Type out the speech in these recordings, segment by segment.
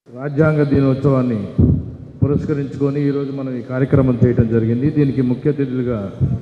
రాజ్యాంగ దినోత్సవాన్ని పురస్కరించుకొని ఈరోజు మనం ఈ కార్యక్రమం చేయడం జరిగింది దీనికి ముఖ్య అతిథులుగా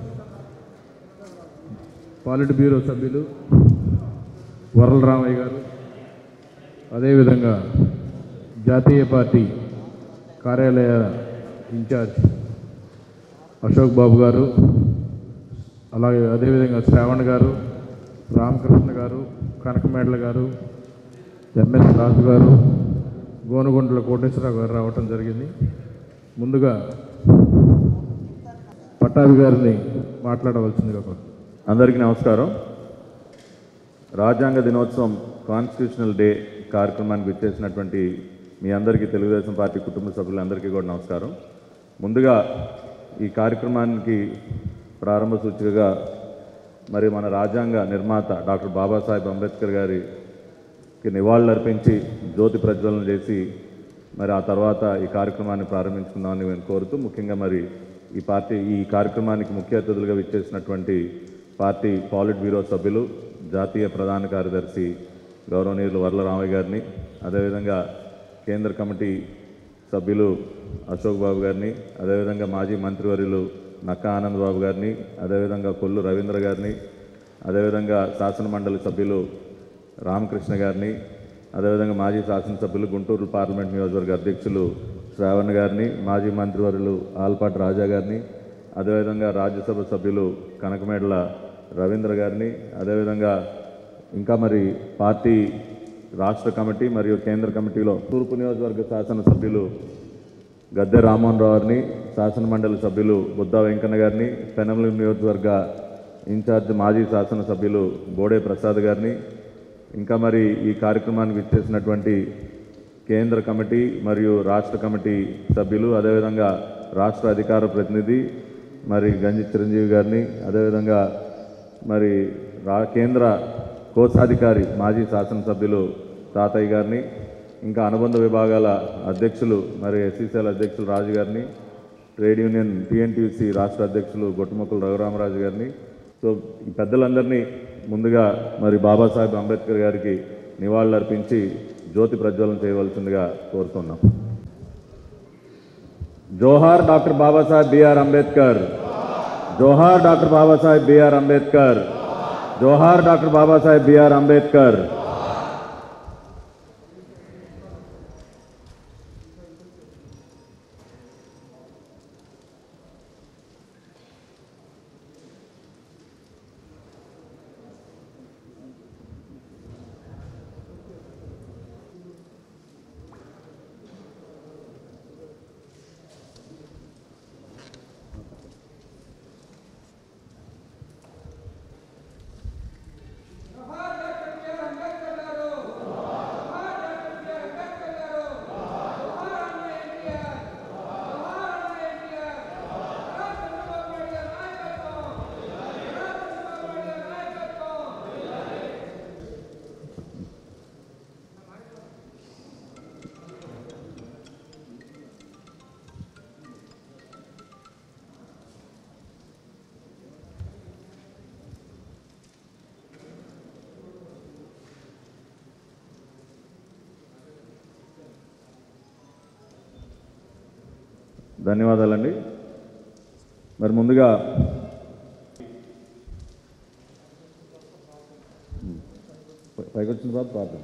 పాలిట్ బ్యూరో సభ్యులు వరల రామయ్య గారు అదేవిధంగా జాతీయ పార్టీ కార్యాలయ ఇన్ఛార్జ్ అశోక్ బాబు గారు అలాగే అదేవిధంగా శ్రావణ్ గారు రామకృష్ణ గారు కనకమేడల గారు ఎంఎస్ రాజు గారు గోనుగుంట్ల కోటేశ్వరరావు గారు రావటం జరిగింది ముందుగా పట్టాభి గారిని మాట్లాడవలసిందిగా కోరుతున్నాను. అందరికీ నమస్కారం రాజ్యాంగ దినోత్సవం కాన్స్టిట్యూషనల్ డే కార్యక్రమానికి విచ్చేసినటువంటి మీ అందరికీ తెలుగుదేశం పార్టీ కుటుంబ సభ్యులందరికీ కూడా నమస్కారం ముందుగా ఈ కార్యక్రమానికి ప్రారంభ సూచికగా మరి మన రాజ్యాంగ నిర్మాత డాక్టర్ బాబాసాహెబ్ అంబేద్కర్ గారికి నివాళులర్పించి జ్యోతి ప్రజ్వలన చేసి మరి ఆ తర్వాత ఈ కార్యక్రమాన్ని ప్రారంభించుకుందామని నేను కోరుతూ ముఖ్యంగా మరి ఈ పార్టీ ఈ కార్యక్రమానికి ముఖ్య అతిథులుగా విచ్చేసినటువంటి పార్టీ పాలిట్ బ్యూరో సభ్యులు జాతీయ ప్రధాన కార్యదర్శి గౌరవనీయులు వర్ల రామయ్య గారిని అదేవిధంగా కేంద్ర కమిటీ సభ్యులు అశోక్ బాబు గారిని అదేవిధంగా మాజీ మంత్రివర్యులు నక్కా ఆనంద్ బాబు గారిని అదేవిధంగా కొల్లు రవీంద్ర గారిని అదేవిధంగా శాసన మండలి సభ్యులు రామకృష్ణ గారిని అదేవిధంగా మాజీ శాసనసభ్యులు గుంటూరు పార్లమెంట్ నియోజకవర్గ అధ్యక్షులు శ్రావణ్ గారిని మాజీ మంత్రివర్యులు ఆల్పాటి రాజా గారిని అదేవిధంగా రాజ్యసభ సభ్యులు కనకమేడల రవీంద్ర గారిని అదేవిధంగా ఇంకా మరి పార్టీ రాష్ట్ర కమిటీ మరియు కేంద్ర కమిటీలో తూర్పు నియోజకవర్గ శాసనసభ్యులు గద్దె రామ్మోహన్ రావు గారిని శాసన మండలి సభ్యులు బుద్ధా వెంకన్న గారిని పెనమలి నియోజకవర్గ ఇన్ఛార్జ్ మాజీ శాసనసభ్యులు బోడే ప్రసాద్ గారిని ఇంకా మరి ఈ కార్యక్రమానికి ఇచ్చేసినటువంటి కేంద్ర కమిటీ మరియు రాష్ట్ర కమిటీ సభ్యులు అదేవిధంగా రాష్ట్ర అధికార ప్రతినిధి మరి గంజి చిరంజీవి గారిని అదేవిధంగా మరి రా కేంద్ర కోశాధికారి మాజీ శాసనసభ్యులు తాతయ్య గారిని ఇంకా అనుబంధ విభాగాల అధ్యక్షులు మరి ఎస్సీసీఎల్ అధ్యక్షులు రాజు గారిని ట్రేడ్ యూనియన్ టీఎన్టీసీ రాష్ట్ర అధ్యక్షులు గొట్టుమొక్కలు రఘురామరాజు గారిని సో ఈ పెద్దలందరినీ ముందుగా మరి బాబాసాహెబ్ అంబేద్కర్ గారికి నివాళులర్పించి జ్యోతి ప్రజ్వలన చేయవలసిందిగా కోరుతున్నాం జోహార్ డాక్టర్ బాబాసాహెబ్ బిఆర్ అంబేద్కర్ జోహార్ డాక్టర్ బాబాసాహెబ్ బిఆర్ అంబేద్కర్ జోహార్ డాక్టర్ బాబాసాహెబ్ బిఆర్ అంబేద్కర్ ధన్యవాదాలండి మరి ముందుగా పై- పైకి వచ్చిన తర్వాత ప్రార్థన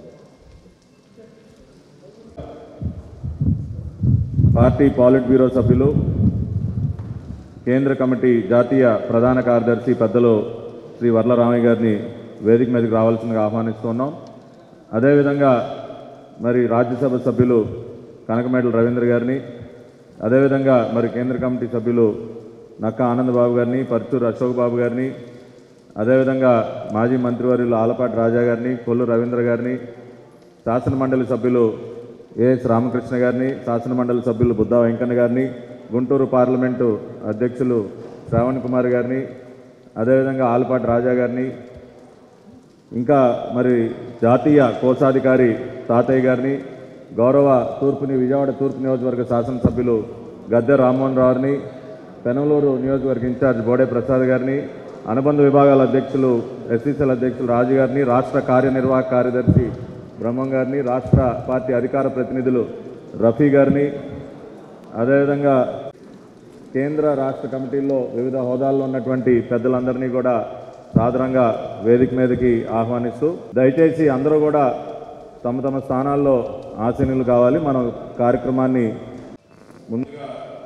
పార్టీ పాలిట్ బ్యూరో సభ్యులు కేంద్ర కమిటీ జాతీయ ప్రధాన కార్యదర్శి పెద్దలు శ్రీ వర్ల రామయ్య గారిని వేదిక మీదకి రావాల్సిందిగా ఆహ్వానిస్తున్నాం అదేవిధంగా మరి రాజ్యసభ సభ్యులు కనకమేడల రవీంద్ర గారిని అదేవిధంగా మరి కేంద్ర కమిటీ సభ్యులు నక్క ఆనంద్ బాబు గారిని పర్చూరు అశోక్ బాబు గారిని అదేవిధంగా మాజీ మంత్రివర్యులు ఆలపాటి రాజా గారిని కొల్లు రవీంద్ర గారిని శాసన మండలి సభ్యులు ఏఎస్ రామకృష్ణ గారిని శాసన మండలి సభ్యులు బుద్ధా వెంకన్న గారిని గుంటూరు పార్లమెంటు అధ్యక్షులు శ్రావణ్ కుమార్ గారిని అదేవిధంగా ఆలపాటి రాజా గారిని ఇంకా మరి జాతీయ కోశాధికారి తాతయ్య గారిని గౌరవ తూర్పుని విజయవాడ తూర్పు నియోజకవర్గ శాసనసభ్యులు గద్దె రామ్మోహన్ రావుని పెనమలూరు నియోజకవర్గ ఇన్ఛార్జ్ బోడే ప్రసాద్ గారిని అనుబంధ విభాగాల అధ్యక్షులు ఎస్సీసీఎల్ అధ్యక్షులు రాజు గారిని రాష్ట్ర కార్యనిర్వాహక కార్యదర్శి బ్రహ్మం గారిని రాష్ట్ర పార్టీ అధికార ప్రతినిధులు రఫీ గారిని అదేవిధంగా కేంద్ర రాష్ట్ర కమిటీల్లో వివిధ హోదాల్లో ఉన్నటువంటి పెద్దలందరినీ కూడా సాదరంగా వేదిక మీదకి ఆహ్వానిస్తూ దయచేసి అందరూ కూడా తమ తమ స్థానాల్లో ఆసీనులు కావాలి మనం కార్యక్రమాన్ని ముందుగా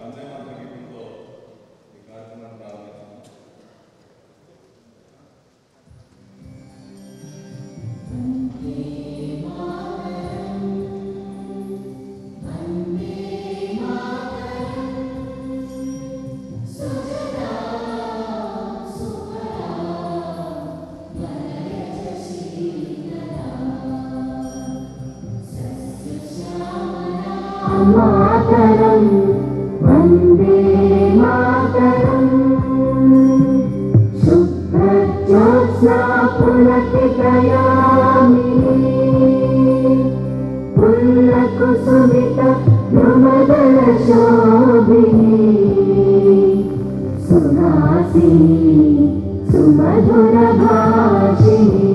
मातरं वन्दे मातरम् शुभ्रज्योत्स्ना पुलकितयामिनी पुल्लकुसुमित द्रुमदलशोभिनी सुहासिनी सुमधुरभाषिणी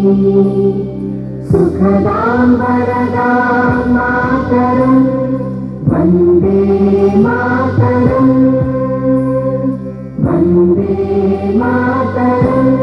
सुखदां वरदां मातरं वन्दे मातरम् वन्दे मातरम्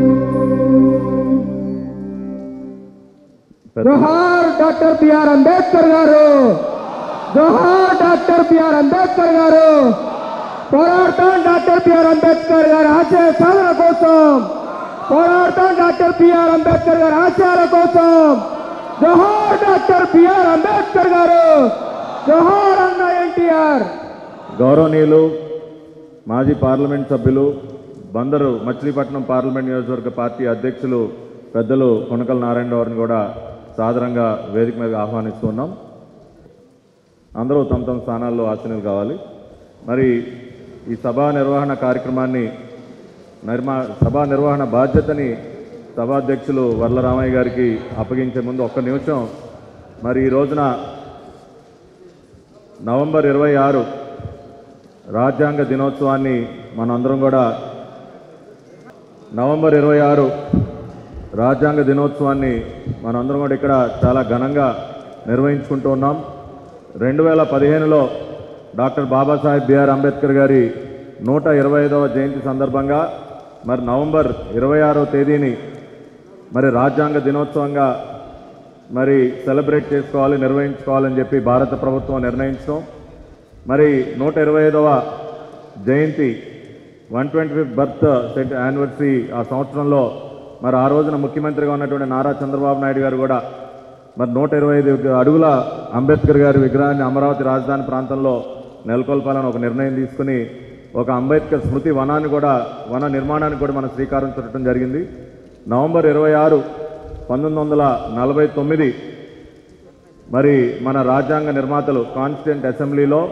పెద్ద జోహార్ డాక్టర్ బిఆర్ అంబేద్కర్ గారు జోహార్ డాక్టర్ బిఆర్ అంబేద్కర్ గారు పోరాడతాం డాక్టర్ బిఆర్ అంబేద్కర్ గారి ఆశయ సాధన కోసం పోరాడతాం డాక్టర్ బిఆర్ అంబేద్కర్ గారి ఆశయాల కోసం జోహార్ డాక్టర్ బిఆర్ అంబేద్కర్ గారు జోహార్ అన్న ఎన్టీఆర్ గౌరవనీయులు మాజీ పార్లమెంట్ సభ్యులు బందరు మచిలీపట్నం పార్లమెంట్ నియోజకవర్గ పార్టీ అధ్యక్షులు పెద్దలు కొనకల నారాయణ గారిని కూడా సాదరంగా వేదిక మీద ఆహ్వానిస్తున్నాం అందరూ తమ తమ స్థానాల్లో ఆసీనులు కావాలి మరి ఈ సభా నిర్వహణ కార్యక్రమాన్ని నిర్మా సభా నిర్వహణ బాధ్యతని సభాధ్యక్షులు వర్లరామయ్య గారికి అప్పగించే ముందు ఒక్క నిమిషం మరి ఈ రోజున నవంబర్ ఇరవై ఆరు రాజ్యాంగ దినోత్సవాన్ని మనందరం కూడా నవంబర్ ఇరవై ఆరు రాజ్యాంగ దినోత్సవాన్ని మనందరం కూడా ఇక్కడ చాలా ఘనంగా నిర్వహించుకుంటూ ఉన్నాం రెండు వేల పదిహేనులో డాక్టర్ బాబాసాహెబ్ బిఆర్ అంబేద్కర్ గారి నూట ఇరవై ఐదవ జయంతి సందర్భంగా మరి నవంబర్ ఇరవై ఆరో తేదీని మరి రాజ్యాంగ దినోత్సవంగా మరి సెలబ్రేట్ చేసుకోవాలి నిర్వహించుకోవాలని చెప్పి భారత ప్రభుత్వం నిర్ణయించడం మరి నూట ఇరవై ఐదవ జయంతి one twenty fifth birth cent anniversary ఆ సంవత్సరంలో మరి ఆ రోజున ముఖ్యమంత్రిగా ఉన్నటువంటి నారా చంద్రబాబు నాయుడు గారు కూడా మరి నూట ఇరవై ఐదు అడుగుల అంబేద్కర్ గారి విగ్రహాన్ని అమరావతి రాజధాని ప్రాంతంలో నెలకొల్పాలని ఒక నిర్ణయం తీసుకుని ఒక అంబేద్కర్ స్మృతి వనాన్ని కూడా వన నిర్మాణానికి కూడా మనం శ్రీకారం చుట్టడం జరిగింది నవంబర్ ఇరవై ఆరు పంతొమ్మిది వందల నలభై తొమ్మిది మరి మన రాజ్యాంగ నిర్మాతలు కాన్స్టిట్యూంట్ అసెంబ్లీలో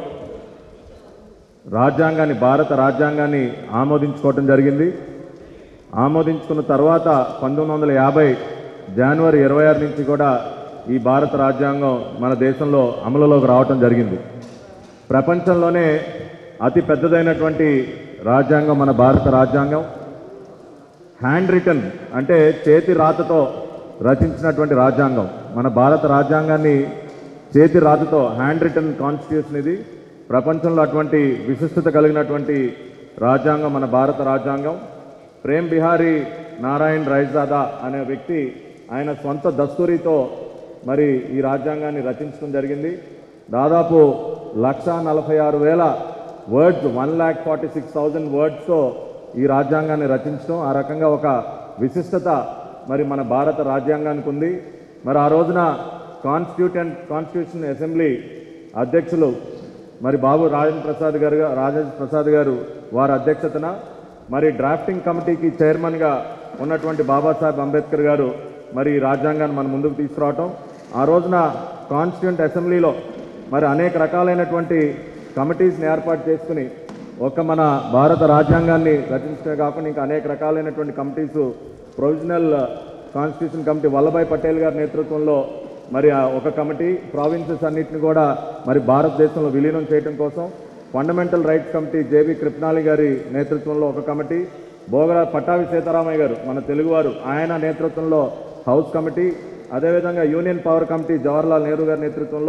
రాజ్యాంగాన్ని భారత రాజ్యాంగాన్ని ఆమోదించుకోవటం జరిగింది ఆమోదించుకున్న తర్వాత పంతొమ్మిది వందల యాభై జనవరి ఇరవై ఆరు నుంచి కూడా ఈ భారత రాజ్యాంగం మన దేశంలో అమలులోకి రావటం జరిగింది ప్రపంచంలోనే అతి పెద్దదైనటువంటి రాజ్యాంగం మన భారత రాజ్యాంగం హ్యాండ్ రిటన్ అంటే చేతి రాతతో రచించినటువంటి రాజ్యాంగం మన భారత రాజ్యాంగాన్ని చేతి రాతతో హ్యాండ్ రిటన్ కాన్స్టిట్యూషన్ ఇది ప్రపంచంలో అటువంటి విశిష్టత కలిగినటువంటి రాజ్యాంగం మన భారత రాజ్యాంగం ప్రేమ్ బిహారీ నారాయణ్ రైజాదా అనే వ్యక్తి ఆయన సొంత దస్తూరితో మరి ఈ రాజ్యాంగాన్ని రచించడం జరిగింది దాదాపు లక్ష నలభై ఆరు వేల words one lakh forty six thousand వర్డ్స్తో ఈ రాజ్యాంగాన్ని రచించడం ఆ రకంగా ఒక విశిష్టత మరి మన భారత రాజ్యాంగానికి ఉంది మరి ఆ రోజున కాన్స్టిట్యూటెంట్ కాన్స్టిట్యూషన్ అసెంబ్లీ అధ్యక్షులు మరి బాబు రాజేంద్ర ప్రసాద్ గారు రాజేంద్ర ప్రసాద్ గారు వారి అధ్యక్షతన మరి డ్రాఫ్టింగ్ కమిటీకి చైర్మన్గా ఉన్నటువంటి బాబాసాహెబ్ అంబేద్కర్ గారు మరి ఈ రాజ్యాంగాన్ని మన ముందుకు తీసుకురావటం ఆ రోజున కాన్స్టిట్యూంట్ అసెంబ్లీలో మరి అనేక రకాలైనటువంటి కమిటీస్ని ఏర్పాటు చేసుకుని ఒక మన భారత రాజ్యాంగాన్ని రచించడమే కాకుండా ఇంకా అనేక రకాలైనటువంటి committees provisional constitution committee Vallabhbhai Patel గారి నేతృత్వంలో మరి ఆ ఒక కమిటీ ప్రావిన్సెస్ అన్నిటిని కూడా మరి భారతదేశంలో విలీనం చేయడం కోసం fundamental rights committee J B Kripalani గారి నేతృత్వంలో ఒక కమిటీ బోగర పట్టాభి సీతారామయ్య గారు మన తెలుగువారు ఆయన నేతృత్వంలో హౌస్ కమిటీ అదేవిధంగా union power committee Jawaharlal Nehru గారి నేతృత్వంలో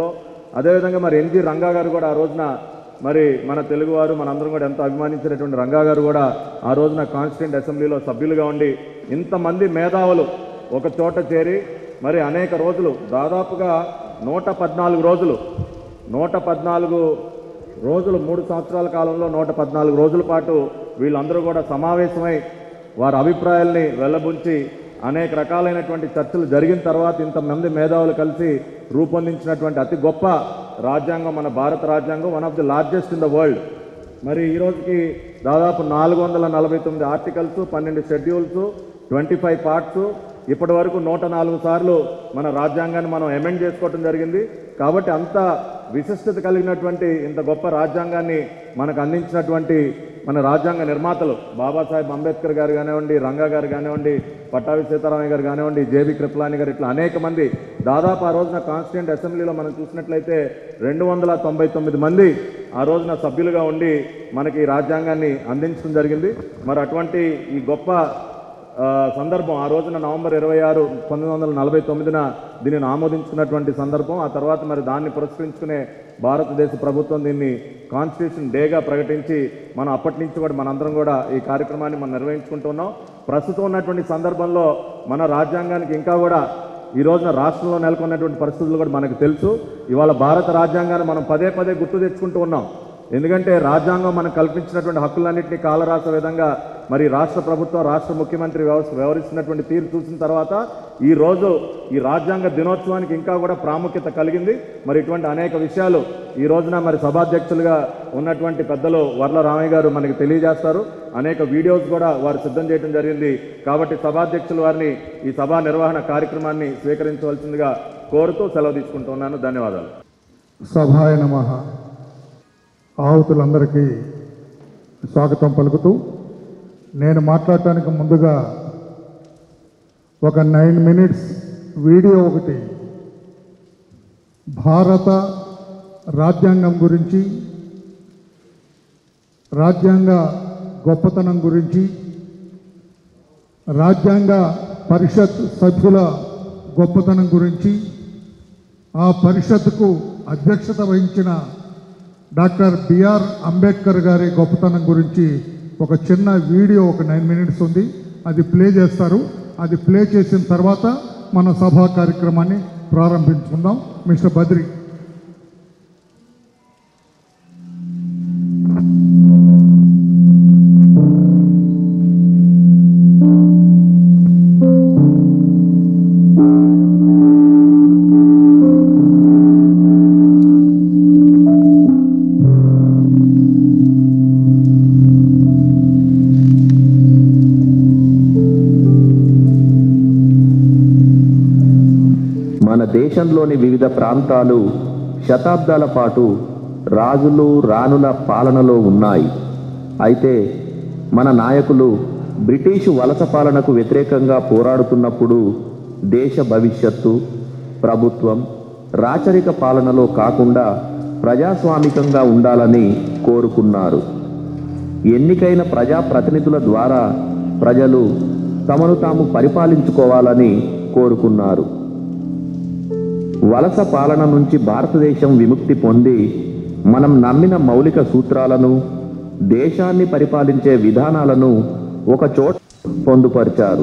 అదేవిధంగా మరి ఎన్జి రంగా గారు కూడా ఆ రోజున మరి మన తెలుగువారు మనందరం కూడా ఎంతో అభిమానించినటువంటి రంగా గారు కూడా ఆ రోజున కాన్స్టిట్యూంట్ అసెంబ్లీలో సభ్యులుగా ఉండి ఇంతమంది మేధావులు ఒక చోట చేరి మరి అనేక రోజులు దాదాపుగా నూట పద్నాలుగు రోజులు నూట పద్నాలుగు రోజులు మూడు సంవత్సరాల కాలంలో నూట పద్నాలుగు రోజుల పాటు వీళ్ళందరూ కూడా సమావేశమై వారి అభిప్రాయాల్ని వెళ్ళబుంచి అనేక రకాలైనటువంటి చర్చలు జరిగిన తర్వాత ఇంతమంది మేధావులు కలిసి రూపొందించినటువంటి అతి గొప్ప రాజ్యాంగం మన భారత రాజ్యాంగం one of the largest in the world మరి ఈ రోజుకి దాదాపు నాలుగు వందల నలభై తొమ్మిది ఆర్టికల్స్ పన్నెండు షెడ్యూల్స్ ట్వంటీ ఫైవ్ పార్ట్స్ ఇప్పటి వరకు నూట నాలుగు సార్లు మన రాజ్యాంగాన్ని మనం అమెండ్ చేసుకోవటం జరిగింది కాబట్టి అంత విశిష్టత కలిగినటువంటి ఇంత గొప్ప రాజ్యాంగాన్ని మనకు అందించినటువంటి మన రాజ్యాంగ నిర్మాతలు బాబాసాహెబ్ అంబేద్కర్ గారు కానివ్వండి రంగా గారు కానివ్వండి పట్టాభి సీతారామయ్య గారు కానివ్వండి జేబీ కృపలాని గారు ఇట్లా అనేక మంది దాదాపు ఆ రోజున కాన్స్టిట్యూంట్ అసెంబ్లీలో మనం చూసినట్లయితే రెండు వందల తొంభై తొమ్మిది మంది ఆ రోజున సభ్యులుగా ఉండి మనకి ఈ రాజ్యాంగాన్ని అందించడం జరిగింది మరి అటువంటి ఈ గొప్ప ఆ, సందర్భం ఆ రోజున నవంబర్ ఇరవై ఆరు పంతొమ్మిది వందల నలభై తొమ్మిదిన దీనిని ఆమోదించుకున్నటువంటి సందర్భం ఆ తర్వాత మరి దాన్ని పురస్కరించుకునే భారతదేశ ప్రభుత్వం దీన్ని కాన్స్టిట్యూషన్ డేగా ప్రకటించి మనం అప్పటి నుంచి కూడా మనందరం కూడా ఈ కార్యక్రమాన్ని మనం నిర్వహించుకుంటున్నాం ప్రస్తుతం ఉన్నటువంటి సందర్భంలో మన రాజ్యాంగానికి ఇంకా కూడా ఈ రోజున రాష్ట్రంలో నెలకొన్నటువంటి పరిస్థితులు కూడా మనకు తెలుసు ఇవాళ భారత రాజ్యాంగాన్ని మనం పదే పదే గుర్తు తెచ్చుకుంటూ ఉన్నాం ఎందుకంటే రాజ్యాంగం మనకు కల్పించినటువంటి హక్కులన్నింటినీ కాలరాస విధంగా మరి రాష్ట్ర ప్రభుత్వం రాష్ట్ర ముఖ్యమంత్రి వ్యవస్థ వ్యవహరిస్తున్నటువంటి తీరు చూసిన తర్వాత ఈ రోజు ఈ రాజ్యాంగ దినోత్సవానికి ఇంకా కూడా ప్రాముఖ్యత కలిగింది మరి ఇటువంటి అనేక విషయాలు ఈ రోజున మరి సభాధ్యక్షులుగా ఉన్నటువంటి పెద్దలు వర్ల రామయ్య గారు మనకి తెలియజేస్తారు అనేక వీడియోస్ కూడా వారు సిద్ధం చేయడం జరిగింది కాబట్టి సభాధ్యక్షులు వారిని ఈ సభా నిర్వహణ కార్యక్రమాన్ని స్వీకరించవలసిందిగా కోరుతూ సెలవు తీసుకుంటున్నాను ధన్యవాదాలు సభాయ నమ ఆహుతులందరికీ స్వాగతం పలుకుతూ నేను మాట్లాడటానికి ముందుగా ఒక నైన్ మినిట్స్ వీడియో ఒకటి భారత రాజ్యాంగం గురించి రాజ్యాంగ గొప్పతనం గురించి రాజ్యాంగ పరిషత్ సభ్యుల గొప్పతనం గురించి ఆ పరిషత్కు అధ్యక్షత వహించిన డాక్టర్ బిఆర్ అంబేద్కర్ గారి గొప్పతనం గురించి ఒక చిన్న వీడియో ఒక నైన్ మినిట్స్ ఉంది అది ప్లే చేస్తారు అది ప్లే చేసిన తర్వాత మన సభా కార్యక్రమాన్ని ప్రారంభించుకుందాం మిస్టర్ బద్రి మన దేశంలోని వివిధ ప్రాంతాలు శతాబ్దాల పాటు రాజులు రాణుల పాలనలో ఉన్నాయి అయితే మన నాయకులు బ్రిటిషు వలస పాలనకు వ్యతిరేకంగా పోరాడుతున్నప్పుడు దేశ భవిష్యత్తు ప్రభుత్వం రాచరిక పాలనలో కాకుండా ప్రజాస్వామికంగా ఉండాలని కోరుకున్నారు ఎన్నికైన ప్రజాప్రతినిధుల ద్వారా ప్రజలు తమను తాము పరిపాలించుకోవాలని కోరుకున్నారు వలస పాలన నుంచి భారతదేశం విముక్తి పొంది మనం నమ్మిన మౌలిక సూత్రాలను దేశాన్ని పరిపాలించే విధానాలను ఒక చోట పొందుపరిచారు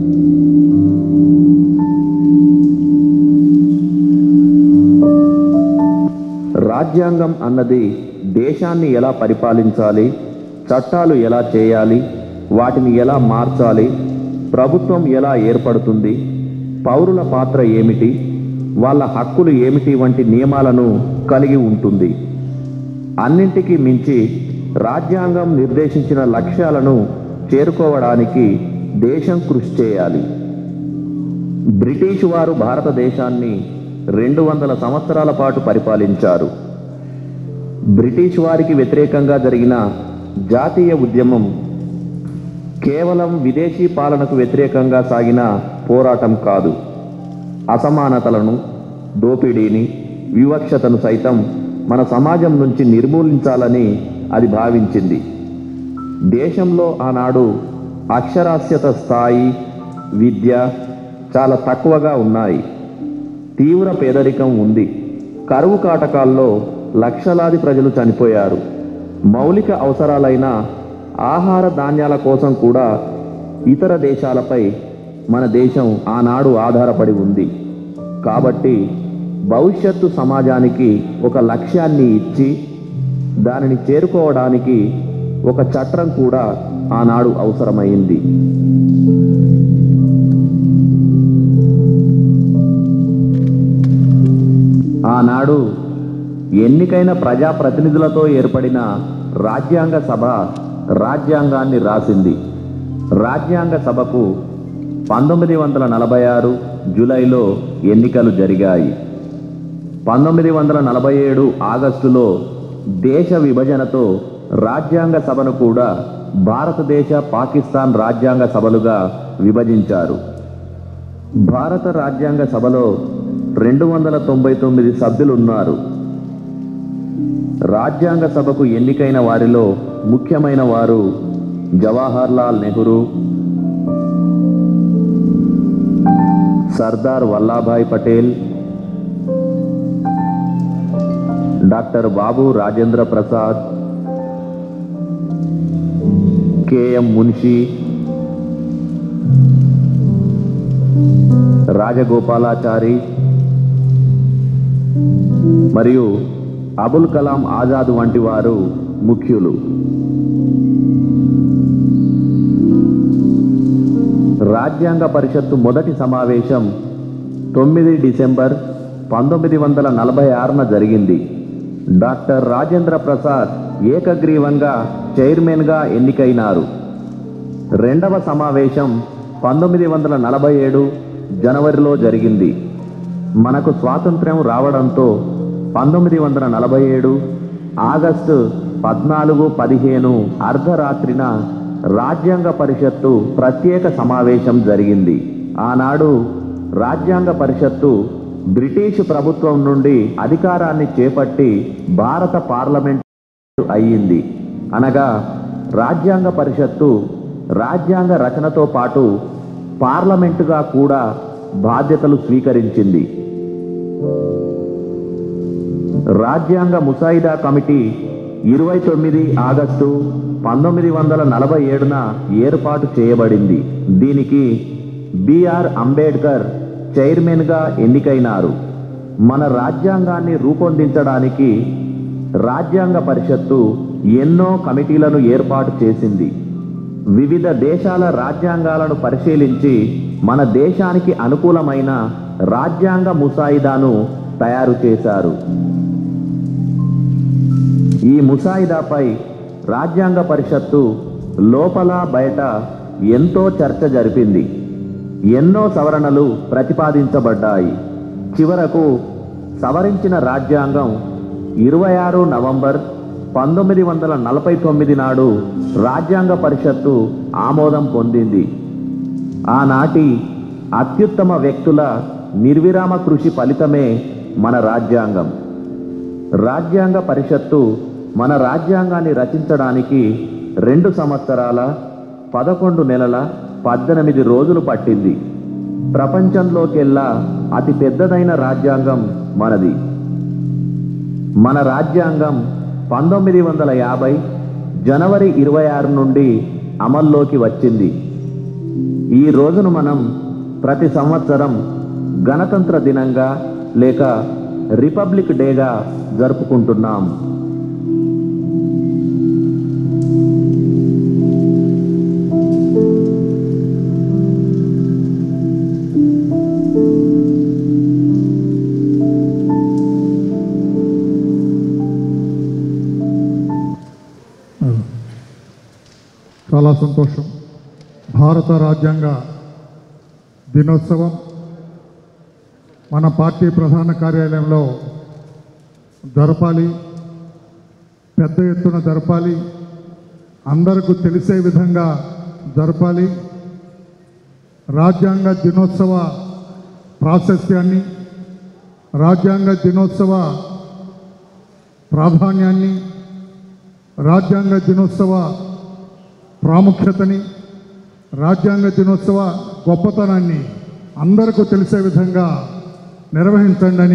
రాజ్యాంగం అన్నది దేశాన్ని ఎలా పరిపాలించాలి చట్టాలు ఎలా చేయాలి వాటిని ఎలా మార్చాలి ప్రభుత్వం ఎలా ఏర్పడుతుంది పౌరుల పాత్ర ఏమిటి వాళ్ళ హక్కులు ఏమిటి వంటి నియమాలను కలిగి ఉంటుంది అన్నింటికీ మించి రాజ్యాంగం నిర్దేశించిన లక్ష్యాలను చేరుకోవడానికి దేశం కృషి చేయాలి బ్రిటిష్ వారు భారతదేశాన్ని రెండు వందల సంవత్సరాల పాటు పరిపాలించారు బ్రిటిష్ వారికి వ్యతిరేకంగా జరిగిన జాతీయ ఉద్యమం కేవలం విదేశీ పాలనకు వ్యతిరేకంగా సాగిన పోరాటం కాదు అసమానతలను దోపిడీని వివక్షతను సైతం మన సమాజం నుంచి నిర్మూలించాలని అది భావించింది దేశంలో ఆనాడు అక్షరాస్యత స్థాయి విద్య చాలా తక్కువగా ఉన్నాయి తీవ్ర పేదరికం ఉంది కరువు కాటకాల్లో లక్షలాది ప్రజలు చనిపోయారు మౌలిక అవసరాలైన ఆహార ధాన్యాల కోసం కూడా ఇతర దేశాలపై మన దేశం ఆనాడు ఆధారపడి ఉంది కాబట్టి భవిష్యత్తు సమాజానికి ఒక లక్ష్యాన్ని ఇచ్చి దానిని చేరుకోవడానికి ఒక చట్టం కూడా ఆనాడు అవసరమైంది ఆనాడు ఎన్నికైన ప్రజాప్రతినిధులతో ఏర్పడిన రాజ్యాంగ సభ రాజ్యాంగాన్ని రాసింది రాజ్యాంగ సభకు పంతొమ్మిది వందల నలభై ఆరు జూలైలో ఎన్నికలు జరిగాయి పంతొమ్మిది వందల నలభై ఏడు ఆగస్టులో దేశ విభజనతో రాజ్యాంగ సభను కూడా భారతదేశ పాకిస్తాన్ రాజ్యాంగ సభలుగా విభజించారు భారత రాజ్యాంగ సభలో రెండు వందల తొంభై తొమ్మిది సభ్యులున్నారు రాజ్యాంగ సభకు ఎన్నికైన వారిలో ముఖ్యమైన వారు జవహర్లాల్ నెహ్రూ సర్దార్ వల్లాభాయ్ పటేల్ డాక్టర్ బాబు రాజేంద్ర ప్రసాద్ కెఎం మున్షి రాజగోపాలాచారి మరియు అబుల్ కలాం ఆజాద్ వంటి వారు ముఖ్యులు రాజ్యాంగ పరిషత్తు మొదటి సమావేశం తొమ్మిది డిసెంబర్ పంతొమ్మిది వందల నలభై ఆరున జరిగింది డాక్టర్ రాజేంద్ర ప్రసాద్ ఏకగ్రీవంగా చైర్మన్గా ఎన్నికైనారు రెండవ సమావేశం పంతొమ్మిది వందల నలభై ఏడు జనవరిలో జరిగింది మనకు స్వాతంత్ర్యం రావడంతో పంతొమ్మిది వందల నలభై ఏడు ఆగస్టు పద్నాలుగు పదిహేను అర్ధరాత్రిన రాజ్యాంగ పరిషత్తు ప్రత్యేక సమావేశం జరిగింది ఆనాడు రాజ్యాంగ పరిషత్తు బ్రిటిష్ ప్రభుత్వం నుండి అధికారాన్ని చేపట్టి భారత పార్లమెంట్ అయ్యింది అనగా రాజ్యాంగ పరిషత్తు రాజ్యాంగ రచనతో పాటు పార్లమెంటుగా కూడా బాధ్యతలు స్వీకరించింది రాజ్యాంగ ముసాయిదా కమిటీ ఇరవై తొమ్మిది ఆగస్టు పంతొమ్మిది వందల నలభై ఏడున ఏర్పాటు చేయబడింది దీనికి బిఆర్ అంబేద్కర్ చైర్మన్గా ఎన్నికైనారు మన రాజ్యాంగాన్ని రూపొందించడానికి రాజ్యాంగ పరిషత్తు ఎన్నో కమిటీలను ఏర్పాటు చేసింది వివిధ దేశాల రాజ్యాంగాలను పరిశీలించి మన దేశానికి అనుకూలమైన రాజ్యాంగ ముసాయిదాను తయారు చేశారు ఈ ముసాయిదాపై రాజ్యాంగ పరిషత్తు లోపల బయట ఎంతో చర్చ జరిపింది ఎన్నో సవరణలు ప్రతిపాదించబడ్డాయి చివరకు సవరించిన రాజ్యాంగం ఇరవై ఆరు నవంబర్ పంతొమ్మిది వందల నలభై తొమ్మిది నాడు రాజ్యాంగ పరిషత్తు ఆమోదం పొందింది ఆనాటి అత్యుత్తమ వ్యక్తుల నిర్విరామ కృషి ఫలితమే మన రాజ్యాంగం రాజ్యాంగ పరిషత్తు మన రాజ్యాంగాన్ని రచించడానికి రెండు సంవత్సరాల పదకొండు నెలల పద్దెనిమిది రోజులు పట్టింది ప్రపంచంలోకెల్లా అతి పెద్దదైన రాజ్యాంగం మనది మన రాజ్యాంగం పంతొమ్మిది వందల యాభై జనవరి ఇరవై ఆరు నుండి అమల్లోకి వచ్చింది ఈ రోజును మనం ప్రతి సంవత్సరం గణతంత్ర దినంగా లేక రిపబ్లిక్ డేగా జరుపుకుంటున్నాం చాలా సంతోషం భారత రాజ్యాంగ దినోత్సవం మన పార్టీ ప్రధాన కార్యాలయంలో జరపాలి పెద్ద ఎత్తున జరపాలి అందరికీ తెలిసే విధంగా జరపాలి రాజ్యాంగ దినోత్సవ ప్రాశస్త్యాన్ని రాజ్యాంగ దినోత్సవ ప్రాధాన్యాన్ని రాజ్యాంగ దినోత్సవ ప్రాముఖ్యతని రాజ్యాంగ దినోత్సవ గొప్పతనాన్ని అందరికీ తెలిసే విధంగా నిర్వహించండి అని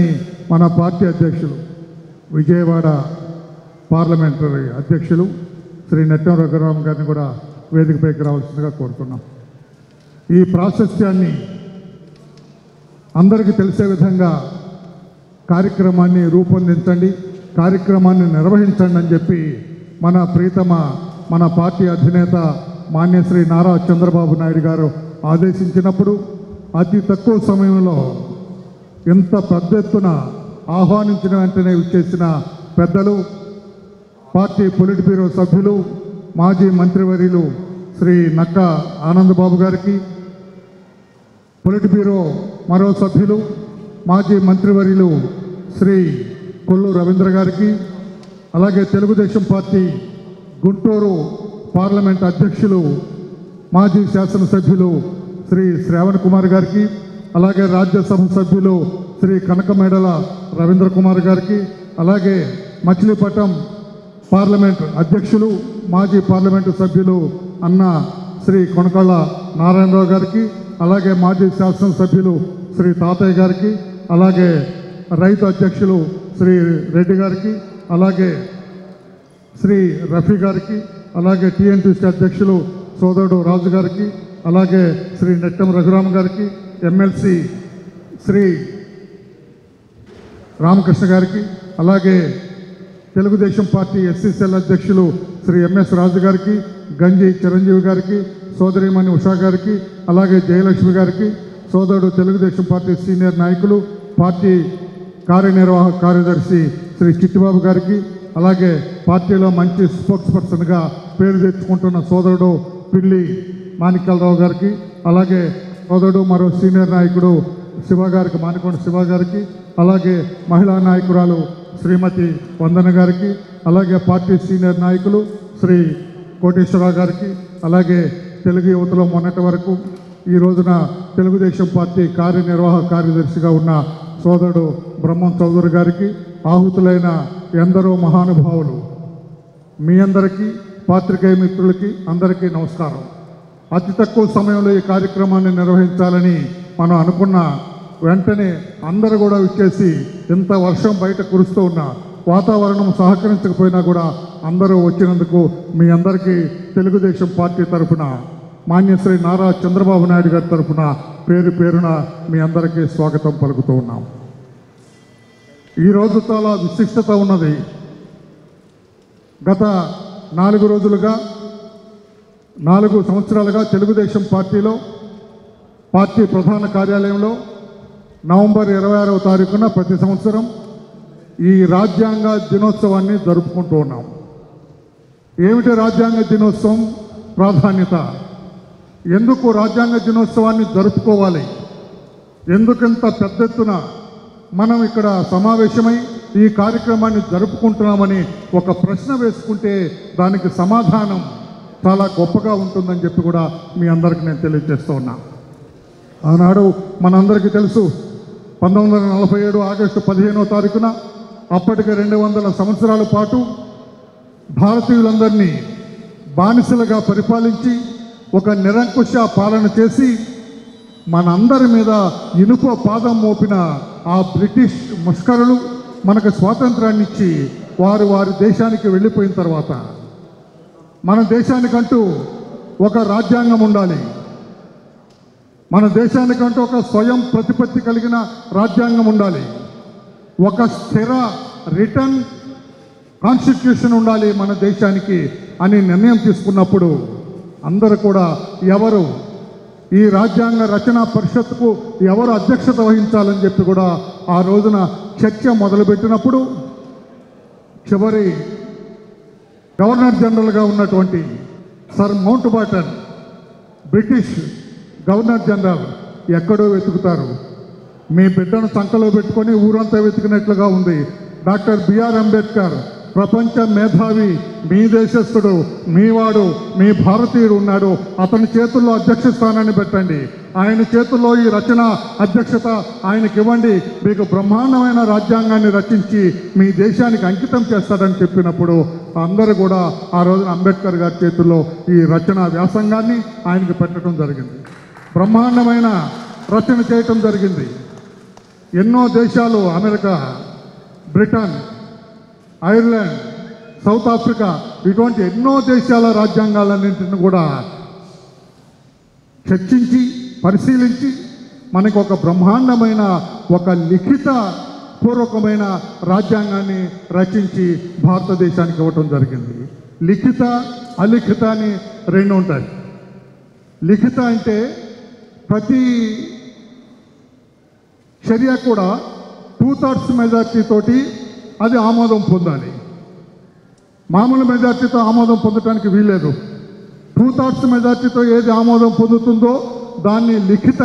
మన పార్టీ అధ్యక్షులు విజయవాడ పార్లమెంటరీ అధ్యక్షులు శ్రీ నెట్టం రఘురామ్ గారిని కూడా వేదికపైకి రావాల్సిందిగా కోరుతున్నాం ఈ ప్రాశస్త్యాన్ని అందరికీ తెలిసే విధంగా కార్యక్రమాన్ని రూపొందించండి కార్యక్రమాన్ని నిర్వహించండి అని చెప్పి మన ప్రీతమ మన పార్టీ అధినేత మాన్యశ్రీ నారా చంద్రబాబు నాయుడు గారు ఆదేశించినప్పుడు అతి తక్కువ సమయంలో ఇంత పెద్ద ఎత్తున ఆహ్వానించిన వెంటనే ఇచ్చేసిన పెద్దలు పార్టీ పొలిట్ బ్యూరో సభ్యులు మాజీ మంత్రివర్యులు శ్రీ నక్క ఆనందబాబు గారికి పొలిట్ బ్యూరో మరో సభ్యులు మాజీ మంత్రివర్యులు శ్రీ కొల్లు రవీంద్ర గారికి అలాగే తెలుగుదేశం పార్టీ గుంటూరు పార్లమెంట్ అధ్యక్షులు మాజీ శాసనసభ్యులు శ్రీ శ్రావణ్ కుమార్ గారికి అలాగే రాజ్యసభ సభ్యులు శ్రీ కనకమేడల రవీంద్ర కుమార్ గారికి అలాగే మచిలీపట్నం పార్లమెంట్ అధ్యక్షులు మాజీ పార్లమెంటు సభ్యులు అన్న శ్రీ కొనకళ్ళ నారాయణరావు గారికి అలాగే మాజీ శాసనసభ్యులు శ్రీ తాతయ్య గారికి అలాగే రైతు అధ్యక్షులు శ్రీ రెడ్డి గారికి అలాగే శ్రీ రఫీ గారికి అలాగే టీఎన్టీసీ అధ్యక్షులు సోదరుడు రాజు గారికి అలాగే శ్రీ నెట్టం రఘురామ గారికి ఎమ్మెల్సీ శ్రీ రామకృష్ణ గారికి అలాగే తెలుగుదేశం పార్టీ ఎస్సీసీఎల్ అధ్యక్షులు శ్రీ ఎంఎస్ రాజు గారికి గంజి చిరంజీవి గారికి సోదరిమణి ఉషా గారికి అలాగే జయలక్ష్మి గారికి సోదరుడు తెలుగుదేశం పార్టీ సీనియర్ నాయకులు పార్టీ కార్యనిర్వాహక కార్యదర్శి శ్రీ చిట్టిబాబు గారికి అలాగే పార్టీలో మంచి స్పోక్స్ పర్సన్గా పేరు తెచ్చుకుంటున్న సోదరుడు పిల్లి మాణిక్యాలరావు గారికి అలాగే సోదరుడు మరో సీనియర్ నాయకుడు శివ గారికి మానికొండ శివ గారికి అలాగే మహిళా నాయకురాలు శ్రీమతి వందన గారికి అలాగే పార్టీ సీనియర్ నాయకులు శ్రీ కోటేశ్వరరావు గారికి అలాగే తెలుగు యువతలో మొన్నటి వరకు ఈ రోజున తెలుగుదేశం పార్టీ కార్యనిర్వాహక కార్యదర్శిగా ఉన్న సోదరుడు బ్రహ్మం చౌదరి గారికి ఆహుతులైన ఎందరో మహానుభావులు మీ అందరికీ పాత్రికేయ మిత్రులకి అందరికీ నమస్కారం అతి తక్కువ సమయంలో ఈ కార్యక్రమాన్ని నిర్వహించాలని మనం అనుకున్న వెంటనే అందరూ కూడా వచ్చేసి ఇంత వర్షం బయట కురుస్తూ ఉన్న వాతావరణం సహకరించకపోయినా కూడా అందరూ వచ్చినందుకు మీ అందరికీ తెలుగుదేశం పార్టీ తరఫున మాన్యశ్రీ నారా చంద్రబాబు నాయుడు గారి తరఫున పేరు పేరున మీ అందరికీ స్వాగతం పలుకుతూ ఉన్నాం ఈరోజు చాలా విశిష్టత ఉన్నది గత నాలుగు రోజులుగా నాలుగు సంవత్సరాలుగా తెలుగుదేశం పార్టీలో పార్టీ ప్రధాన కార్యాలయంలో నవంబర్ ఇరవై ఆరవ తారీఖున ప్రతి సంవత్సరం ఈ రాజ్యాంగ దినోత్సవాన్ని జరుపుకుంటూ ఉన్నాం ఏమిటి రాజ్యాంగ దినోత్సవం ప్రాధాన్యత ఎందుకు రాజ్యాంగ దినోత్సవాన్ని జరుపుకోవాలి ఎందుకంత పెద్ద ఎత్తున మనం ఇక్కడ సమావేశమై ఈ కార్యక్రమాన్ని జరుపుకుంటున్నామని ఒక ప్రశ్న వేసుకుంటే దానికి సమాధానం చాలా గొప్పగా ఉంటుందని చెప్పి కూడా మీ అందరికి నేను తెలియజేస్తూ ఉన్నా ఆనాడు మనందరికీ తెలుసు పంతొమ్మిది వందల నలభై ఏడు ఆగస్టు పదిహేనో తారీఖున అప్పటికి రెండు వందల సంవత్సరాల పాటు భారతీయులందరినీ బానిసలుగా పరిపాలించి ఒక నిరంకుశ పాలన చేసి మనందరి మీద ఇనుప పాదం మోపిన ఆ బ్రిటిష్ ముష్కరులు మనకు స్వాతంత్రాన్ని ఇచ్చి వారు వారి దేశానికి వెళ్ళిపోయిన తర్వాత మన దేశానికంటూ ఒక రాజ్యాంగం ఉండాలి మన దేశానికంటూ ఒక స్వయం ప్రతిపత్తి కలిగిన రాజ్యాంగం ఉండాలి ఒక స్థిర రిటర్న్ కాన్స్టిట్యూషన్ ఉండాలి మన దేశానికి అని నిర్ణయం తీసుకున్నప్పుడు అందరూ కూడా ఎవరు ఈ రాజ్యాంగ రచనా పరిషత్కు ఎవరు అధ్యక్షత వహించాలని చెప్పి కూడా ఆ రోజున చర్చ మొదలుపెట్టినప్పుడు చివరి గవర్నర్ జనరల్గా ఉన్నటువంటి sir Mountbatten British governor general ఎక్కడో వెతుకుతారు మీ బిడ్డను సంకలో పెట్టుకొని ఊరంతా వెతికినట్లుగా ఉంది డాక్టర్ బిఆర్ అంబేద్కర్ ప్రపంచ మేధావి మీ దేశస్థుడు మీవాడు మీ భారతీయుడు ఉన్నాడు అతని చేతుల్లో అధ్యక్ష స్థానాన్ని పెట్టండి ఆయన చేతుల్లో ఈ రచన అధ్యక్షత ఆయనకి ఇవ్వండి మీకు బ్రహ్మాండమైన రాజ్యాంగాన్ని రచించి మీ దేశానికి అంకితం చేస్తాడని చెప్పినప్పుడు అందరూ కూడా ఆ రోజున అంబేద్కర్ గారి చేతుల్లో ఈ రచన వ్యాసంగాన్ని ఆయనకి పెట్టడం జరిగింది బ్రహ్మాండమైన రచన చేయటం జరిగింది ఎన్నో దేశాలు America Britain Ireland South Africa ఇటువంటి ఎన్నో దేశాల రాజ్యాంగాలన్నింటిని కూడా చర్చించి పరిశీలించి మనకు ఒక బ్రహ్మాండమైన ఒక లిఖిత పూర్వకమైన రాజ్యాంగాన్ని రచించి భారతదేశానికి ఇవ్వటం జరిగింది లిఖిత అలిఖిత అని రెండు ఉంటాయి లిఖిత అంటే ప్రతి చర్య కూడా టూ థర్డ్స్ మెజార్టీ తోటి అది ఆమోదం పొందాలి మామూలు మెజార్టీతో ఆమోదం పొందడానికి వీల్లేదు టూ థర్డ్స్ మెజార్టీతో ఏది ఆమోదం పొందుతుందో దాన్ని లిఖిత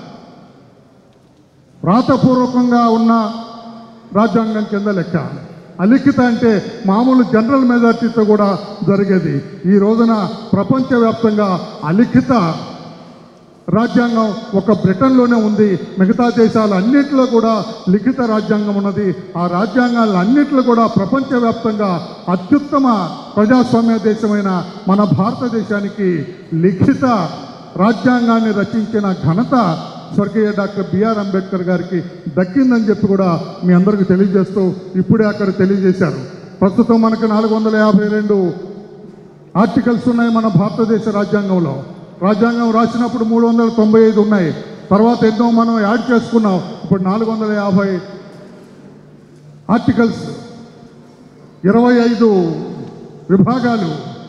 వ్రాతపూర్వకంగా ఉన్న రాజ్యాంగం కింద లెక్క అలిఖిత అంటే మామూలు జనరల్ మెజార్టీతో కూడా జరిగేది ఈ రోజున ప్రపంచవ్యాప్తంగా అలిఖిత రాజ్యాంగం ఒక బ్రిటన్లోనే ఉంది మిగతా దేశాలు అన్నింటిలో కూడా లిఖిత రాజ్యాంగం ఉన్నది ఆ రాజ్యాంగాలు అన్నింటిలో కూడా ప్రపంచవ్యాప్తంగా అత్యుత్తమ ప్రజాస్వామ్య దేశమైన మన భారతదేశానికి లిఖిత రాజ్యాంగాన్ని రచించిన ఘనత స్వర్గీయ డాక్టర్ బిఆర్ అంబేద్కర్ గారికి దక్కిందని చెప్పి కూడా మీ అందరికీ తెలియజేస్తూ ఇప్పుడే అక్కడ తెలియజేశారు ప్రస్తుతం మనకు నాలుగు వందల యాభై రెండు ఆర్టికల్స్ ఉన్నాయి మన భారతదేశ రాజ్యాంగంలో రాజ్యాంగం రాసినప్పుడు మూడు వందల తొంభై ఐదు ఉన్నాయి తర్వాత ఎన్నో మనం యాడ్ చేసుకున్నాం ఇప్పుడు నాలుగు వందల యాభై ఆర్టికల్స్ ఇరవై ఐదు విభాగాలు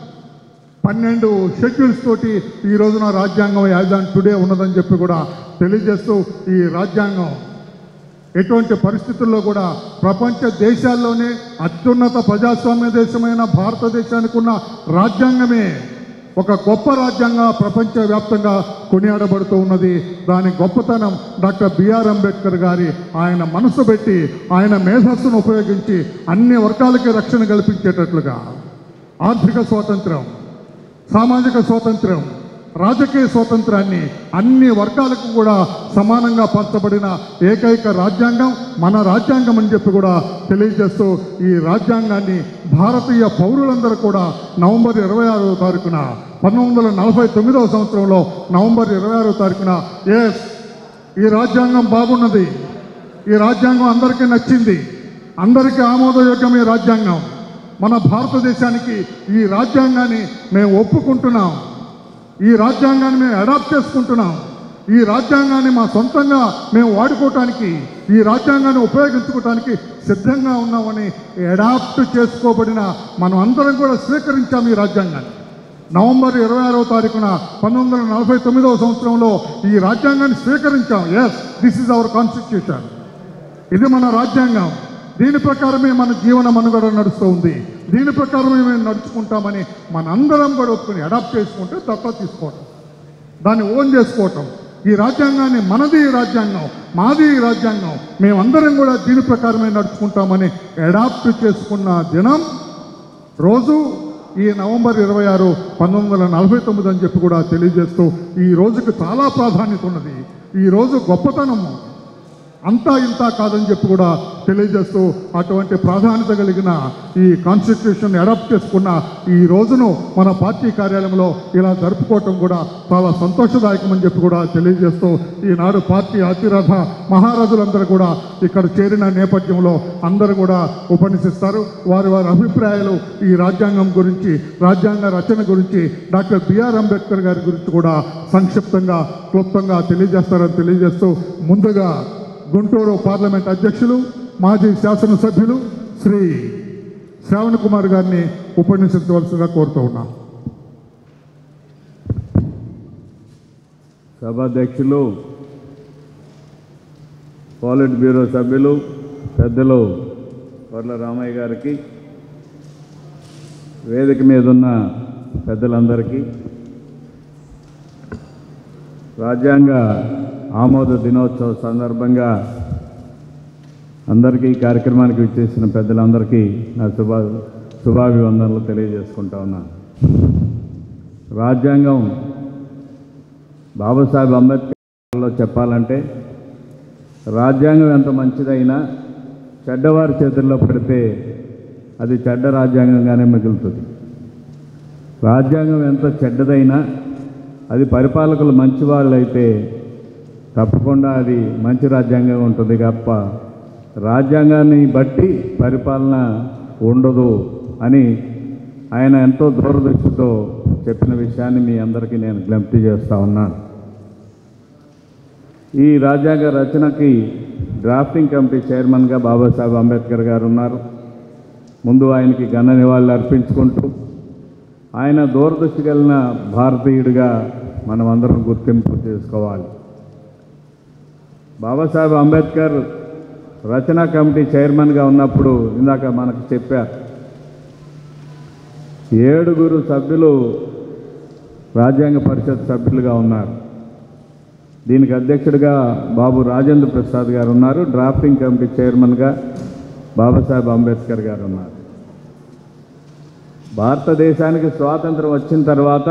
పన్నెండు షెడ్యూల్స్ తోటి ఈ రోజున రాజ్యాంగం యాజ్ ఆన్ టుడే ఉన్నదని చెప్పి కూడా తెలియజేస్తూ ఈ రాజ్యాంగం ఎటువంటి పరిస్థితుల్లో కూడా ప్రపంచ దేశాల్లోనే అత్యున్నత ప్రజాస్వామ్య దేశమైన భారతదేశానికి ఉన్న రాజ్యాంగమే ఒక గొప్ప రాజ్యాంగం ప్రపంచవ్యాప్తంగా కొనియాడబడుతూ ఉన్నది దాని గొప్పతనం డాక్టర్ బిఆర్ అంబేద్కర్ గారి ఆయన మనసు పెట్టి ఆయన మేధస్సును ఉపయోగించి అన్ని వర్గాలకి రక్షణ కల్పించేటట్లుగా ఆర్థిక స్వాతంత్రం సామాజిక స్వాతంత్రం రాజకీయ స్వాతంత్రాన్ని అన్ని వర్గాలకు కూడా సమానంగా పంచబడిన ఏకైక రాజ్యాంగం మన రాజ్యాంగం అని చెప్పి కూడా తెలియజేస్తూ ఈ రాజ్యాంగాన్ని భారతీయ పౌరులందరూ కూడా నవంబర్ ఇరవై ఆరవ తారీఖున పంతొమ్మిది వందల నలభై తొమ్మిదవ సంవత్సరంలో నవంబర్ ఇరవై ఆరవ తారీఖున ఎస్ ఈ రాజ్యాంగం బాగున్నది ఈ రాజ్యాంగం అందరికీ నచ్చింది అందరికీ ఆమోదయోగ్యం ఈ రాజ్యాంగం మన భారతదేశానికి ఈ రాజ్యాంగాన్ని మేము ఒప్పుకుంటున్నాం ఈ రాజ్యాంగాన్ని మేము అడాప్ట్ చేసుకుంటున్నాం ఈ రాజ్యాంగాన్ని మా సొంతంగా మేము వాడుకోవటానికి ఈ రాజ్యాంగాన్ని ఉపయోగించుకోవటానికి సిద్ధంగా ఉన్నామని అడాప్ట్ చేసుకోబడిన మనం అందరం కూడా స్వీకరించాం ఈ రాజ్యాంగాన్ని నవంబర్ ఇరవై ఆరవ తారీఖున పంతొమ్మిది వందల నలభై తొమ్మిదవ సంవత్సరంలో ఈ రాజ్యాంగాన్ని స్వీకరించాం as this is our constitution ఇది మన రాజ్యాంగం దీని ప్రకారమే మన జీవన మనుగడ నడుస్తూ ఉంది దీని ప్రకారమే మేము నడుచుకుంటామని మనందరం కూడా ఒప్పుకొని అడాప్ట్ చేసుకుంటే దత్తా తీసుకోవటం దాన్ని ఓన్ చేసుకోవటం ఈ రాజ్యాంగాన్ని మనది ఈ రాజ్యాంగం మాది ఈ రాజ్యాంగం మేమందరం కూడా దీని ప్రకారమే నడుచుకుంటామని అడాప్ట్ చేసుకున్న దినం రోజు ఈ నవంబర్ ఇరవై ఆరు పంతొమ్మిది వందల నలభై తొమ్మిది అని చెప్పి కూడా తెలియజేస్తూ ఈ రోజుకు చాలా ప్రాధాన్యత ఉన్నది ఈ రోజు గొప్పతనము అంతా ఇంత కాదని చెప్పి కూడా తెలియజేస్తూ అటువంటి ప్రాధాన్యత కలిగిన ఈ కాన్స్టిట్యూషన్ అడాప్ట్ చేసుకున్న ఈ రోజును మన పార్టీ కార్యాలయంలో ఇలా జరుపుకోవటం కూడా చాలా సంతోషదాయకమని చెప్పి కూడా తెలియజేస్తూ ఈనాడు పార్టీ అతిరథ మహారాజులందరూ కూడా ఇక్కడ చేరిన నేపథ్యంలో అందరూ కూడా ఉపన్యసిస్తారు వారి వారి అభిప్రాయాలు ఈ రాజ్యాంగం గురించి రాజ్యాంగ రచన గురించి డాక్టర్ బిఆర్ అంబేద్కర్ గారి గురించి కూడా సంక్షిప్తంగా క్లుప్తంగా తెలియజేస్తారని తెలియజేస్తూ ముందుగా గుంటూరు పార్లమెంట్ అధ్యక్షులు మాజీ శాసనసభ్యులు శ్రీ శ్రావణ్ కుమార్ గారిని ఉపన్యసించవలసిందిగా కోరుతూ ఉన్నాం సభాధ్యక్షులు పాలిట్ బ్యూరో సభ్యులు పెద్దలు వర్ల రామయ్య గారికి వేదిక మీద ఉన్న పెద్దలందరికీ రాజ్యాంగ ఆమోద దినోత్సవ సందర్భంగా అందరికీ ఈ కార్యక్రమానికి విచ్చేసిన పెద్దలందరికీ నా శుభా శుభాభివందనలు తెలియజేసుకుంటా ఉన్నాను రాజ్యాంగం బాబాసాహెబ్ అంబేద్కర్లో చెప్పాలంటే రాజ్యాంగం ఎంత మంచిదైనా చెడ్డవారి చేతుల్లో పడితే అది చెడ్డ రాజ్యాంగంగానే మిగులుతుంది రాజ్యాంగం ఎంత చెడ్డదైనా అది పరిపాలకులు మంచివాళ్ళు అయితే తప్పకుండా అది మంచి రాజ్యాంగం ఉంటుంది తప్ప రాజ్యాంగాన్ని బట్టి పరిపాలన ఉండదు అని ఆయన ఎంతో దూరదృష్టితో చెప్పిన విషయాన్ని మీ అందరికీ నేను జ్ఞప్తి చేస్తూ ఉన్నాను ఈ రాజ్యాంగ రచనకి డ్రాఫ్టింగ్ కమిటీ చైర్మన్గా బాబాసాహెబ్ అంబేద్కర్ గారు ఉన్నారు ముందు ఆయనకి ఘన నివాళులు అర్పించుకుంటూ ఆయన దూరదృష్టి కలిగిన భారతీయుడిగా మనం అందరం గుర్తింపు చేసుకోవాలి బాబాసాహెబ్ అంబేద్కర్ రచనా కమిటీ చైర్మన్గా ఉన్నప్పుడు ఇందాక మనకు చెప్పారు ఏడుగురు సభ్యులు రాజ్యాంగ పరిషత్ సభ్యులుగా ఉన్నారు దీనికి అధ్యక్షుడిగా బాబు రాజేంద్ర ప్రసాద్ గారు ఉన్నారు డ్రాఫ్టింగ్ కమిటీ చైర్మన్గా బాబాసాహెబ్ అంబేద్కర్ గారు ఉన్నారు భారతదేశానికి స్వాతంత్రం వచ్చిన తర్వాత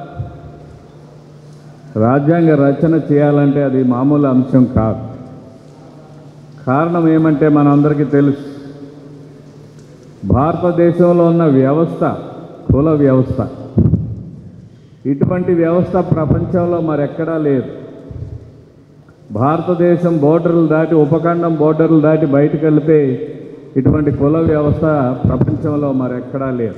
రాజ్యాంగ రచన చేయాలంటే అది మామూలు అంశం కాదు కారణం ఏమంటే మనందరికీ తెలుసు భారతదేశంలో ఉన్న వ్యవస్థ కుల వ్యవస్థ ఇటువంటి వ్యవస్థ ప్రపంచంలో మరెక్కడా లేదు భారతదేశం బోర్డర్లు దాటి ఉపఖండం బోర్డర్లు దాటి బయటకు వెళ్తే ఇటువంటి కుల వ్యవస్థ ప్రపంచంలో మరెక్కడా లేదు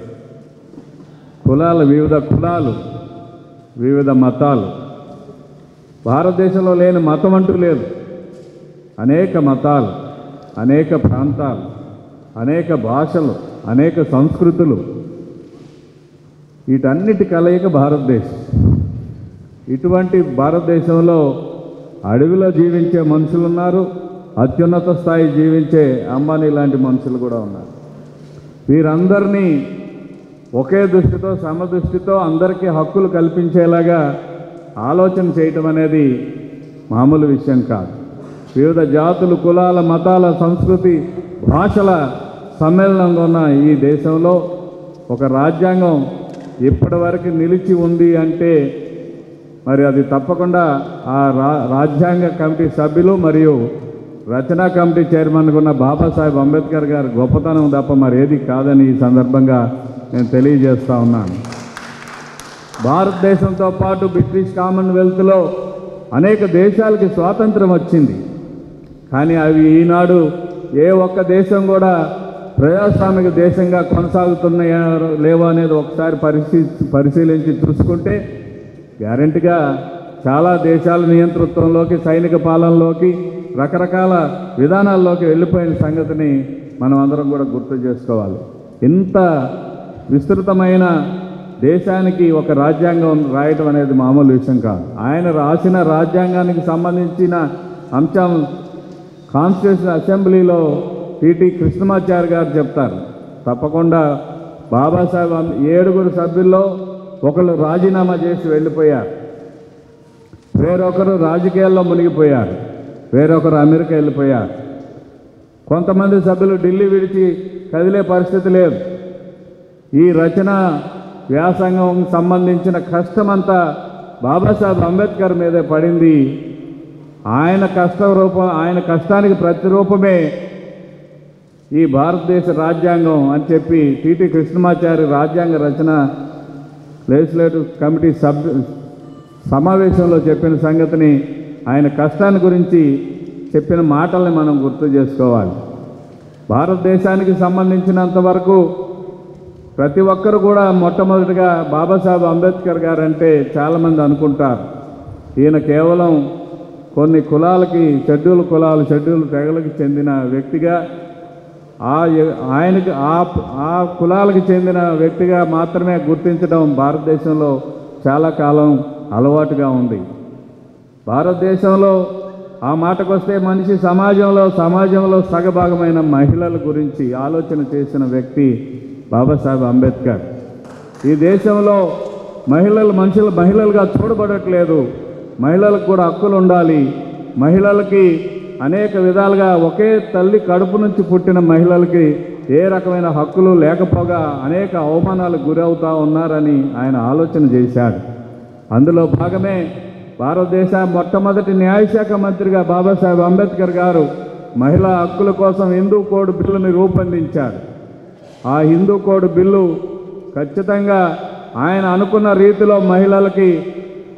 కులాలు వివిధ కులాలు వివిధ మతాలు భారతదేశంలో లేని మతం అంటూ లేదు అనేక మతాలు అనేక ప్రాంతాలు అనేక భాషలు అనేక సంస్కృతులు వీటన్నిటి కలయిక భారతదేశం ఇటువంటి భారతదేశంలో అడవిలో జీవించే మనుషులు ఉన్నారు అత్యున్నత స్థాయి జీవించే అంబానీ లాంటి మనుషులు కూడా ఉన్నారు వీరందరినీ ఒకే దృష్టితో సమదృష్టితో అందరికీ హక్కులు కల్పించేలాగా ఆలోచన చేయటం అనేది మామూలు విషయం కాదు వివిధ జాతులు కులాల మతాల సంస్కృతి భాషల సమ్మేళనంగా ఉన్న ఈ దేశంలో ఒక రాజ్యాంగం ఇప్పటి వరకు నిలిచి ఉంది అంటే మరి అది తప్పకుండా ఆ రా రాజ్యాంగ కమిటీ సభ్యులు మరియు రచనా కమిటీ చైర్మన్గా ఉన్న బాబాసాహెబ్ అంబేద్కర్ గారి గొప్పతనం తప్ప మరి ఏది కాదని ఈ సందర్భంగా నేను తెలియజేస్తా ఉన్నాను భారతదేశంతో పాటు బ్రిటిష్ కామన్వెల్త్లో అనేక దేశాలకి స్వాతంత్రం వచ్చింది కానీ అవి ఈనాడు ఏ ఒక్క దేశం కూడా ప్రజాస్వామిక దేశంగా కొనసాగుతున్నాయా లేవో అనేది ఒకసారి పరిశీ పరిశీలించి చూసుకుంటే గ్యారెంటీగా చాలా దేశాల నియంతృత్వంలోకి సైనిక పాలనలోకి రకరకాల విధానాల్లోకి వెళ్ళిపోయిన సంగతిని మనం అందరం కూడా గుర్తు చేసుకోవాలి ఇంత విస్తృతమైన దేశానికి ఒక రాజ్యాంగం రాయటం అనేది మామూలు విషయం కాదు ఆయన రాసిన రాజ్యాంగానికి సంబంధించిన అంశం కాన్స్టిట్యూషన్ అసెంబ్లీలో టిటి కృష్ణమాచారి గారు చెప్తారు తప్పకుండా బాబాసాహెబ్ అంబే- ఏడుగురు సభ్యుల్లో ఒకళ్ళు రాజీనామా చేసి వెళ్ళిపోయారు వేరొకరు రాజకీయాల్లో మునిగిపోయారు వేరొకరు అమెరికా వెళ్ళిపోయారు కొంతమంది సభ్యులు ఢిల్లీ విడిచి కదిలే పరిస్థితి లేదు ఈ రచన వ్యాసంగం సంబంధించిన కష్టమంతా బాబాసాహెబ్ అంబేద్కర్ మీదే పడింది ఆయన కష్ట రూపం ఆయన కష్టానికి ప్రతిరూపమే ఈ భారతదేశ రాజ్యాంగం అని చెప్పి టిటి కృష్ణమాచారి రాజ్యాంగ రచన లెజిస్లేటివ్ కమిటీ సబ్ సమావేశంలో చెప్పిన సంగతిని ఆయన కష్టాన్ని గురించి చెప్పిన మాటల్ని మనం గుర్తు చేసుకోవాలి భారతదేశానికి సంబంధించినంత వరకు ప్రతి ఒక్కరు కూడా మొట్టమొదటిగా బాబాసాహెబ్ అంబేద్కర్ గారు అంటే చాలామంది అనుకుంటారు ఈయన కేవలం కొన్ని కులాలకి షెడ్యూల్ కులాలు షెడ్యూల్ తెగలకు చెందిన వ్యక్తిగా ఆ య- ఆయనకి ఆ ఆ కులాలకు చెందిన వ్యక్తిగా మాత్రమే గుర్తించడం భారతదేశంలో చాలా కాలం అలవాటుగా ఉంది భారతదేశంలో ఆ మాటకొస్తే మనిషి సమాజంలో సమాజంలో సగభాగమైన మహిళల గురించి ఆలోచన చేసిన వ్యక్తి బాబాసాహెబ్ అంబేద్కర్ ఈ దేశంలో మహిళలు మనుషులు మహిళలుగా చూడబడట్లేదు మహిళలకు కూడా హక్కులు ఉండాలి మహిళలకి అనేక విధాలుగా ఒకే తల్లి కడుపు నుంచి పుట్టిన మహిళలకి ఏ రకమైన హక్కులు లేకపోగా అనేక అవమానాలకు గురవుతా ఉన్నారని ఆయన ఆలోచన చేశాడు అందులో భాగమే భారతదేశ మొట్టమొదటి న్యాయశాఖ మంత్రిగా బాబాసాహెబ్ అంబేద్కర్ గారు మహిళా హక్కుల కోసం హిందూ కోడ్ బిల్లుని రూపొందించారు ఆ హిందూ కోడ్ బిల్లు ఖచ్చితంగా ఆయన అనుకున్న రీతిలో మహిళలకి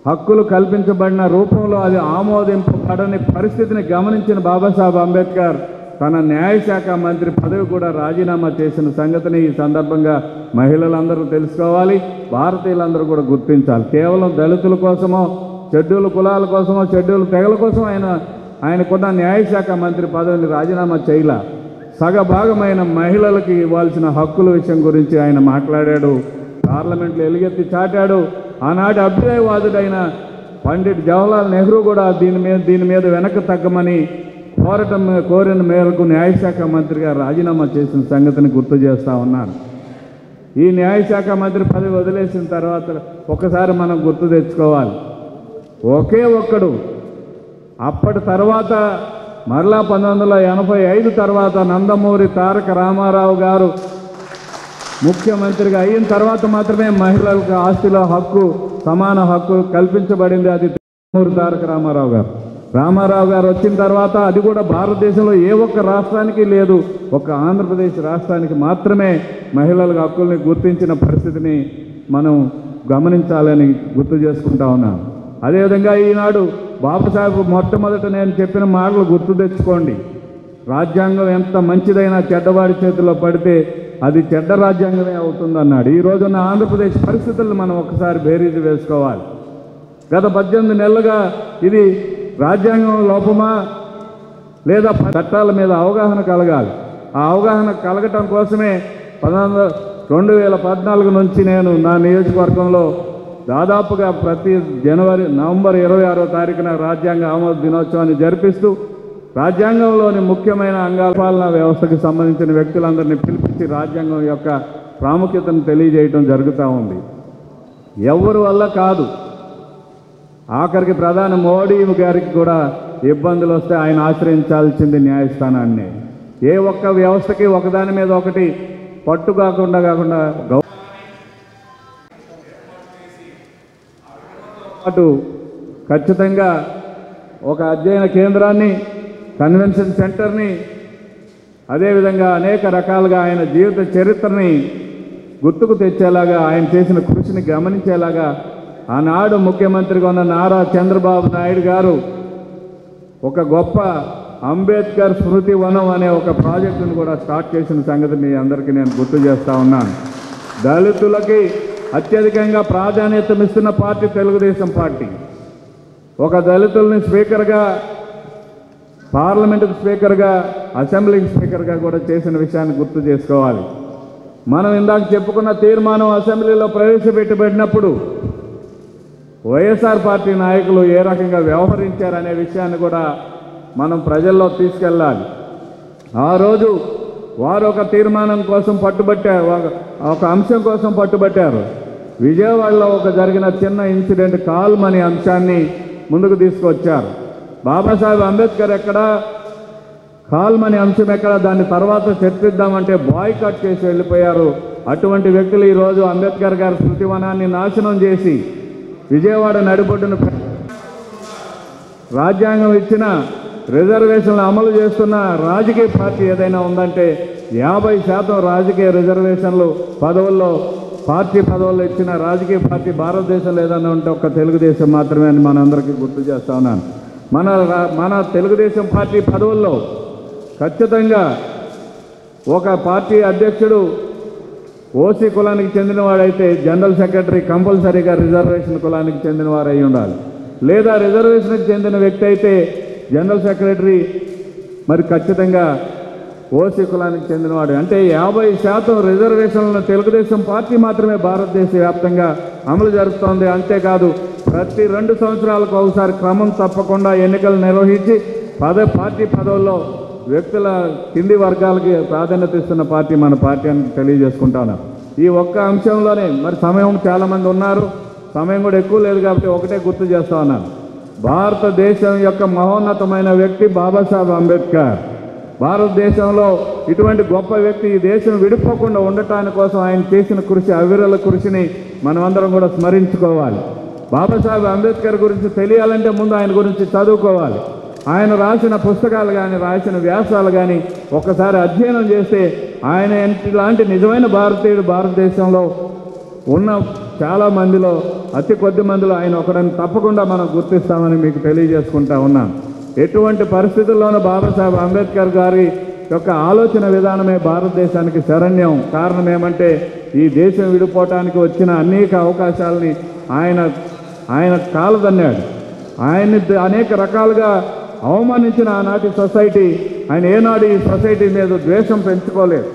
హక్కులు కల్పించబడిన రూపంలో అది ఆమోదింపబడని పరిస్థితిని గమనించిన బాబాసాహెబ్ అంబేద్కర్ తన న్యాయశాఖ మంత్రి పదవి కూడా రాజీనామా చేసిన సంగతిని ఈ సందర్భంగా మహిళలందరూ తెలుసుకోవాలి భారతీయులందరూ కూడా గుర్తించాలి కేవలం దళితుల కోసమో షెడ్యూల్ కులాల కోసమో షెడ్యూల్ తెగల కోసం ఆయన ఆయనకున్న న్యాయశాఖ మంత్రి పదవిని రాజీనామా చేయలా సగభాగమైన మహిళలకి ఇవ్వాల్సిన హక్కుల విషయం గురించి ఆయన మాట్లాడాడు పార్లమెంట్లో ఎలుగెత్తి చాటాడు ఆనాటి అభ్యుదయవాదుడైన పండిట్ జవహర్లాల్ నెహ్రూ కూడా దీని మీద దీని మీద వెనక్కి తగ్గమని కోరటం కోరిన మేరకు న్యాయశాఖ మంత్రిగా రాజీనామా చేసిన సంగతిని గుర్తు చేస్తా ఉన్నారు ఈ న్యాయశాఖ మంత్రి పదవి వదిలేసిన తర్వాత ఒకసారి మనం గుర్తు తెచ్చుకోవాలి ఒకే ఒక్కడు అప్పటి తర్వాత మరలా పంతొమ్మిది వందల ఎనభై ఐదు తర్వాత నందమూరి తారక రామారావు గారు ముఖ్యమంత్రిగా అయిన తర్వాత మాత్రమే మహిళలకు ఆస్తిలో హక్కు సమాన హక్కు కల్పించబడింది అది నందమూరి తారక రామారావు గారు రామారావు గారు వచ్చిన తర్వాత అది కూడా భారతదేశంలో ఏ ఒక్క రాష్ట్రానికి లేదు ఒక ఆంధ్రప్రదేశ్ రాష్ట్రానికి మాత్రమే మహిళలకు హక్కుల్ని గుర్తించిన పరిస్థితిని మనం గమనించాలని గుర్తు చేసుకుంటా ఉన్నాను అదేవిధంగా ఈనాడు బాబాసాహెబ్ మొట్టమొదట నేను చెప్పిన మాటలు గుర్తు తెచ్చుకోండి రాజ్యాంగం ఎంత మంచిదైనా చెడ్డవాడి చేతిలో పడితే అది చెడ్డ రాజ్యాంగమే అవుతుందన్నాడు ఈ రోజున్న ఆంధ్రప్రదేశ్ పరిస్థితులను మనం ఒకసారి బేరీజు వేసుకోవాలి గత పద్దెనిమిది నెలలుగా ఇది రాజ్యాంగం లోపమా లేదా చట్టాల మీద అవగాహన కలగాలి ఆ అవగాహన కలగటం కోసమే పంతొమ్మిది రెండు వేల పద్నాలుగు నుంచి నేను నా నియోజకవర్గంలో దాదాపుగా ప్రతి జనవరి నవంబర్ ఇరవై ఆరో తారీఖున రాజ్యాంగ ఆమోద దినోత్సవాన్ని జరిపిస్తూ రాజ్యాంగంలోని ముఖ్యమైన అంగాల పాలనా వ్యవస్థకు సంబంధించిన వ్యక్తులందరినీ పిలిపించి రాజ్యాంగం యొక్క ప్రాముఖ్యతను తెలియజేయటం జరుగుతూ ఉంది ఎవరి వల్ల కాదు ఆఖరికి ప్రధాని మోడీ గారికి కూడా ఇబ్బందులు వస్తే ఆయన ఆశ్రయించాల్సింది న్యాయస్థానాన్ని ఏ ఒక్క వ్యవస్థకి ఒకదాని మీద ఒకటి పట్టు కాకుండా కాకుండా గౌ- పాటు ఖచ్చితంగా ఒక అధ్యయన కేంద్రాన్ని కన్వెన్షన్ సెంటర్ని అదేవిధంగా అనేక రకాలుగా ఆయన జీవిత చరిత్రని గుర్తుకు తెచ్చేలాగా ఆయన చేసిన కృషిని గమనించేలాగా ఆనాడు ముఖ్యమంత్రిగా ఉన్న నారా చంద్రబాబు నాయుడు గారు ఒక గొప్ప అంబేద్కర్ స్మృతి వనం అనే ఒక ప్రాజెక్టును కూడా స్టార్ట్ చేసిన సంగతి మీ అందరికీ నేను గుర్తు చేస్తా ఉన్నాను దళితులకి అత్యధికంగా ప్రాధాన్యతనిస్తున్న పార్టీ తెలుగుదేశం పార్టీ ఒక దళితుల్ని స్పీకర్గా పార్లమెంటుకు స్పీకర్గా అసెంబ్లీకి స్పీకర్గా కూడా చేసిన విషయాన్ని గుర్తు చేసుకోవాలి మనం ఇందాక చెప్పుకున్న తీర్మానం అసెంబ్లీలో ప్రవేశపెట్టబడినప్పుడు వైఎస్ఆర్ పార్టీ నాయకులు ఏ రకంగా వ్యవహరించారనే విషయాన్ని కూడా మనం ప్రజల్లో తీసుకెళ్ళాలి ఆ రోజు వారు ఒక తీర్మానం కోసం పట్టుబట్టారు ఒక- ఒక అంశం కోసం పట్టుబట్టారు విజయవాడలో ఒక జరిగిన చిన్న ఇన్సిడెంట్ కాల్మ్ అనే అంశాన్ని ముందుకు తీసుకొచ్చారు బాబాసాహెబ్ అంబేద్కర్ ఎక్కడ కాల్మ్ అనే అంశం ఎక్కడ దాన్ని తర్వాత చర్చిద్దామంటే బాయ్ కట్ చేసి వెళ్ళిపోయారు అటువంటి వ్యక్తులు ఈరోజు అంబేద్కర్ గారి స్మృతివనాన్ని నాశనం చేసి విజయవాడ నడిబొడ్డును పె- రాజ్యాంగం ఇచ్చిన రిజర్వేషన్లు అమలు చేస్తున్న రాజకీయ పార్టీ ఏదైనా ఉందంటే యాభై శాతం రాజకీయ రిజర్వేషన్లు పదవుల్లో పార్టీ పదవుల్లో ఇచ్చిన రాజకీయ పార్టీ భారతదేశంలో ఏదైనా ఉంటే ఒక్క తెలుగుదేశం మాత్రమే అని మనందరికీ గుర్తు చేస్తా ఉన్నాను మన రా- మన తెలుగుదేశం పార్టీ పదవుల్లో ఖచ్చితంగా ఒక పార్టీ అధ్యక్షుడు ఓసీ కులానికి చెందినవాడైతే జనరల్ సెక్రటరీ కంపల్సరీగా రిజర్వేషన్ కులానికి చెందినవారు అయి ఉండాలి లేదా రిజర్వేషన్కి చెందిన వ్యక్తి అయితే జనరల్ సెక్రటరీ మరి ఖచ్చితంగా ఓసీ కులానికి చెందినవాడు అంటే యాభై శాతం రిజర్వేషన్లను తెలుగుదేశం పార్టీ మాత్రమే భారతదేశ వ్యాప్తంగా అమలు జరుపుతోంది అంతేకాదు ప్రతి రెండు సంవత్సరాలకు ఒకసారి క్రమం తప్పకుండా ఎన్నికలు నిర్వహించి పద పార్టీ పదవుల్లో వ్యక్తుల కింది వర్గాలకి ప్రాధాన్యత ఇస్తున్న పార్టీ మన పార్టీ అని తెలియజేసుకుంటాను ఈ ఒక్క అంశంలోనే మరి సమయం చాలామంది ఉన్నారు సమయం కూడా ఎక్కువ లేదు కాబట్టి ఒకటే గుర్తు చేస్తా ఉన్నాను భారతదేశం యొక్క మహోన్నతమైన వ్యక్తి బాబాసాహెబ్ అంబేద్కర్ భారతదేశంలో ఇటువంటి గొప్ప వ్యక్తి ఈ దేశం విడిపోకుండా ఉండటాని కోసం ఆయన చేసిన కృషి అవిరల కృషిని మనమందరం కూడా స్మరించుకోవాలి బాబాసాహెబ్ అంబేద్కర్ గురించి తెలియాలంటే ముందు ఆయన గురించి చదువుకోవాలి ఆయన రాసిన పుస్తకాలు కానీ రాసిన వ్యాసాలు కానీ ఒక్కసారి అధ్యయనం చేస్తే ఆయన లాంటి నిజమైన భారతీయుడు భారతదేశంలో ఉన్న చాలా మందిలో అతి కొద్ది మందిలో ఆయన ఒకరిని తప్పకుండా మనం గుర్తిస్తామని మీకు తెలియజేసుకుంటా ఉన్నాం ఎటువంటి పరిస్థితుల్లోనూ బాబాసాహెబ్ అంబేద్కర్ గారి యొక్క ఆలోచన విధానమే భారతదేశానికి శరణ్యం కారణం ఏమంటే ఈ దేశం విడిపోవటానికి వచ్చిన అనేక అవకాశాలని ఆయన ఆయన కాలదన్నాడు ఆయన్ని ద- అనేక రకాలుగా అవమానించిన ఆనాటి సొసైటీ ఆయన ఏనాడు ఈ సొసైటీ మీద ద్వేషం పెంచుకోలేదు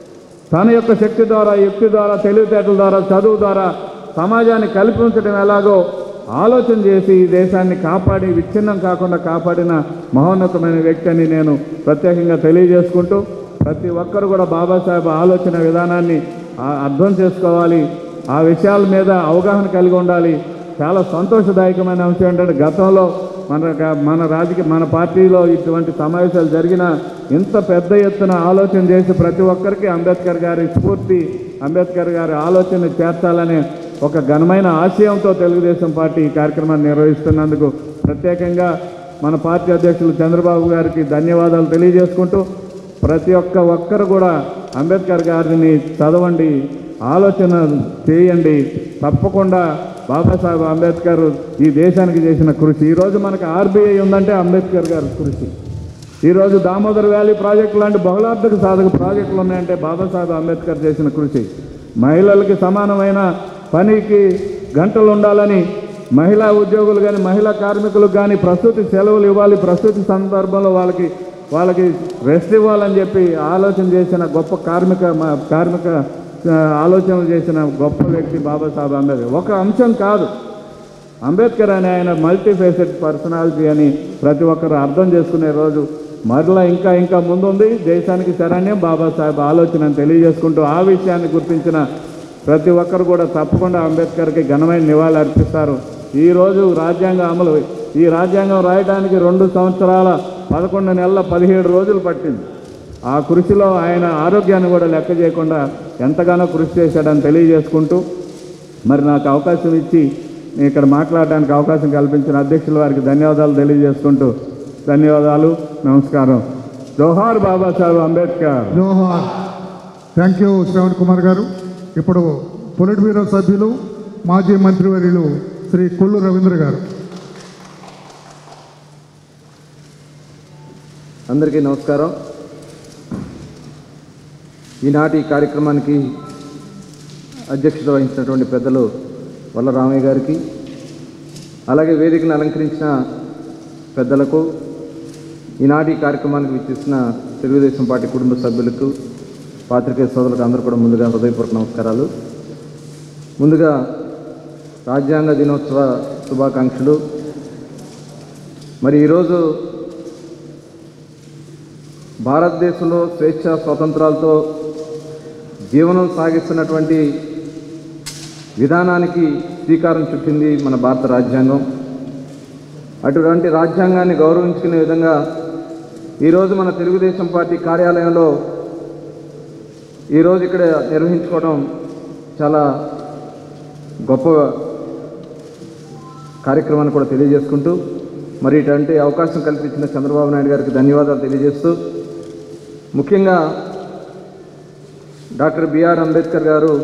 తన యొక్క శక్తి ద్వారా యుక్తి ద్వారా తెలివితేటల ద్వారా చదువు ద్వారా సమాజాన్ని కలిపి ఉంచడం ఎలాగో ఆలోచన చేసి ఈ దేశాన్ని కాపాడి విచ్ఛిన్నం కాకుండా కాపాడిన మహోన్నతమైన వ్యక్తి అని నేను ప్రత్యేకంగా తెలియజేసుకుంటూ ప్రతి ఒక్కరు కూడా బాబాసాహెబ్ ఆలోచన విధానాన్ని ఆ- అర్థం చేసుకోవాలి ఆ విషయాల మీద అవగాహన కలిగి ఉండాలి చాలా సంతోషదాయకమైన అంశం ఏంటంటే గతంలో మన మన రాజకీయ మన పార్టీలో ఇటువంటి సమావేశాలు జరిగిన ఇంత పెద్ద ఎత్తున ఆలోచన చేసి ప్రతి ఒక్కరికి అంబేద్కర్ గారి స్ఫూర్తి అంబేద్కర్ గారి ఆలోచన చేర్చాలనే ఒక ఘనమైన ఆశయంతో తెలుగుదేశం పార్టీ ఈ కార్యక్రమాన్ని నిర్వహిస్తున్నందుకు ప్రత్యేకంగా మన పార్టీ అధ్యక్షులు చంద్రబాబు గారికి ధన్యవాదాలు తెలియజేసుకుంటూ ప్రతి ఒక్క ఒక్కరు కూడా అంబేద్కర్ గారిని చదవండి ఆలోచన చేయండి తప్పకుండా బాబాసాహెబ్ అంబేద్కర్ ఈ దేశానికి చేసిన కృషి ఈరోజు మనకు ఆర్బీఐ ఉందంటే అంబేద్కర్ గారి కృషి ఈరోజు దామోదర్ వ్యాలీ ప్రాజెక్టు లాంటి బహుళార్థక సాధక ప్రాజెక్టులు ఉన్నాయంటే బాబాసాహెబ్ అంబేద్కర్ చేసిన కృషి మహిళలకి సమానమైన పనికి గంటలు ఉండాలని మహిళా ఉద్యోగులు కానీ మహిళా కార్మికులకు కానీ ప్రసూతి సెలవులు ఇవ్వాలి ప్రసూతి సందర్భంలో వాళ్ళకి వాళ్ళకి రెస్ట్ ఇవ్వాలని చెప్పి ఆలోచన చేసిన గొప్ప కార్మిక మ- కార్మిక ఆ, ఆలోచనలు చేసిన గొప్ప వ్యక్తి బాబాసాహెబ్ అంబేద్కర్ ఒక అంశం కాదు అంబేద్కర్ అనే ఆయన మల్టీ ఫేసెడ్ పర్సనాలిటీ అని ప్రతి ఒక్కరు అర్థం చేసుకునే రోజు మరలా ఇంకా ఇంకా ముందుంది దేశానికి శరణ్యం బాబాసాహెబ్ ఆలోచన అని తెలియజేసుకుంటూ ఆ విషయాన్ని గుర్తించిన ప్రతి ఒక్కరు కూడా తప్పకుండా అంబేద్కర్కి ఘనమైన నివాళి అర్పిస్తారు ఈరోజు రాజ్యాంగ అమలు ఈ రాజ్యాంగం రాయడానికి రెండు సంవత్సరాల పదకొండు నెలల పదిహేడు రోజులు పట్టింది ఆ కృషిలో ఆయన ఆరోగ్యాన్ని కూడా లెక్క చేయకుండా ఎంతగానో కృషి చేశాడని తెలియజేసుకుంటూ మరి నాకు అవకాశం ఇచ్చి నేను ఇక్కడ మాట్లాడడానికి అవకాశం కల్పించిన అధ్యక్షుల వారికి ధన్యవాదాలు తెలియజేసుకుంటూ ధన్యవాదాలు నమస్కారం జోహార్ బాబాసాహెబ్ అంబేద్కర్ జోహార్ థ్యాంక్ యూ శ్రవణ్ కుమార్ గారు ఇప్పుడు పొలిట్ బ్యూరో సభ్యులు మాజీ మంత్రివర్యులు శ్రీ కొల్లు రవీంద్ర గారు అందరికీ నమస్కారం ఈనాటి ఈ కార్యక్రమానికి అధ్యక్షత వహించినటువంటి పెద్దలు వల్ల రామయ్య గారికి అలాగే వేదికను అలంకరించిన పెద్దలకు ఈనాటి ఈ కార్యక్రమానికి విచ్చేసిన తెలుగుదేశం పార్టీ కుటుంబ సభ్యులకు పాత్రికేయ సోదరులకు అందరూ కూడా ముందుగా హృదయపూర్వక నమస్కారాలు ముందుగా రాజ్యాంగ దినోత్సవ శుభాకాంక్షలు మరి ఈరోజు భారతదేశంలో స్వేచ్ఛ స్వాతంత్రాలతో జీవనం సాగిస్తున్నటువంటి విధానానికి శ్రీకారం చుట్టింది మన భారత రాజ్యాంగం అటువంటి రాజ్యాంగాన్ని గౌరవించుకునే విధంగా ఈరోజు మన తెలుగుదేశం పార్టీ కార్యాలయంలో ఈరోజు ఇక్కడ నిర్వహించుకోవడం చాలా గొప్ప కార్యక్రమాన్ని కూడా తెలియజేసుకుంటూ మరి ఇటువంటి అవకాశం కల్పించిన చంద్రబాబు నాయుడు గారికి ధన్యవాదాలు తెలియజేస్తూ ముఖ్యంగా డాక్టర్ బిఆర్ అంబేద్కర్ గారు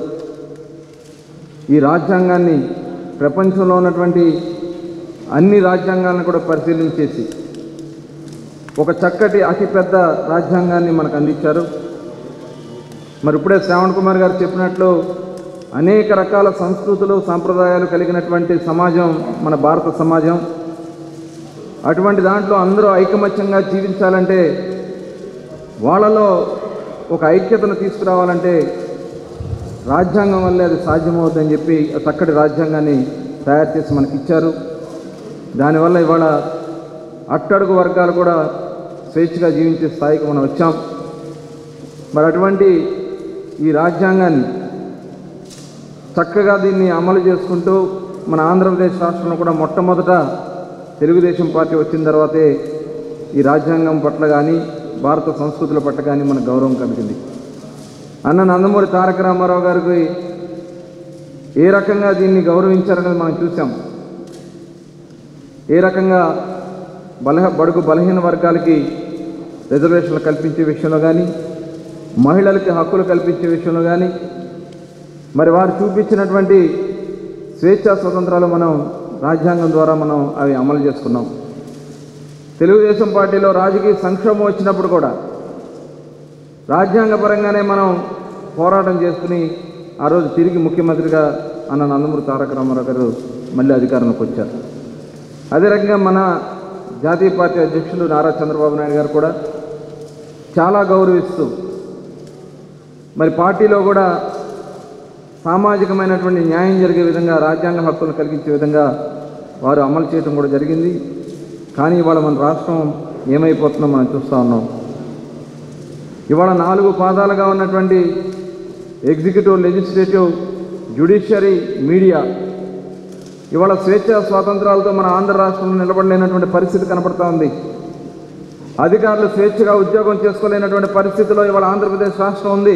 ఈ రాజ్యాంగాన్ని ప్రపంచంలో ఉన్నటువంటి అన్ని రాజ్యాంగాలను కూడా పరిశీలించేసి ఒక చక్కటి అతిపెద్ద రాజ్యాంగాన్ని మనకు అందించారు మరి ఇప్పుడే శ్రావణ్ కుమార్ గారు చెప్పినట్లు అనేక రకాల సంస్కృతులు సాంప్రదాయాలు కలిగినటువంటి సమాజం మన భారత సమాజం అటువంటి దాంట్లో అందరూ ఐకమత్యంగా జీవించాలంటే వాళ్ళలో ఒక ఐక్యతను తీసుకురావాలంటే రాజ్యాంగం వల్లే అది సాధ్యమవుతుందని చెప్పి ఆ చక్కటి రాజ్యాంగాన్ని తయారు చేసి మనకి ఇచ్చారు దానివల్ల ఇవాళ అట్టడుగు వర్గాలు కూడా స్వేచ్ఛగా జీవించే స్థాయికి మనం వచ్చాం మరి అటువంటి ఈ రాజ్యాంగాన్ని చక్కగా దీన్ని అమలు చేసుకుంటూ మన ఆంధ్రప్రదేశ్ రాష్ట్రంలో కూడా మొట్టమొదట తెలుగుదేశం పార్టీ వచ్చిన తర్వాతే ఈ రాజ్యాంగం పట్ల కానీ భారత సంస్కృతుల పట్ల కానీ మనకు గౌరవం కలిగింది అన్న నందమూరి తారక రామారావు గారికి ఏ రకంగా దీన్ని గౌరవించారనేది మనం చూసాం ఏ రకంగా బలహ బడుగు బలహీన వర్గాలకి రిజర్వేషన్లు కల్పించే విషయంలో కానీ మహిళలకి హక్కులు కల్పించే విషయంలో కానీ మరి వారు చూపించినటువంటి స్వేచ్ఛా స్వతంత్రాలు మనం రాజ్యాంగం ద్వారా మనం అవి అమలు చేసుకున్నాం తెలుగుదేశం పార్టీలో రాజకీయ సంక్షోభం వచ్చినప్పుడు కూడా రాజ్యాంగపరంగానే మనం పోరాటం చేసుకుని ఆ రోజు తిరిగి ముఖ్యమంత్రిగా అన్న నందమూరి తారక రామారావు గారు మళ్ళీ అధికారంలోకి వచ్చారు అదే రకంగా మన జాతీయ పార్టీ అధ్యక్షులు నారా చంద్రబాబు నాయుడు గారు కూడా చాలా గౌరవిస్తూ మరి పార్టీలో కూడా సామాజికమైనటువంటి న్యాయం జరిగే విధంగా రాజ్యాంగ హక్కులను కలిగించే విధంగా వారు అమలు చేయడం కూడా జరిగింది కానీ ఇవాళ మన రాష్ట్రం ఏమైపోతుందో మనం చూస్తూ ఉన్నాం ఇవాళ నాలుగు పాదాలుగా ఉన్నటువంటి ఎగ్జిక్యూటివ్ లెజిస్లేటివ్ జ్యుడిషియరీ మీడియా ఇవాళ స్వేచ్ఛ స్వాతంత్రాలతో మన ఆంధ్ర రాష్ట్రంలో నిలబడలేనటువంటి పరిస్థితి కనపడతా ఉంది అధికారులు స్వేచ్ఛగా ఉద్యోగం చేసుకోలేనటువంటి పరిస్థితిలో ఇవాళ ఆంధ్రప్రదేశ్ రాష్ట్రం ఉంది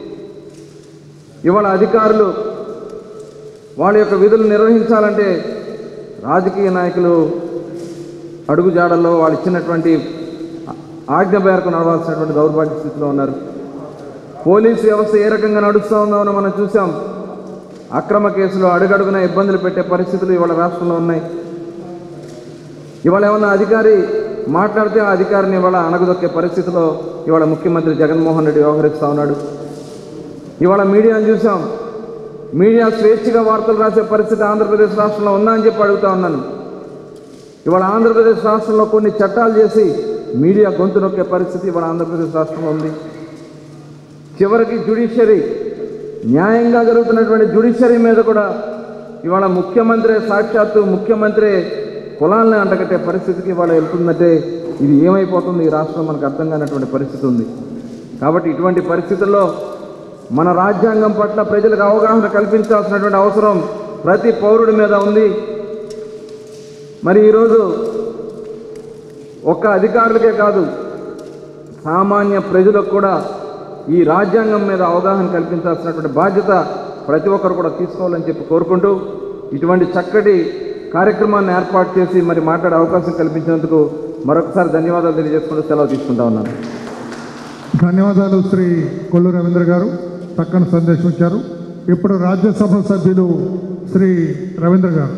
ఇవాళ అధికారులు వాళ్ళ యొక్క విధులు నిర్వహించాలంటే రాజకీయ నాయకులు అడుగుజాడల్లో వాళ్ళు ఇచ్చినటువంటి ఆజ్ఞ మేరకు నడవాల్సినటువంటి దౌర్భాగ్య స్థితిలో ఉన్నారు పోలీసు వ్యవస్థ ఏ రకంగా నడుస్తూ ఉందో మనం చూసాం అక్రమ కేసులు అడుగడుగున ఇబ్బందులు పెట్టే పరిస్థితులు ఇవాళ రాష్ట్రంలో ఉన్నాయి ఇవాళ ఏమన్నా అధికారి మాట్లాడితే ఆ అధికారిని ఇవాళ అణగదొక్కే పరిస్థితిలో ఇవాళ ముఖ్యమంత్రి జగన్మోహన్ రెడ్డి వ్యవహరిస్తూ ఉన్నాడు ఇవాళ మీడియాను చూసాం మీడియా స్వేచ్ఛగా వార్తలు రాసే పరిస్థితి ఆంధ్రప్రదేశ్ రాష్ట్రంలో ఉందా అని చెప్పి అడుగుతా ఉన్నాను ఇవాళ ఆంధ్రప్రదేశ్ రాష్ట్రంలో కొన్ని చట్టాలు చేసి మీడియా గొంతు నొక్కే పరిస్థితి ఇవాళ ఆంధ్రప్రదేశ్ రాష్ట్రంలో ఉంది చివరికి జ్యుడిషియరీ న్యాయంగా జరుగుతున్నటువంటి జ్యుడిషియరీ మీద కూడా ఇవాళ ముఖ్యమంత్రి సాక్షాత్తు ముఖ్యమంత్రి కులాలను అంటగట్టే పరిస్థితికి ఇవాళ వెళ్తుందంటే ఇది ఏమైపోతుంది ఈ రాష్ట్రం మనకు అర్థం కానటువంటి పరిస్థితి ఉంది కాబట్టి ఇటువంటి పరిస్థితుల్లో మన రాజ్యాంగం పట్ల ప్రజలకు అవగాహన కల్పించాల్సినటువంటి అవసరం ప్రతి పౌరుడి మీద ఉంది మరి ఈరోజు ఒక్క అధికారులకే కాదు సామాన్య ప్రజలకు కూడా ఈ రాజ్యాంగం మీద అవగాహన కల్పించాల్సినటువంటి బాధ్యత ప్రతి ఒక్కరు కూడా తీసుకోవాలని చెప్పి కోరుకుంటూ ఇటువంటి చక్కటి కార్యక్రమాన్ని ఏర్పాటు చేసి మరి మాట్లాడే అవకాశం కల్పించినందుకు మరొకసారి ధన్యవాదాలు తెలియజేసుకుంటూ సెలవు తీసుకుంటా ఉన్నాను ధన్యవాదాలు శ్రీ కొల్లు రవీంద్ర గారు చక్కని సందేశం ఇచ్చారు ఇప్పుడు రాజ్యసభ సభ్యులు శ్రీ రవీంద్ర గారు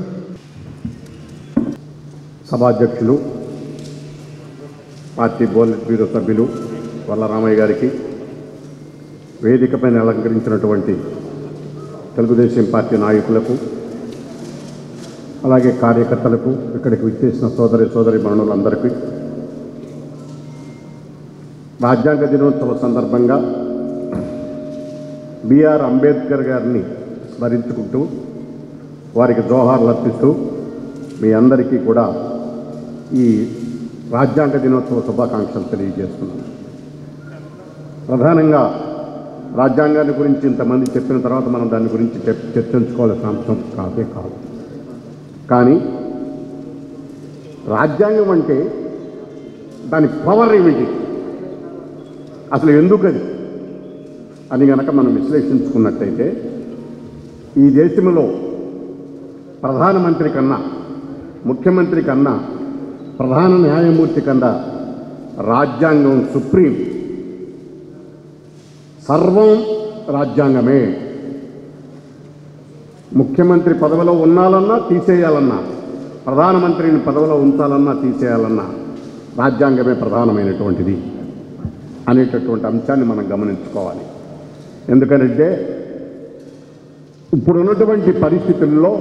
సభాధ్యక్షులు పార్టీ బోలెట్ బ్యూరో సభ్యులు వల్లరామయ్య గారికి వేదికపైన అలంకరించినటువంటి తెలుగుదేశం పార్టీ నాయకులకు అలాగే కార్యకర్తలకు ఇక్కడికి విచ్చేసిన సోదరి సోదరి మరణులందరికీ రాజ్యాంగ దినోత్సవ సందర్భంగా బిఆర్ అంబేద్కర్ గారిని స్మరించుకుంటూ వారికి జోహార్లు అర్పిస్తూ మీ అందరికీ కూడా ఈ రాజ్యాంగ దినోత్సవ శుభాకాంక్షలు తెలియజేస్తున్నాను ప్రధానంగా రాజ్యాంగాన్ని గురించి ఇంతమంది చెప్పిన తర్వాత మనం దాని గురించి చెప్- చర్చించుకోవాల్సిన అంశం కాదే కాదు కానీ రాజ్యాంగం అంటే దాని పవర్ ఏమిటి అసలు ఎందుకు అది అని గనక మనం విశ్లేషించుకున్నట్టయితే ఈ దేశంలో ప్రధానమంత్రి కన్నా ముఖ్యమంత్రి కన్నా ప్రధాన న్యాయమూర్తి కన్నా రాజ్యాంగం సుప్రీం సర్వం రాజ్యాంగమే ముఖ్యమంత్రి పదవిలో ఉండాలన్నా తీసేయాలన్నా ప్రధానమంత్రిని పదవిలో ఉంచాలన్నా తీసేయాలన్నా రాజ్యాంగమే ప్రధానమైనటువంటిది అనేటటువంటి అంశాన్ని మనం గమనించుకోవాలి ఎందుకంటే ఇప్పుడున్నటువంటి పరిస్థితుల్లో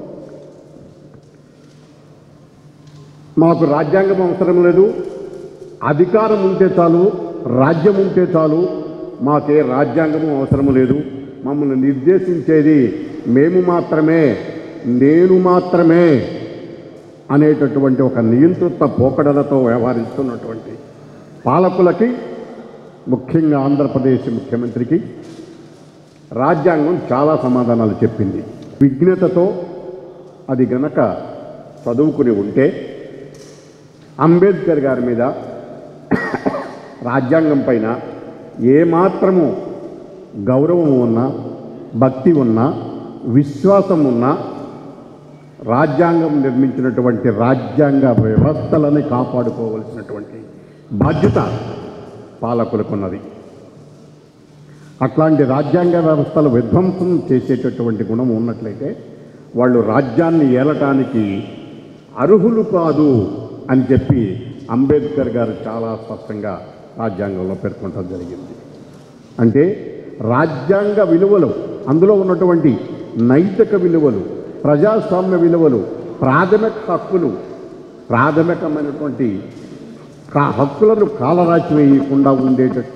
మాకు రాజ్యాంగం అవసరం లేదు అధికారం ఉంటే చాలు రాజ్యం ఉంటే చాలు మాకే రాజ్యాంగము అవసరం లేదు మమ్మల్ని నిర్దేశించేది మేము మాత్రమే నేను మాత్రమే అనేటటువంటి ఒక నియంత్రిత పోకడలతో వ్యవహరిస్తున్నటువంటి పాలకులకి ముఖ్యంగా ఆంధ్రప్రదేశ్ ముఖ్యమంత్రికి రాజ్యాంగం చాలా సమాధానాలు చెప్పింది విజ్ఞతతో అది గనక చదువుకుని ఉంటే అంబేద్కర్ గారి మీద రాజ్యాంగం పైన ఏమాత్రము గౌరవం ఉన్నా భక్తి ఉన్నా విశ్వాసం ఉన్నా రాజ్యాంగం నిర్మించినటువంటి రాజ్యాంగ వ్యవస్థలని కాపాడుకోవలసినటువంటి బాధ్యత పాలకులకున్నది అట్లాంటి రాజ్యాంగ వ్యవస్థలు విధ్వంసం చేసేటటువంటి గుణం ఉన్నట్లయితే వాళ్ళు రాజ్యాన్ని ఏలటానికి అర్హులు కాదు అని చెప్పి అంబేద్కర్ గారు చాలా స్పష్టంగా రాజ్యాంగంలో పేర్కొనడం జరిగింది అంటే రాజ్యాంగ విలువలు అందులో ఉన్నటువంటి నైతిక విలువలు ప్రజాస్వామ్య విలువలు ప్రాథమిక హక్కులు ప్రాథమికమైనటువంటి కా హక్కులను కాలరాచి వేయకుండా ఉండేటట్టు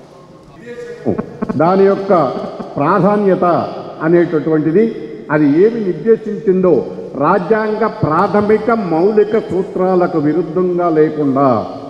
దాని యొక్క ప్రాధాన్యత అనేటటువంటిది అది ఏమి నిర్దేశించిందో రాజ్యాంగ ప్రాథమిక మౌలిక సూత్రాలకు విరుద్ధంగా లేకుండా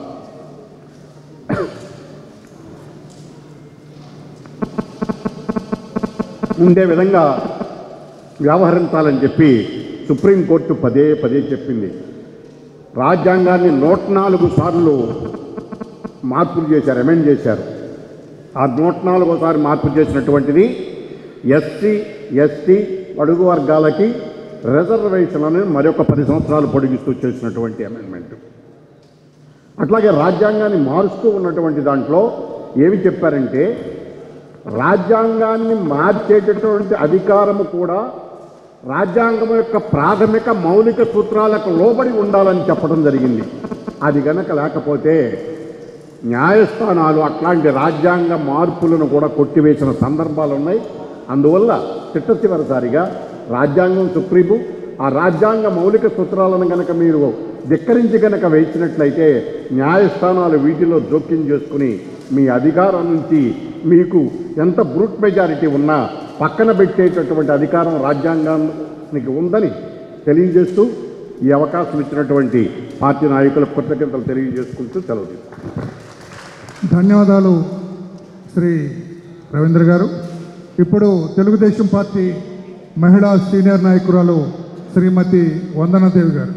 ఉండే విధంగా వ్యవహరించాలని చెప్పి సుప్రీంకోర్టు పదే పదే చెప్పింది రాజ్యాంగాన్ని నూట నాలుగు సార్లు మార్పులు చేశారు అమెండ్ చేశారు ఆ నూట నాలుగోసారి మార్పు చేసినటువంటిది ఎస్సీ ఎస్టీ అడుగు వర్గాలకి రిజర్వేషన్ అని మరొక పది సంవత్సరాలు పొడిగిస్తూ చేసినటువంటి అమెండ్మెంట్ అట్లాగే రాజ్యాంగాన్ని మారుస్తూ ఉన్నటువంటి దాంట్లో ఏమి చెప్పారంటే రాజ్యాంగాన్ని మార్చేటటువంటి అధికారము కూడా రాజ్యాంగం యొక్క ప్రాథమిక మౌలిక సూత్రాలకు లోబడి ఉండాలని చెప్పడం జరిగింది అది గనక లేకపోతే న్యాయస్థానాలు అట్లాంటి రాజ్యాంగ మార్పులను కూడా కొట్టివేసిన సందర్భాలు ఉన్నాయి అందువల్ల చిట్ట చివరిసారిగా రాజ్యాంగం సుప్రీము ఆ రాజ్యాంగ మౌలిక సూత్రాలను గనక మీరు ధిక్కరించి గనక వేసినట్లయితే న్యాయస్థానాలు వీటిలో జోక్యం చేసుకుని మీ అధికారం నుంచి మీకు ఎంత బ్రూట్ మెజారిటీ ఉన్నా పక్కన పెట్టేటటువంటి అధికారం రాజ్యాంగానికి ఉందని తెలియజేస్తూ ఈ అవకాశం ఇచ్చినటువంటి పార్టీ నాయకులకు కృతజ్ఞతలు తెలియజేసుకుంటూ సెలవు తీసుకుంటాను ధన్యవాదాలు శ్రీ రవీంద్ర గారు ఇప్పుడు తెలుగుదేశం పార్టీ మహిళా సీనియర్ నాయకురాలు శ్రీమతి వందనదేవి గారు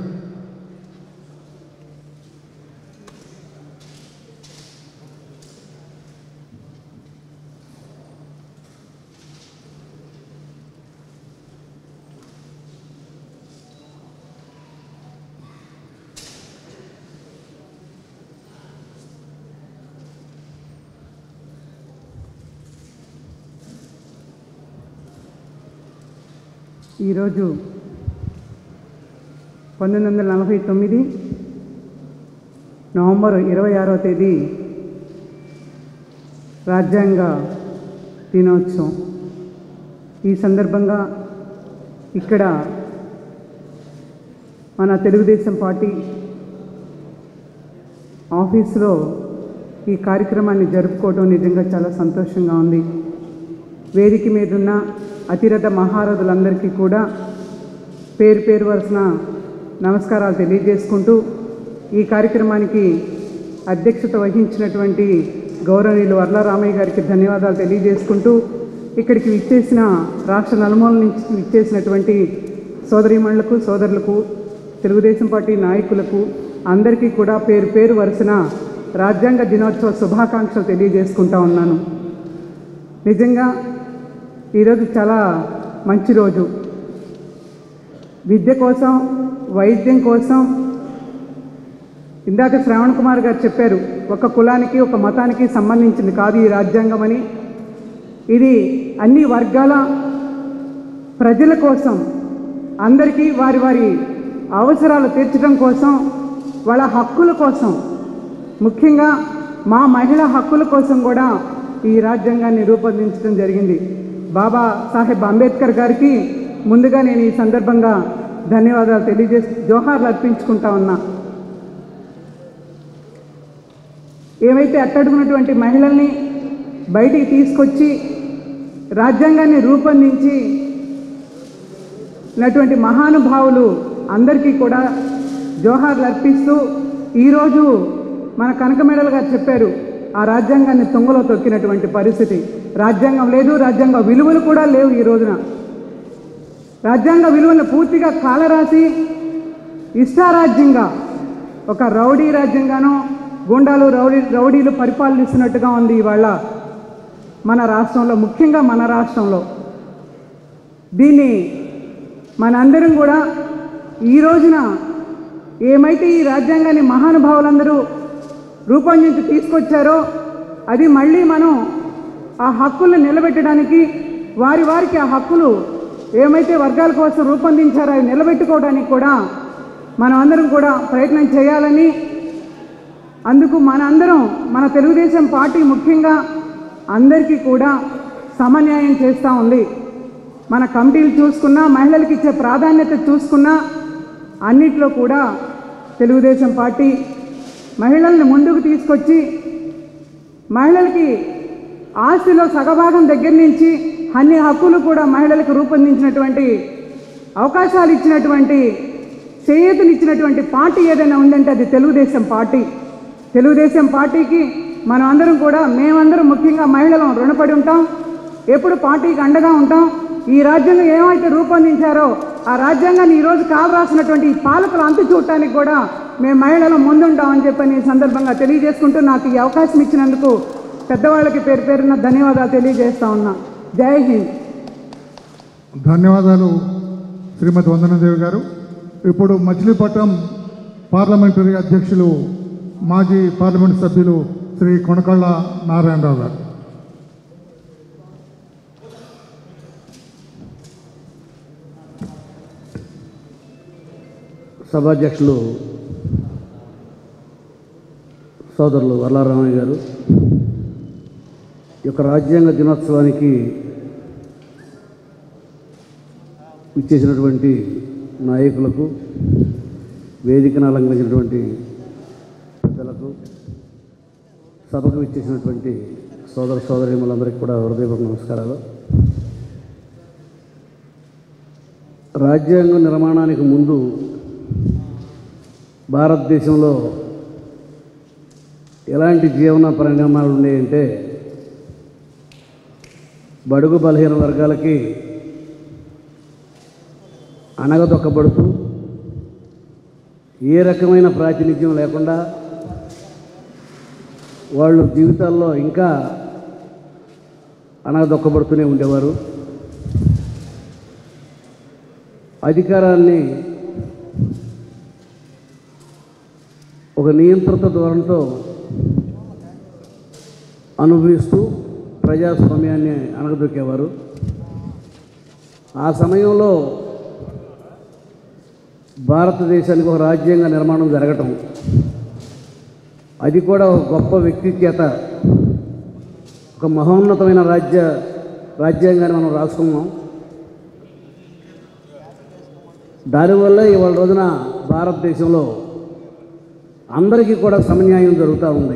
ఈరోజు పంతొమ్మిది వందల నలభై తొమ్మిది నవంబర్ ఇరవై ఆరో తేదీ రాజ్యాంగ దినోత్సవం ఈ సందర్భంగా ఇక్కడ మన తెలుగుదేశం పార్టీ ఆఫీసులో ఈ కార్యక్రమాన్ని జరుపుకోవడం నిజంగా చాలా సంతోషంగా ఉంది వేదిక మీద ఉన్న అతిరథ మహారథులందరికీ కూడా పేరు పేరు వరుసన నమస్కారాలు తెలియజేసుకుంటూ ఈ కార్యక్రమానికి అధ్యక్షత వహించినటువంటి గౌరవనీయులు వర్లరామయ్య గారికి ధన్యవాదాలు తెలియజేసుకుంటూ ఇక్కడికి విచ్చేసిన రాష్ట్ర నలుమూల నుంచి విచ్చేసినటువంటి సోదరీమణులకు సోదరులకు తెలుగుదేశం పార్టీ నాయకులకు అందరికీ కూడా పేరు పేరు వరుసన రాజ్యాంగ దినోత్సవ శుభాకాంక్షలు తెలియజేసుకుంటా ఉన్నాను నిజంగా ఈరోజు చాలా మంచి రోజు విద్య కోసం వైద్యం కోసం ఇందాక శ్రవణ్ కుమార్ గారు చెప్పారు ఒక కులానికి ఒక మతానికి సంబంధించింది కాదు ఈ రాజ్యాంగం అని ఇది అన్ని వర్గాల ప్రజల కోసం అందరికీ వారి వారి అవసరాలు తీర్చడం కోసం వాళ్ళ హక్కుల కోసం ముఖ్యంగా మా మహిళా హక్కుల కోసం కూడా ఈ రాజ్యాంగాన్ని రూపొందించడం జరిగింది బాబా సాహెబ్ అంబేద్కర్ గారికి ముందుగా నేను ఈ సందర్భంగా ధన్యవాదాలు తెలియజేసి జోహార్లు అర్పించుకుంటా ఉన్నా ఏవైతే అట్టడుగున్నటువంటి మహిళల్ని బయటికి తీసుకొచ్చి రాజ్యాంగాన్ని రూపొందించి నటువంటి మహానుభావులు అందరికీ కూడా జోహార్లు అర్పిస్తూ ఈరోజు మన కనకమేడలు గారు చెప్పారు ఆ రాజ్యాంగాన్ని తుంగలో తొక్కినటువంటి పరిస్థితి రాజ్యాంగం లేదు రాజ్యాంగ విలువలు కూడా లేవు ఈ రోజున రాజ్యాంగ విలువలను పూర్తిగా కాలరాసి ఇష్టారాజ్యంగా ఒక రౌడీ రాజ్యంగానో గూండాలు రౌడీ రౌడీలు పరిపాలనిస్తున్నట్టుగా ఉంది ఇవాళ మన రాష్ట్రంలో ముఖ్యంగా మన రాష్ట్రంలో దీన్ని మనందరం కూడా ఈ రోజున ఏమైతే ఈ రాజ్యాంగాన్ని మహానుభావులందరూ రూపొందించి తీసుకొచ్చారో అది మళ్ళీ మనం ఆ హక్కుల్ని నిలబెట్టడానికి వారి వారికి ఆ హక్కులు ఏమైతే వర్గాల కోసం రూపొందించారో అవి నిలబెట్టుకోవడానికి కూడా మనం అందరం కూడా ప్రయత్నం చేయాలని అందుకు మనందరం మన తెలుగుదేశం పార్టీ ముఖ్యంగా అందరికీ కూడా సమన్యాయం చేస్తూ ఉంది మన కమిటీలు చూసుకున్నా మహిళలకు ఇచ్చే ప్రాధాన్యత చూసుకున్నా అన్నిట్లో కూడా తెలుగుదేశం పార్టీ మహిళల్ని ముందుకు తీసుకొచ్చి మహిళలకి ఆస్తిలో సగభాగం దగ్గర నుంచి అన్ని హక్కులు కూడా మహిళలకు రూపొందించినటువంటి అవకాశాలు ఇచ్చినటువంటి చేయూతనిచ్చినటువంటి పార్టీ ఏదైనా ఉందంటే అది తెలుగుదేశం పార్టీ తెలుగుదేశం పార్టీకి మనం అందరం కూడా మేమందరం ముఖ్యంగా మహిళలం రుణపడి ఉంటాం ఎప్పుడు పార్టీకి అండగా ఉంటాం ఈ రాజ్యాంగం ఏమైతే రూపొందించారో ఆ రాజ్యాంగాన్ని ఈరోజు కాలు రాసినటువంటి ఈ పాలకులు అంతు చూడటానికి కూడా మేము మహిళలు ముందుంటామని చెప్పని ఈ సందర్భంగా తెలియజేసుకుంటూ నాకు ఈ అవకాశం ఇచ్చినందుకు పెద్దవాళ్ళకి పేరు పేరున ధన్యవాదాలు తెలియజేస్తా ఉన్నా జై హింద్ ధన్యవాదాలు శ్రీమతి వందనదేవి గారు ఇప్పుడు మచిలీపట్నం పార్లమెంటరీ అధ్యక్షులు మాజీ పార్లమెంట్ సభ్యులు శ్రీ కొనకళ్ళ నారాయణరావు గారు సభాధ్యక్షులు సోదరులు వల్లారామయ్య గారు ఈ యొక్క రాజ్యాంగ దినోత్సవానికి ఇచ్చేసినటువంటి నాయకులకు వేదికను అలంకరించినటువంటి పెద్దలకు సభకు ఇచ్చేసినటువంటి సోదర సోదరీములందరికీ కూడా హృదయపూర్వక నమస్కారాలు రాజ్యాంగ నిర్మాణానికి ముందు భారతదేశంలో ఎలాంటి జీవన పరిణామాలు ఉన్నాయంటే బడుగు బలహీన వర్గాలకి అణగదొక్కబడుతూ ఏ రకమైన ప్రాతినిధ్యం లేకుండా వాళ్ళు జీవితాల్లో ఇంకా అణగదొక్కబడుతూనే ఉండేవారు అధికారాన్ని ఒక నియంత్రిత ధోరణితో అనుభవిస్తూ ప్రజాస్వామ్యాన్ని అణగదొక్కేవారు ఆ సమయంలో భారతదేశానికి ఒక రాజ్యాంగ నిర్మాణం జరగటం అది కూడా ఒక గొప్ప వ్యక్తి చేత ఒక మహోన్నతమైన రాజ్య రాజ్యాంగాన్ని మనం రాసుకున్నాం దానివల్ల ఇవాళ రోజున భారతదేశంలో అందరికీ కూడా సమన్యాయం జరుగుతూ ఉంది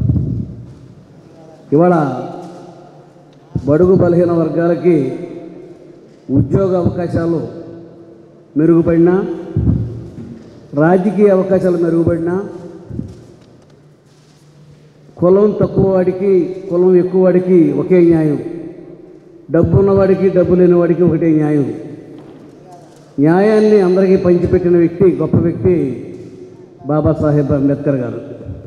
ఇవాళ బడుగు బలహీన వర్గాలకి ఉద్యోగ అవకాశాలు మెరుగుపడినా రాజకీయ అవకాశాలు మెరుగుపడినా కులం తక్కువ వాడికి కులం ఎక్కువ వాడికి ఒకే న్యాయం డబ్బు ఉన్నవాడికి డబ్బు లేని వాడికి ఒకటే న్యాయం న్యాయాన్ని అందరికీ పంచిపెట్టిన వ్యక్తి గొప్ప వ్యక్తి బాబాసాహెబ్ అంబేద్కర్ గారు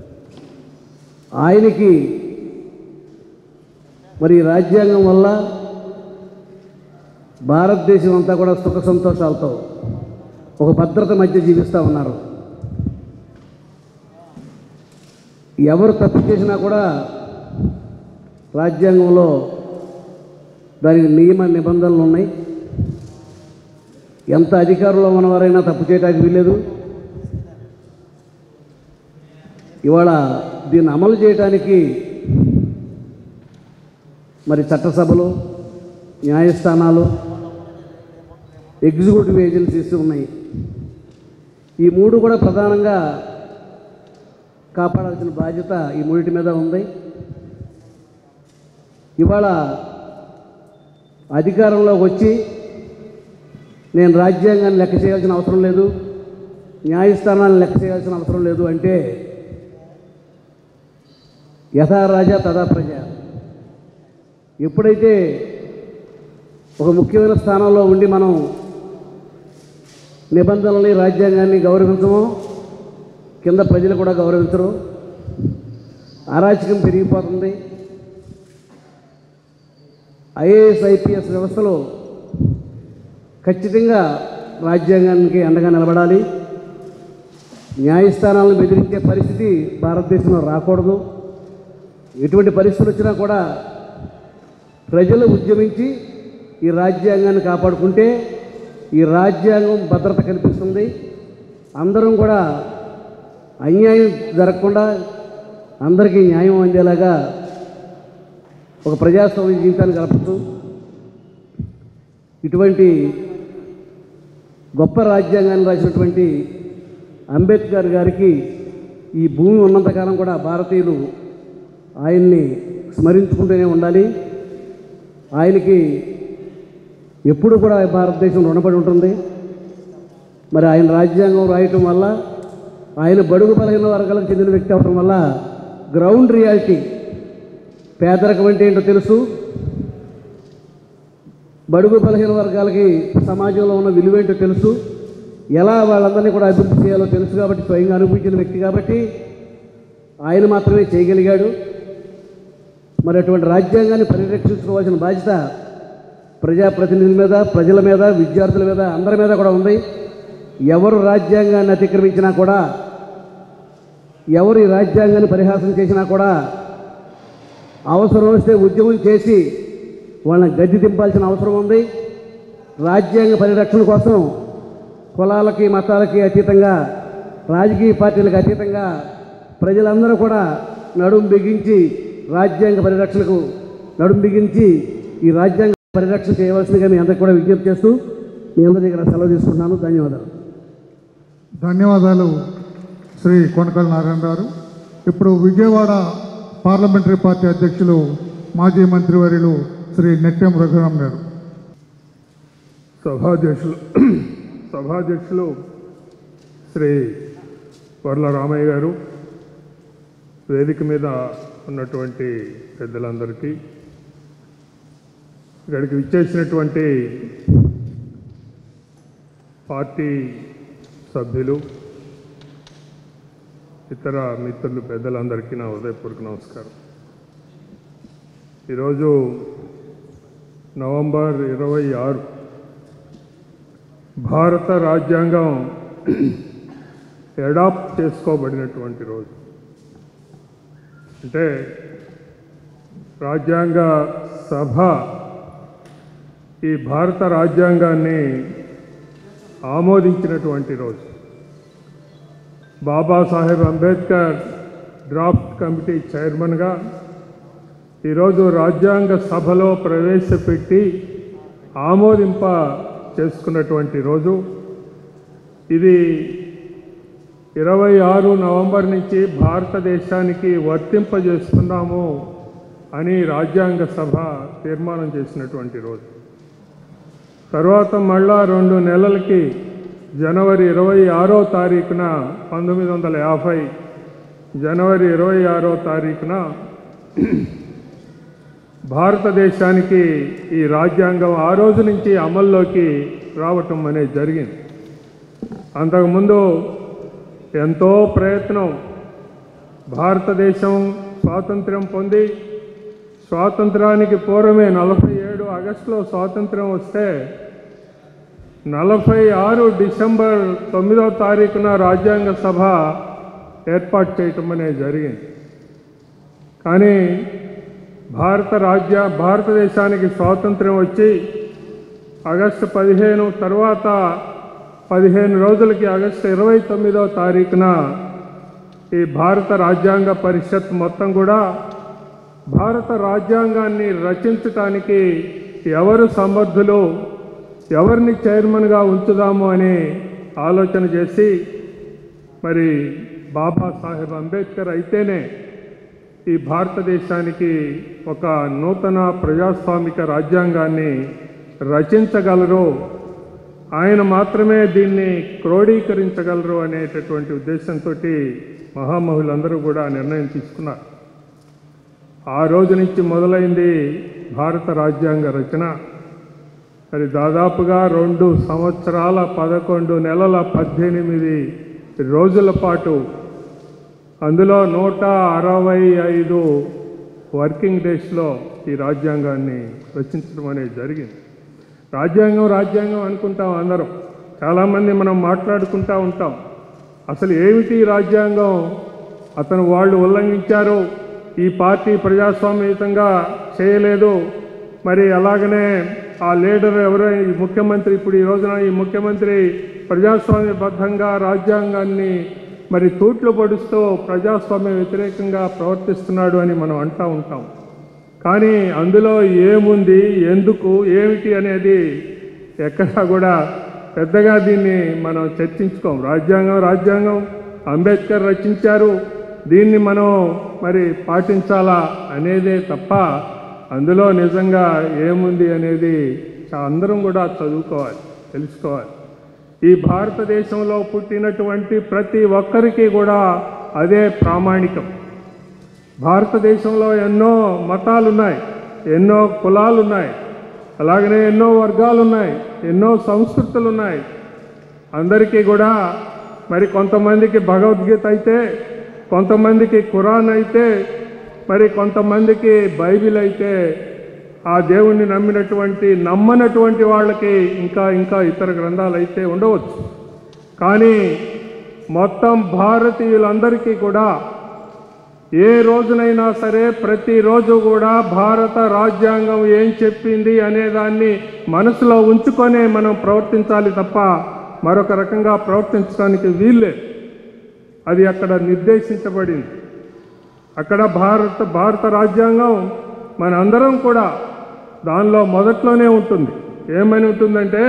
ఆయనకి మరి ఈ రాజ్యాంగం వల్ల భారతదేశం అంతా కూడా సుఖ సంతోషాలతో ఒక భద్రత మధ్య జీవిస్తూ ఉన్నారు ఎవరు తప్పు చేసినా కూడా రాజ్యాంగంలో దానికి నియమ నిబంధనలు ఉన్నాయి ఎంత అధికారంలో ఉన్నవారైనా తప్పు చేయడానికి వీల్లేదు ఇవాళ దీన్ని అమలు చేయడానికి మరి చట్టసభలు న్యాయస్థానాలు ఎగ్జిక్యూటివ్ ఏజెన్సీస్ ఉన్నాయి ఈ మూడు కూడా ప్రధానంగా కాపాడాల్సిన బాధ్యత ఈ మూడింటి మీద ఉంది ఇవాళ అధికారంలోకి వచ్చి నేను రాజ్యాంగాన్ని లెక్క చేయాల్సిన అవసరం లేదు న్యాయస్థానాన్ని లెక్క చేయాల్సిన అవసరం లేదు అంటే యథా రాజా తదా ప్రజ ఎప్పుడైతే ఒక ముఖ్యమైన స్థానంలో ఉండి మనం నిబంధనల్ని రాజ్యాంగాన్ని గౌరవించము కింద ప్రజలు కూడా గౌరవించరు అరాచకం పెరిగిపోతుంది ఐఏఎస్ ఐపీఎస్ వ్యవస్థలో ఖచ్చితంగా రాజ్యాంగానికి అండగా నిలబడాలి న్యాయస్థానాలను బెదిరించే పరిస్థితి భారతదేశంలో రాకూడదు ఎటువంటి పరిస్థితులు వచ్చినా కూడా ప్రజలు ఉద్యమించి ఈ రాజ్యాంగాన్ని కాపాడుకుంటే ఈ రాజ్యాంగం భద్రత కల్పిస్తుంది అందరం కూడా అన్యాయం జరగకుండా అందరికీ న్యాయం అందేలాగా ఒక ప్రజాస్వామ్య జీవితాన్ని గడపచ్చు ఇటువంటి గొప్ప రాజ్యాంగాన్ని రాసినటువంటి అంబేద్కర్ గారికి ఈ భూమి ఉన్నంతకాలం కూడా భారతీయులు ఆయన్ని స్మరించుకుంటూనే ఉండాలి ఆయనకి ఎప్పుడు కూడా భారతదేశం రుణపడి ఉంటుంది మరి ఆయన రాజ్యాంగం రాయటం వల్ల ఆయన బడుగు బలహీన వర్గాలకు చెందిన వ్యక్తి అవడం వల్ల గ్రౌండ్ రియాలిటీ పేదరికం అంటే ఏంటో తెలుసు బడుగు బలహీన వర్గాలకి సమాజంలో ఉన్న విలువేంటో తెలుసు ఎలా వాళ్ళందరినీ కూడా అభివృద్ధి చేయాలో తెలుసు కాబట్టి స్వయంగా అనుభవించిన వ్యక్తి కాబట్టి ఆయన మాత్రమే చేయగలిగాడు మరి అటువంటి రాజ్యాంగాన్ని పరిరక్షించుకోవాల్సిన బాధ్యత ప్రజాప్రతినిధుల మీద ప్రజల మీద విద్యార్థుల మీద అందరి మీద కూడా ఉంది ఎవరు రాజ్యాంగాన్ని అతిక్రమించినా కూడా ఎవరు ఈ రాజ్యాంగాన్ని పరిహాసం చేసినా కూడా అవసరం వస్తే ఉద్యమం చేసి వాళ్ళని గద్దె దింపాల్సిన అవసరం ఉంది రాజ్యాంగ పరిరక్షణ కోసం కులాలకి మతాలకి అతీతంగా రాజకీయ పార్టీలకు అతీతంగా ప్రజలందరూ కూడా నడుం బిగించి రాజ్యాంగ పరిరక్షణకు నడుం బిగించి ఈ రాజ్యాంగ పరిరక్షణ చేయవలసిందిగా మీ అందరికీ కూడా విజ్ఞప్తి చేస్తూ మీ అందరి దగ్గర సెలవు తీసుకుంటున్నాను ధన్యవాదాలు ధన్యవాదాలు శ్రీ కొనకల్ నారాయణ గారు ఇప్పుడు విజయవాడ పార్లమెంటరీ పార్టీ అధ్యక్షులు మాజీ మంత్రివర్యులు శ్రీ నెట్టెం రఘురామ్ గారు సభాధ్యక్షులు సభాధ్యక్షులు శ్రీ వర్ల రామయ్య గారు వేదిక మీద ఉన్నటువంటి పెద్దలందరికీ ఇక్కడికి విచ్చేసినటువంటి పార్టీ సభ్యులు ఇతర మిత్రులు పెద్దలందరికీ నా హృదయపూర్వక నమస్కారం ఈరోజు నవంబర్ ఇరవై ఆరు భారత రాజ్యాంగం అడాప్ట్ చేసుకోబడినటువంటి రోజు అంటే రాజ్యాంగ సభ ఈ భారత రాజ్యాంగాన్ని ఆమోదించినటువంటి రోజు బాబాసాహెబ్ అంబేద్కర్ డ్రాఫ్ట్ కమిటీ చైర్మన్గా ఈరోజు రాజ్యాంగ సభలో ప్రవేశపెట్టి ఆమోదింప చేసుకున్నటువంటి రోజు ఇది ఇరవై ఆరు నవంబర్ నుంచి భారతదేశానికి వర్తింపజేస్తున్నాము అని రాజ్యాంగ సభ తీర్మానం చేసినటువంటి రోజు తర్వాత మళ్ళా రెండు నెలలకి జనవరి ఇరవై ఆరో తారీఖున పంతొమ్మిది వందల యాభై జనవరి ఇరవై ఆరో తారీఖున భారతదేశానికి ఈ రాజ్యాంగం ఆ రోజు నుంచి అమల్లోకి రావటం అనేది జరిగింది అంతకుముందు ఎంతో ప్రయత్నం భారతదేశం స్వాతంత్ర్యం పొంది స్వాతంత్రానికి పూర్వమే నలభై ఏడు ఆగస్టులో స్వాతంత్ర్యం వస్తే నలభై ఆరు డిసెంబర్ తొమ్మిదో తారీఖున రాజ్యాంగ సభ ఏర్పాటు చేయటం అనేది జరిగింది కానీ భారత రాజ్య భారతదేశానికి స్వాతంత్ర్యం వచ్చి ఆగస్టు పదిహేను తర్వాత పదిహేను రోజులకి ఆగస్టు ఇరవై తొమ్మిదో తారీఖున ఈ భారత రాజ్యాంగ పరిషత్ మొత్తం కూడా భారత రాజ్యాంగాన్ని రచించటానికి ఎవరు సమర్థులు ఎవరిని చైర్మన్గా ఉంచుదాము అని ఆలోచన చేసి మరి బాబాసాహెబ్ అంబేద్కర్ అయితేనే ఈ భారతదేశానికి ఒక నూతన ప్రజాస్వామిక రాజ్యాంగాన్ని రచించగలరు ఆయన మాత్రమే దీన్ని క్రోడీకరించగలరు అనేటటువంటి ఉద్దేశంతో మహామహులందరూ కూడా నిర్ణయం తీసుకున్నారు ఆ రోజు నుంచి మొదలైంది భారత రాజ్యాంగ రచన మరి దాదాపుగా రెండు సంవత్సరాల పదకొండు నెలల పద్దెనిమిది రోజుల పాటు అందులో నూట అరవై ఐదు వర్కింగ్ డేస్లో ఈ రాజ్యాంగాన్ని రచించడం అనేది జరిగింది రాజ్యాంగం రాజ్యాంగం అనుకుంటాం అందరం చాలామంది మనం మాట్లాడుకుంటూ ఉంటాం అసలు ఏమిటి ఈ రాజ్యాంగం అతను వాళ్ళు ఉల్లంఘించారు ఈ పార్టీ ప్రజాస్వామ్యయుతంగా చేయలేదు మరి అలాగనే ఆ లీడర్ ఎవరో ఈ ముఖ్యమంత్రి ఇప్పుడు ఈ రోజున ఈ ముఖ్యమంత్రి ప్రజాస్వామ్యబద్ధంగా రాజ్యాంగాన్ని మరి తూట్లు పడుస్తూ ప్రజాస్వామ్య వ్యతిరేకంగా ప్రవర్తిస్తున్నాడు అని మనం అంటూ ఉంటాం కానీ అందులో ఏముంది ఎందుకు ఏమిటి అనేది ఎక్కడా కూడా పెద్దగా దీన్ని మనం చర్చించుకోం రాజ్యాంగం రాజ్యాంగం అంబేద్కర్ రచించారు దీన్ని మనం మరి పాటించాలా అనేదే తప్ప అందులో నిజంగా ఏముంది అనేది చా- అందరం కూడా చదువుకోవాలి తెలుసుకోవాలి ఈ భారతదేశంలో పుట్టినటువంటి ప్రతి ఒక్కరికి కూడా అదే ప్రామాణికం భారతదేశంలో ఎన్నో మతాలు ఉన్నాయి ఎన్నో కులాలు ఉన్నాయి అలాగనే ఎన్నో వర్గాలు ఉన్నాయి ఎన్నో సంస్కృతులు ఉన్నాయి అందరికీ కూడా మరి కొంతమందికి భగవద్గీత అయితే కొంతమందికి ఖురాన్ అయితే మరి కొంతమందికి బైబిల్ అయితే ఆ దేవుణ్ణి నమ్మినటువంటి నమ్మనటువంటి వాళ్ళకి ఇంకా ఇంకా ఇతర గ్రంథాలు అయితే ఉండవచ్చు కానీ మొత్తం భారతీయులందరికీ కూడా ఏ రోజునైనా సరే ప్రతిరోజు కూడా భారత రాజ్యాంగం ఏం చెప్పింది అనే దాన్ని మనసులో ఉంచుకొనే మనం ప్రవర్తించాలి తప్ప మరొక రకంగా ప్రవర్తించడానికి వీల్లేదు అది అక్కడ నిర్దేశించబడింది అక్కడ భారత భారత రాజ్యాంగం మన అందరం కూడా దానిలో మొదట్లోనే ఉంటుంది ఏమని ఉంటుందంటే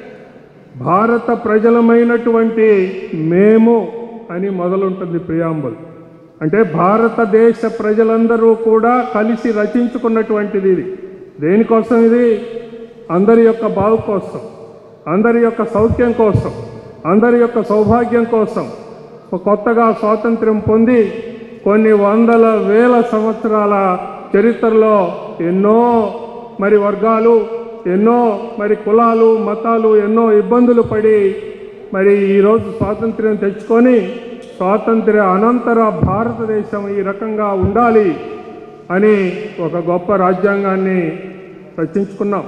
భారత ప్రజలమైనటువంటి మేము అని మొదలుంటుంది ప్రియాంబుల్ అంటే భారతదేశ ప్రజలందరూ కూడా కలిసి రచించుకున్నటువంటిది ఇది దేనికోసం ఇది అందరి యొక్క బావు కోసం అందరి యొక్క సౌఖ్యం కోసం అందరి యొక్క సౌభాగ్యం కోసం కొత్తగా స్వాతంత్ర్యం పొంది కొన్ని వందల వేల సంవత్సరాల చరిత్రలో ఎన్నో మరి వర్గాలు ఎన్నో మరి కులాలు మతాలు ఎన్నో ఇబ్బందులు పడి మరి ఈరోజు స్వాతంత్ర్యం తెచ్చుకొని స్వాతంత్ర్య అనంతర భారతదేశం ఈ రకంగా ఉండాలి అని ఒక గొప్ప రాజ్యాంగాన్ని రచించుకున్నాం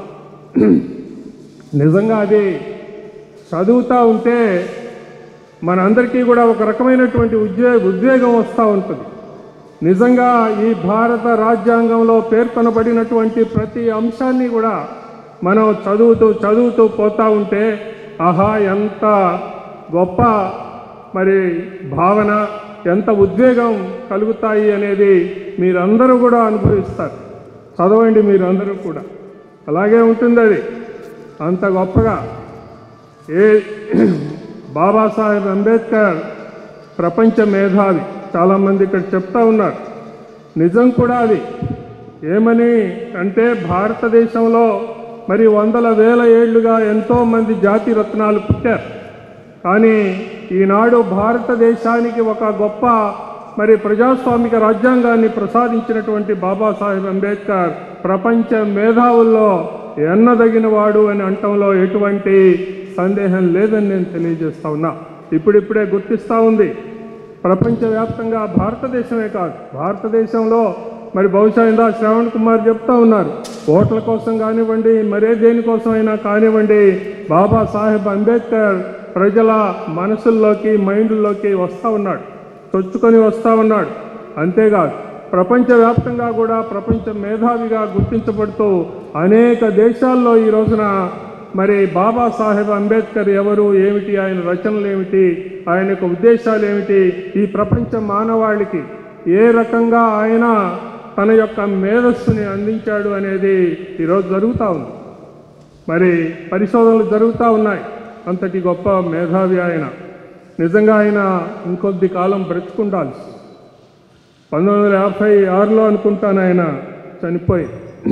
నిజంగా అది చదువుతూ ఉంటే మనందరికీ కూడా ఒక రకమైనటువంటి ఉద్వే ఉద్వేగం వస్తూ ఉంటుంది నిజంగా ఈ భారత రాజ్యాంగంలో పేర్కొనబడినటువంటి ప్రతి అంశాన్ని కూడా మనం చదువుతూ చదువుతూ పోతూ ఉంటే ఆహా ఎంత గొప్ప మరి భావన ఎంత ఉద్వేగం కలుగుతాయి అనేది మీరందరూ కూడా అనుభవిస్తారు చదవండి మీరందరూ కూడా అలాగే ఉంటుంది అది అంత గొప్పగా ఏ బాబాసాహెబ్ అంబేద్కర్ ప్రపంచ మేధావి చాలామంది ఇక్కడ చెప్తా ఉన్నారు నిజం కూడా అది ఏమని అంటే భారతదేశంలో మరి వందల వేల ఏళ్లుగా ఎంతోమంది జాతి రత్నాలు పుట్టారు కానీ ఈనాడు భారతదేశానికి ఒక గొప్ప మరి ప్రజాస్వామిక రాజ్యాంగాన్ని ప్రసాదించినటువంటి బాబాసాహెబ్ అంబేద్కర్ ప్రపంచ మేధావుల్లో ఎన్నదగిన వాడు అని అంటంలో ఎటువంటి సందేహం లేదని నేను తెలియజేస్తా ఉన్నా ఇప్పుడిప్పుడే గుర్తిస్తూ ఉంది ప్రపంచవ్యాప్తంగా భారతదేశమే కాదు భారతదేశంలో మరి బహుశా ఇందా శ్రవణ్ కుమార్ చెప్తా ఉన్నారు ఓట్ల కోసం కానివ్వండి మరే దేనికోసమైనా కానివ్వండి బాబా సాహెబ్ అంబేద్కర్ ప్రజల మనసుల్లోకి మైండ్లోకి వస్తూ ఉన్నాడు చొచ్చుకొని వస్తూ ఉన్నాడు అంతేకాదు ప్రపంచవ్యాప్తంగా కూడా ప్రపంచ మేధావిగా గుర్తించబడుతూ అనేక దేశాల్లో ఈ రోజున మరి బాబాసాహెబ్ అంబేద్కర్ ఎవరు ఏమిటి ఆయన రచనలు ఏమిటి ఆయన యొక్క ఉద్దేశాలు ఏమిటి ఈ ప్రపంచ మానవాళికి ఏ రకంగా ఆయన తన యొక్క మేధస్సుని అందించాడు అనేది ఈరోజు జరుగుతూ ఉంది మరి పరిశోధనలు జరుగుతూ ఉన్నాయి అంతటి గొప్ప మేధావి ఆయన నిజంగా ఆయన ఇంకొద్ది కాలం బ్రతుకుండాలి పంతొమ్మిది వందల యాభై ఆరులో అనుకుంటాను ఆయన చనిపోయి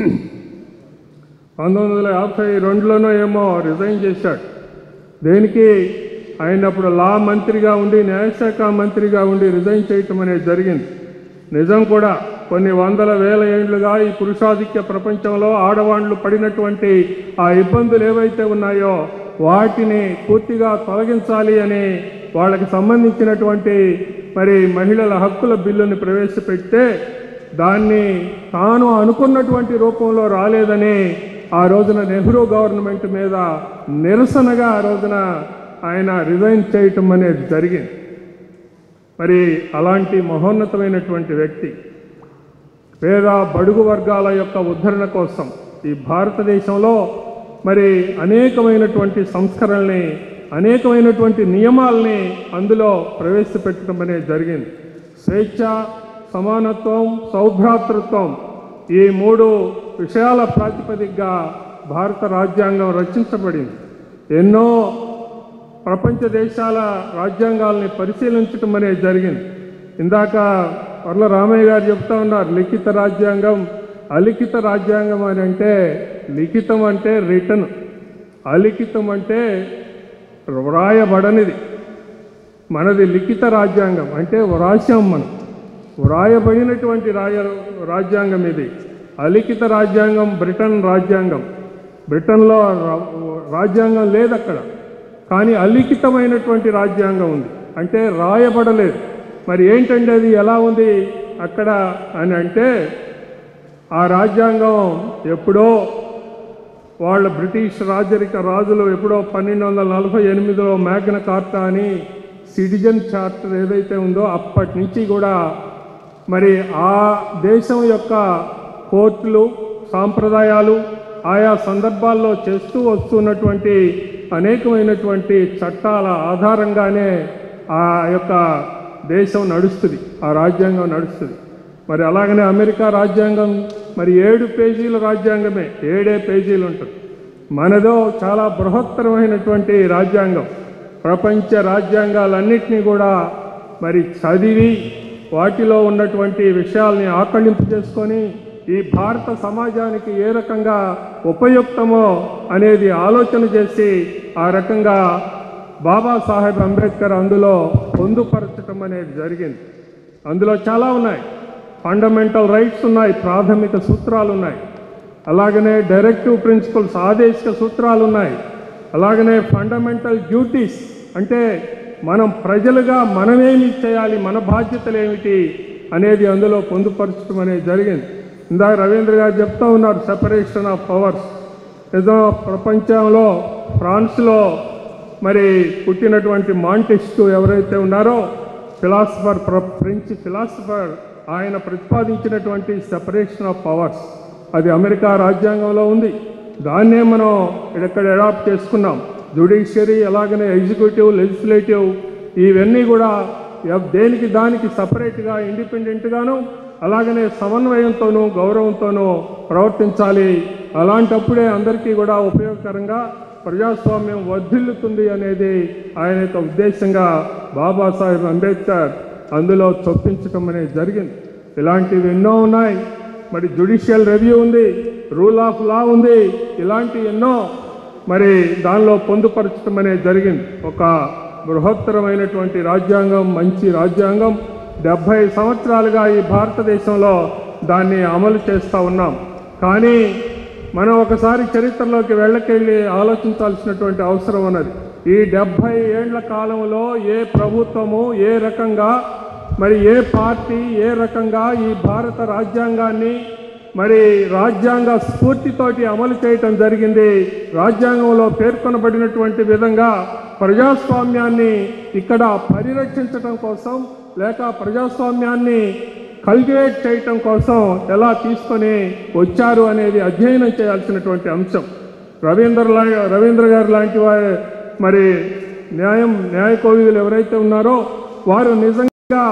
పంతొమ్మిది వందల యాభై రెండులోనో ఏమో రిజైన్ చేశాడు దేనికి ఆయన అప్పుడు లా మంత్రిగా ఉండి న్యాయశాఖ మంత్రిగా ఉండి రిజైన్ చేయటం అనేది జరిగింది నిజం కూడా కొన్ని వందల వేల ఏళ్లుగా ఈ పురుషాధిక్య ప్రపంచంలో ఆడవాళ్లు పడినటువంటి ఆ ఇబ్బందులు ఏవైతే ఉన్నాయో వాటిని పూర్తిగా తొలగించాలి అని వాళ్ళకి సంబంధించినటువంటి మరి మహిళల హక్కుల బిల్లుని ప్రవేశపెడితే దాన్ని తాను అనుకున్నటువంటి రూపంలో రాలేదని ఆ రోజున నెహ్రూ గవర్నమెంట్ మీద నిరసనగా ఆ రోజున ఆయన రిజైన్ చేయటం అనేది జరిగింది మరి అలాంటి మహోన్నతమైనటువంటి వ్యక్తి పేద బడుగు వర్గాల యొక్క ఉద్ధరణ కోసం ఈ భారతదేశంలో మరి అనేకమైనటువంటి సంస్కరణల్ని అనేకమైనటువంటి నియమాల్ని అందులో ప్రవేశపెట్టడం అనేది జరిగింది స్వేచ్ఛ సమానత్వం సౌభ్రాతృత్వం ఈ మూడు విషయాల ప్రాతిపదికగా భారత రాజ్యాంగం రచించబడింది ఎన్నో ప్రపంచ దేశాల రాజ్యాంగాల్ని పరిశీలించడం అనేది జరిగింది ఇందాక వర్ల రామయ్య గారు చెప్తా ఉన్నారు లిఖిత రాజ్యాంగం అలిఖిత రాజ్యాంగం అని అంటే లిఖితం అంటే రిటర్న్ అలిఖితం అంటే వ్రాయబడనిది మనది లిఖిత రాజ్యాంగం అంటే వ్రాసాం మనం వ్రాయబడినటువంటి రాయ రాజ్యాంగం ఇది అలిఖిత రాజ్యాంగం బ్రిటన్ రాజ్యాంగం బ్రిటన్లో రా- రాజ్యాంగం లేదు అక్కడ కానీ అలిఖితమైనటువంటి రాజ్యాంగం ఉంది అంటే రాయబడలేదు మరి ఏంటంటే అది ఎలా ఉంది అక్కడ అని అంటే ఆ రాజ్యాంగం ఎప్పుడో వాళ్ళ బ్రిటిష్ రాజరిక రాజులు ఎప్పుడో పన్నెండు వందల నలభై ఎనిమిదిలో మ్యాగ్న కార్టా అని సిటిజన్ చార్టర్ ఏదైతే ఉందో అప్పటి నుంచి కూడా మరి ఆ దేశం యొక్క కోర్టులు సాంప్రదాయాలు ఆయా సందర్భాల్లో చేస్తూ వస్తున్నటువంటి అనేకమైనటువంటి చట్టాల ఆధారంగానే ఆ యొక్క దేశం నడుస్తుంది ఆ రాజ్యాంగం నడుస్తుంది మరి అలాగనే అమెరికా రాజ్యాంగం మరి ఏడు పేజీల రాజ్యాంగమే ఏడే పేజీలు ఉంటుంది మనదో చాలా బృహత్తరమైనటువంటి రాజ్యాంగం ప్రపంచ రాజ్యాంగాలన్నింటినీ కూడా మరి చదివి వాటిలో ఉన్నటువంటి విషయాల్ని ఆకళింపు చేసుకొని ఈ భారత సమాజానికి ఏ రకంగా ఉపయుక్తమో అనేది ఆలోచన చేసి ఆ రకంగా బాబాసాహెబ్ అంబేద్కర్ అందులో పొందుపరచటం అనేది జరిగింది అందులో చాలా ఉన్నాయి ఫండమెంటల్ రైట్స్ ఉన్నాయి ప్రాథమిక సూత్రాలు ఉన్నాయి అలాగనే డైరెక్టివ్ ప్రిన్సిపల్స్ ఆదేశిక సూత్రాలు ఉన్నాయి అలాగనే ఫండమెంటల్ డ్యూటీస్ అంటే మనం ప్రజలుగా మనమేమి చేయాలి మన బాధ్యతలు ఏమిటి అనేది అందులో పొందుపరచడం అనేది జరిగింది ఇందాక రవీంద్ర గారు చెప్తా ఉన్నారు సెపరేషన్ ఆఫ్ పవర్స్ ఏదో ప్రపంచంలో ఫ్రాన్స్లో మరి పుట్టినటువంటి మాంటెస్క్యూ ఎవరైతే ఉన్నారో ఫిలాసఫర్ ఫ్రెంచ్ ఫిలాసఫర్ ఆయన ప్రతిపాదించినటువంటి సెపరేషన్ ఆఫ్ పవర్స్ అది అమెరికా రాజ్యాంగంలో ఉంది దాన్నే మనం ఇక్కడ అడాప్ట్ చేసుకున్నాం జుడిషియరీ అలాగనే ఎగ్జిక్యూటివ్ లెజిస్లేటివ్ ఇవన్నీ కూడా ఎవ్- దేనికి దానికి సపరేట్గా ఇండిపెండెంట్గాను అలాగనే సమన్వయంతోనూ గౌరవంతోనూ ప్రవర్తించాలి అలాంటప్పుడే అందరికీ కూడా ఉపయోగకరంగా ప్రజాస్వామ్యం వర్ధిల్లుతుంది అనేది ఆయన యొక్క ఉద్దేశంగా బాబాసాహెబ్ అంబేద్కర్ అందులో చొప్పించటం అనేది జరిగింది ఇలాంటివి ఎన్నో ఉన్నాయి మరి జుడిషియల్ రివ్యూ ఉంది రూల్ ఆఫ్ లా ఉంది ఇలాంటి ఎన్నో మరి దానిలో పొందుపరచడం అనేది జరిగింది ఒక బృహత్తరమైనటువంటి రాజ్యాంగం మంచి రాజ్యాంగం డెబ్భై సంవత్సరాలుగా ఈ భారతదేశంలో దాన్ని అమలు చేస్తూ ఉన్నాం కానీ మనం ఒకసారి చరిత్రలోకి వెళ్ళకెళ్ళి ఆలోచించాల్సినటువంటి అవసరం ఉన్నది ఈ డెబ్భై ఏళ్ల కాలంలో ఏ ప్రభుత్వము ఏ రకంగా మరి ఏ పార్టీ ఏ రకంగా ఈ భారత రాజ్యాంగాన్ని మరి రాజ్యాంగ స్ఫూర్తితోటి అమలు చేయటం జరిగింది రాజ్యాంగంలో పేర్కొనబడినటువంటి విధంగా ప్రజాస్వామ్యాన్ని ఇక్కడ పరిరక్షించటం కోసం లేక ప్రజాస్వామ్యాన్ని కల్టివేట్ చేయటం కోసం ఎలా తీసుకొని వచ్చారు అనేది అధ్యయనం చేయాల్సినటువంటి అంశం రవీంద్ర లా- రవీంద్ర గారు లాంటి వారి మరి న్యాయం న్యాయ కోవిదులు ఎవరైతే ఉన్నారో వారు నిజంగా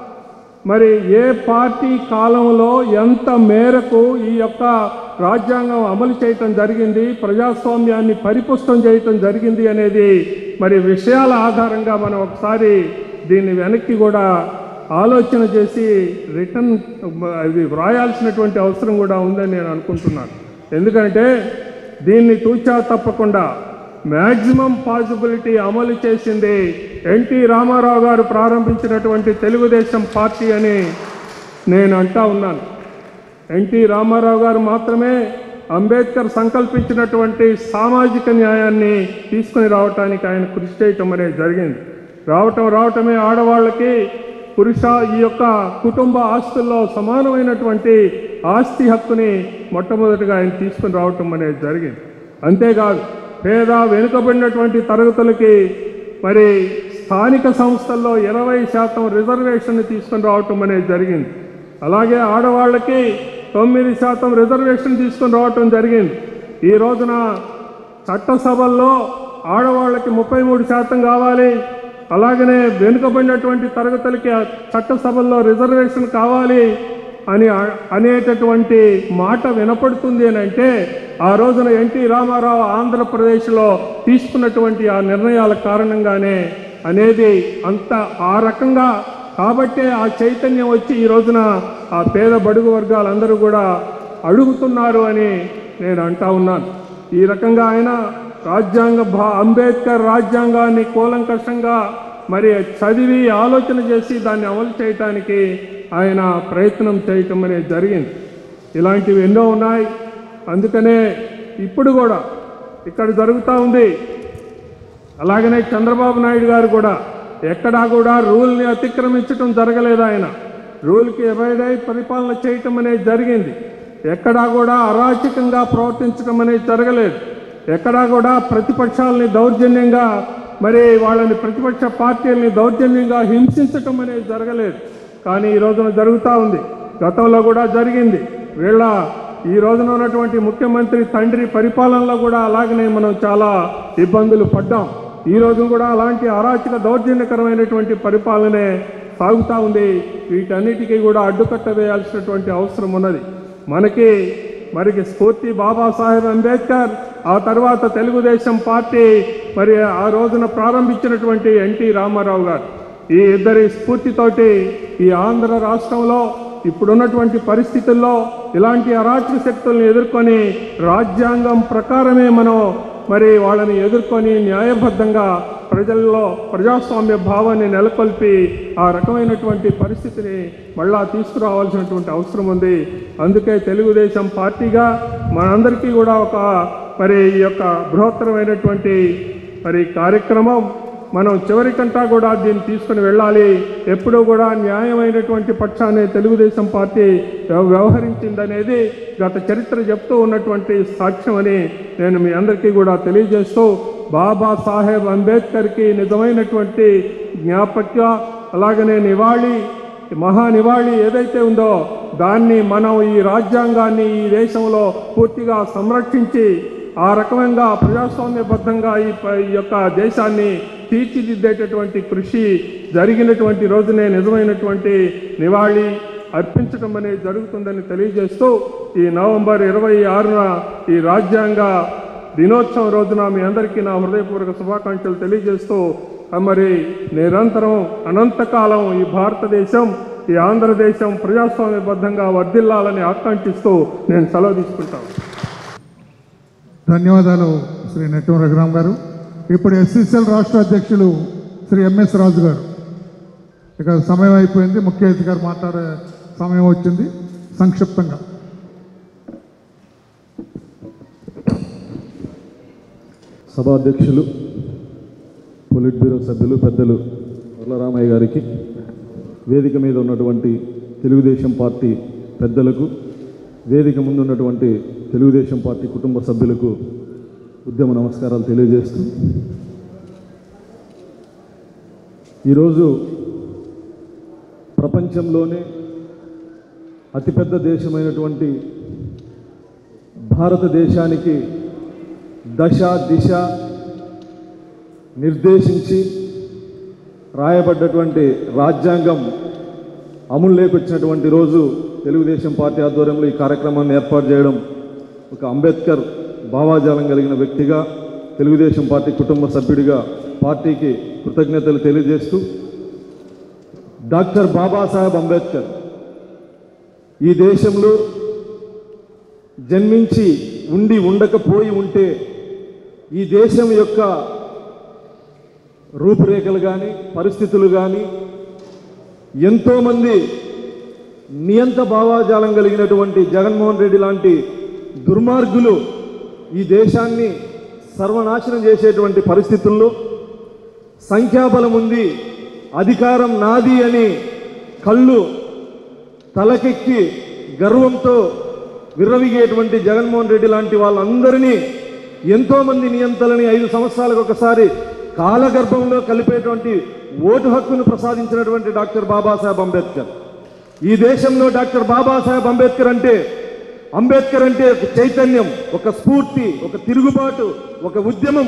మరి ఏ పార్టీ కాలంలో ఎంత మేరకు ఈ యొక్క రాజ్యాంగం అమలు చేయటం జరిగింది ప్రజాస్వామ్యాన్ని పరిపుష్టం చేయటం జరిగింది అనేది మరి విషయాల ఆధారంగా మనం ఒకసారి దీన్ని వెనక్కి కూడా ఆలోచన చేసి రిటర్న్ ఇది వ్రాయాల్సినటువంటి అవసరం కూడా ఉందని నేను అనుకుంటున్నాను ఎందుకంటే దీన్ని తూచా తప్పకుండా మ్యాక్సిమం పాసిబిలిటీ అమలు చేసింది ఎన్టీ రామారావు గారు ప్రారంభించినటువంటి తెలుగుదేశం పార్టీ అని నేను అంటా ఉన్నాను ఎన్టీ రామారావు గారు మాత్రమే అంబేద్కర్ సంకల్పించినటువంటి సామాజిక న్యాయాన్ని తీసుకుని రావటానికి ఆయన కృషి చేయటం అనేది జరిగింది రావటం రావటమే ఆడవాళ్ళకి పురుష ఈ యొక్క కుటుంబ ఆస్తుల్లో సమానమైనటువంటి ఆస్తి హక్కుని మొట్టమొదటిగా ఆయన తీసుకుని రావటం అనేది జరిగింది అంతేకాదు పేద వెనుకబడినటువంటి తరగతులకి మరి స్థానిక సంస్థల్లో ఇరవై శాతం రిజర్వేషన్ తీసుకుని రావటం అనేది జరిగింది అలాగే ఆడవాళ్ళకి తొమ్మిది శాతం రిజర్వేషన్ తీసుకొని రావటం జరిగింది ఈ రోజున చట్టసభల్లో ఆడవాళ్ళకి ముప్పై మూడు శాతం కావాలి అలాగనే వెనుకబడినటువంటి తరగతులకి ఆ చట్టసభల్లో రిజర్వేషన్ కావాలి అని అ- అనేటటువంటి మాట వినపడుతుంది అని అంటే ఆ రోజున ఎన్టీ రామారావు ఆంధ్రప్రదేశ్లో తీసుకున్నటువంటి ఆ నిర్ణయాల కారణంగానే అనేది అంత ఆ రకంగా కాబట్టే ఆ చైతన్యం వచ్చి ఈ రోజున ఆ పేద బడుగు వర్గాలందరూ కూడా అడుగుతున్నారు అని నేను అంటా ఉన్నాను ఈ రకంగా ఆయన రాజ్యాంగ భా అంబేద్కర్ రాజ్యాంగాన్ని కూలంకషంగా మరి చదివి ఆలోచన చేసి దాన్ని అమలు చేయటానికి ఆయన ప్రయత్నం చేయటం అనేది జరిగింది ఇలాంటివి ఎన్నో ఉన్నాయి అందుకనే ఇప్పుడు కూడా ఇక్కడ జరుగుతూ ఉంది అలాగనే చంద్రబాబు నాయుడు గారు కూడా ఎక్కడా కూడా రూల్ని అతిక్రమించడం జరగలేదు ఆయన రూల్కి అవాయిడ్ అయి పరిపాలన చేయటం అనేది జరిగింది ఎక్కడా కూడా అరాచకంగా ప్రవర్తించడం అనేది జరగలేదు ఎక్కడా కూడా ప్రతిపక్షాలని దౌర్జన్యంగా మరి వాళ్ళని ప్రతిపక్ష పార్టీలని దౌర్జన్యంగా హింసించటం అనేది జరగలేదు కానీ ఈ రోజున జరుగుతూ ఉంది గతంలో కూడా జరిగింది వీళ్ళ ఈ రోజున ఉన్నటువంటి ముఖ్యమంత్రి తండ్రి పరిపాలనలో కూడా అలాగనే మనం చాలా ఇబ్బందులు పడ్డాం ఈ రోజు కూడా అలాంటి అరాచక దౌర్జన్యకరమైనటువంటి పరిపాలనే సాగుతూ ఉంది వీటన్నిటికీ కూడా అడ్డుకట్ట వేయాల్సినటువంటి అవసరం ఉన్నది మనకి మరికి స్ఫూర్తి బాబాసాహెబ్ అంబేద్కర్ ఆ తర్వాత తెలుగుదేశం పార్టీ మరి ఆ రోజున ప్రారంభించినటువంటి ఎన్టీ రామారావు గారు ఈ ఇద్దరి స్ఫూర్తితోటి ఈ ఆంధ్ర రాష్ట్రంలో ఇప్పుడున్నటువంటి పరిస్థితుల్లో ఇలాంటి అరాచక శక్తులను ఎదుర్కొని రాజ్యాంగం ప్రకారమే మనం మరి వాళ్ళని ఎదుర్కొని న్యాయబద్ధంగా ప్రజల్లో ప్రజాస్వామ్య భావాన్ని నెలకొల్పి ఆ రకమైనటువంటి పరిస్థితిని మళ్ళా తీసుకురావాల్సినటువంటి అవసరం ఉంది అందుకే తెలుగుదేశం పార్టీగా మనందరికీ కూడా ఒక మరి ఈ యొక్క బృహత్తరమైనటువంటి మరి కార్యక్రమం మనం చివరికంటా కూడా దీన్ని తీసుకుని వెళ్ళాలి ఎప్పుడూ కూడా న్యాయమైనటువంటి పక్షాన్ని తెలుగుదేశం పార్టీ వ్యవ- వ్యవహరించిందనేది గత చరిత్ర చెప్తూ ఉన్నటువంటి సాక్ష్యం అని నేను మీ అందరికీ కూడా తెలియజేస్తూ బాబా సాహెబ్ అంబేద్కర్కి నిజమైనటువంటి జ్ఞాపక అలాగనే నివాళి మహా నివాళి ఏదైతే ఉందో దాన్ని మనం ఈ రాజ్యాంగాన్ని ఈ దేశంలో పూర్తిగా సంరక్షించి ఆ రకమంగా ప్రజాస్వామ్యబద్ధంగా ఈ ప- ఈ యొక్క దేశాన్ని తీర్చిదిద్దేటటువంటి కృషి జరిగినటువంటి రోజునే నిజమైనటువంటి నివాళి అర్పించడం అనేది జరుగుతుందని తెలియజేస్తూ ఈ నవంబర్ ఇరవై ఆరున ఈ రాజ్యాంగ దినోత్సవం రోజున మీ అందరికీ నా హృదయపూర్వక శుభాకాంక్షలు తెలియజేస్తూ ఆ మరి నిరంతరం అనంతకాలం ఈ భారతదేశం ఈ ఆంధ్రదేశం ప్రజాస్వామ్యబద్ధంగా వర్ధిల్లాలని ఆకాంక్షిస్తూ నేను సెలవు తీసుకుంటాను ధన్యవాదాలు శ్రీ నెట్టం రఘురామ్ గారు ఇప్పుడు ఎస్సీసీఎల్ రాష్ట్ర అధ్యక్షులు శ్రీ ఎంఎస్ రాజు గారు ఇక సమయం అయిపోయింది ముఖ్య అతిథి గారు మాట్లాడే సమయం వచ్చింది సంక్షిప్తంగా సభాధ్యక్షులు పొలిట్ బ్యూరో సభ్యులు పెద్దలు వరలరామయ్య గారికి వేదిక మీద ఉన్నటువంటి తెలుగుదేశం పార్టీ పెద్దలకు వేదిక ముందు ఉన్నటువంటి తెలుగుదేశం పార్టీ కుటుంబ సభ్యులకు ఉద్యమ నమస్కారాలు తెలియజేస్తూ ఈరోజు ప్రపంచంలోనే అతిపెద్ద దేశమైనటువంటి భారతదేశానికి దశ దిశ నిర్దేశించి రాయబడ్డటువంటి రాజ్యాంగం అమలులోకి వచ్చినటువంటి రోజు తెలుగుదేశం పార్టీ ఆధ్వర్యంలో ఈ కార్యక్రమాన్ని ఏర్పాటు చేయడం ఒక అంబేద్కర్ భావాజాలం కలిగిన వ్యక్తిగా తెలుగుదేశం పార్టీ కుటుంబ సభ్యుడిగా పార్టీకి కృతజ్ఞతలు తెలియజేస్తూ డాక్టర్ బాబాసాహెబ్ అంబేద్కర్ ఈ దేశంలో జన్మించి ఉండి ఉండకపోయి ఉంటే ఈ దేశం యొక్క రూపురేఖలు కానీ పరిస్థితులు కానీ ఎంతోమంది నియంత భావాజాలం కలిగినటువంటి జగన్మోహన్ రెడ్డి లాంటి దుర్మార్గులు ఈ దేశాన్ని సర్వనాశనం చేసేటువంటి పరిస్థితుల్లో సంఖ్యాబలం ఉంది అధికారం నాది అని కళ్ళు తలకెక్కి గర్వంతో విర్రవిగేటువంటి జగన్మోహన్ రెడ్డి లాంటి వాళ్ళందరినీ ఎంతోమంది నియంతలని ఐదు సంవత్సరాలకు ఒకసారి కాలగర్భంలో కలిపేటువంటి ఓటు హక్కును ప్రసాదించినటువంటి డాక్టర్ బాబాసాహెబ్ అంబేద్కర్ ఈ దేశంలో డాక్టర్ బాబాసాహెబ్ అంబేద్కర్ అంటే అంబేద్కర్ అంటే ఒక చైతన్యం ఒక స్ఫూర్తి ఒక తిరుగుబాటు ఒక ఉద్యమం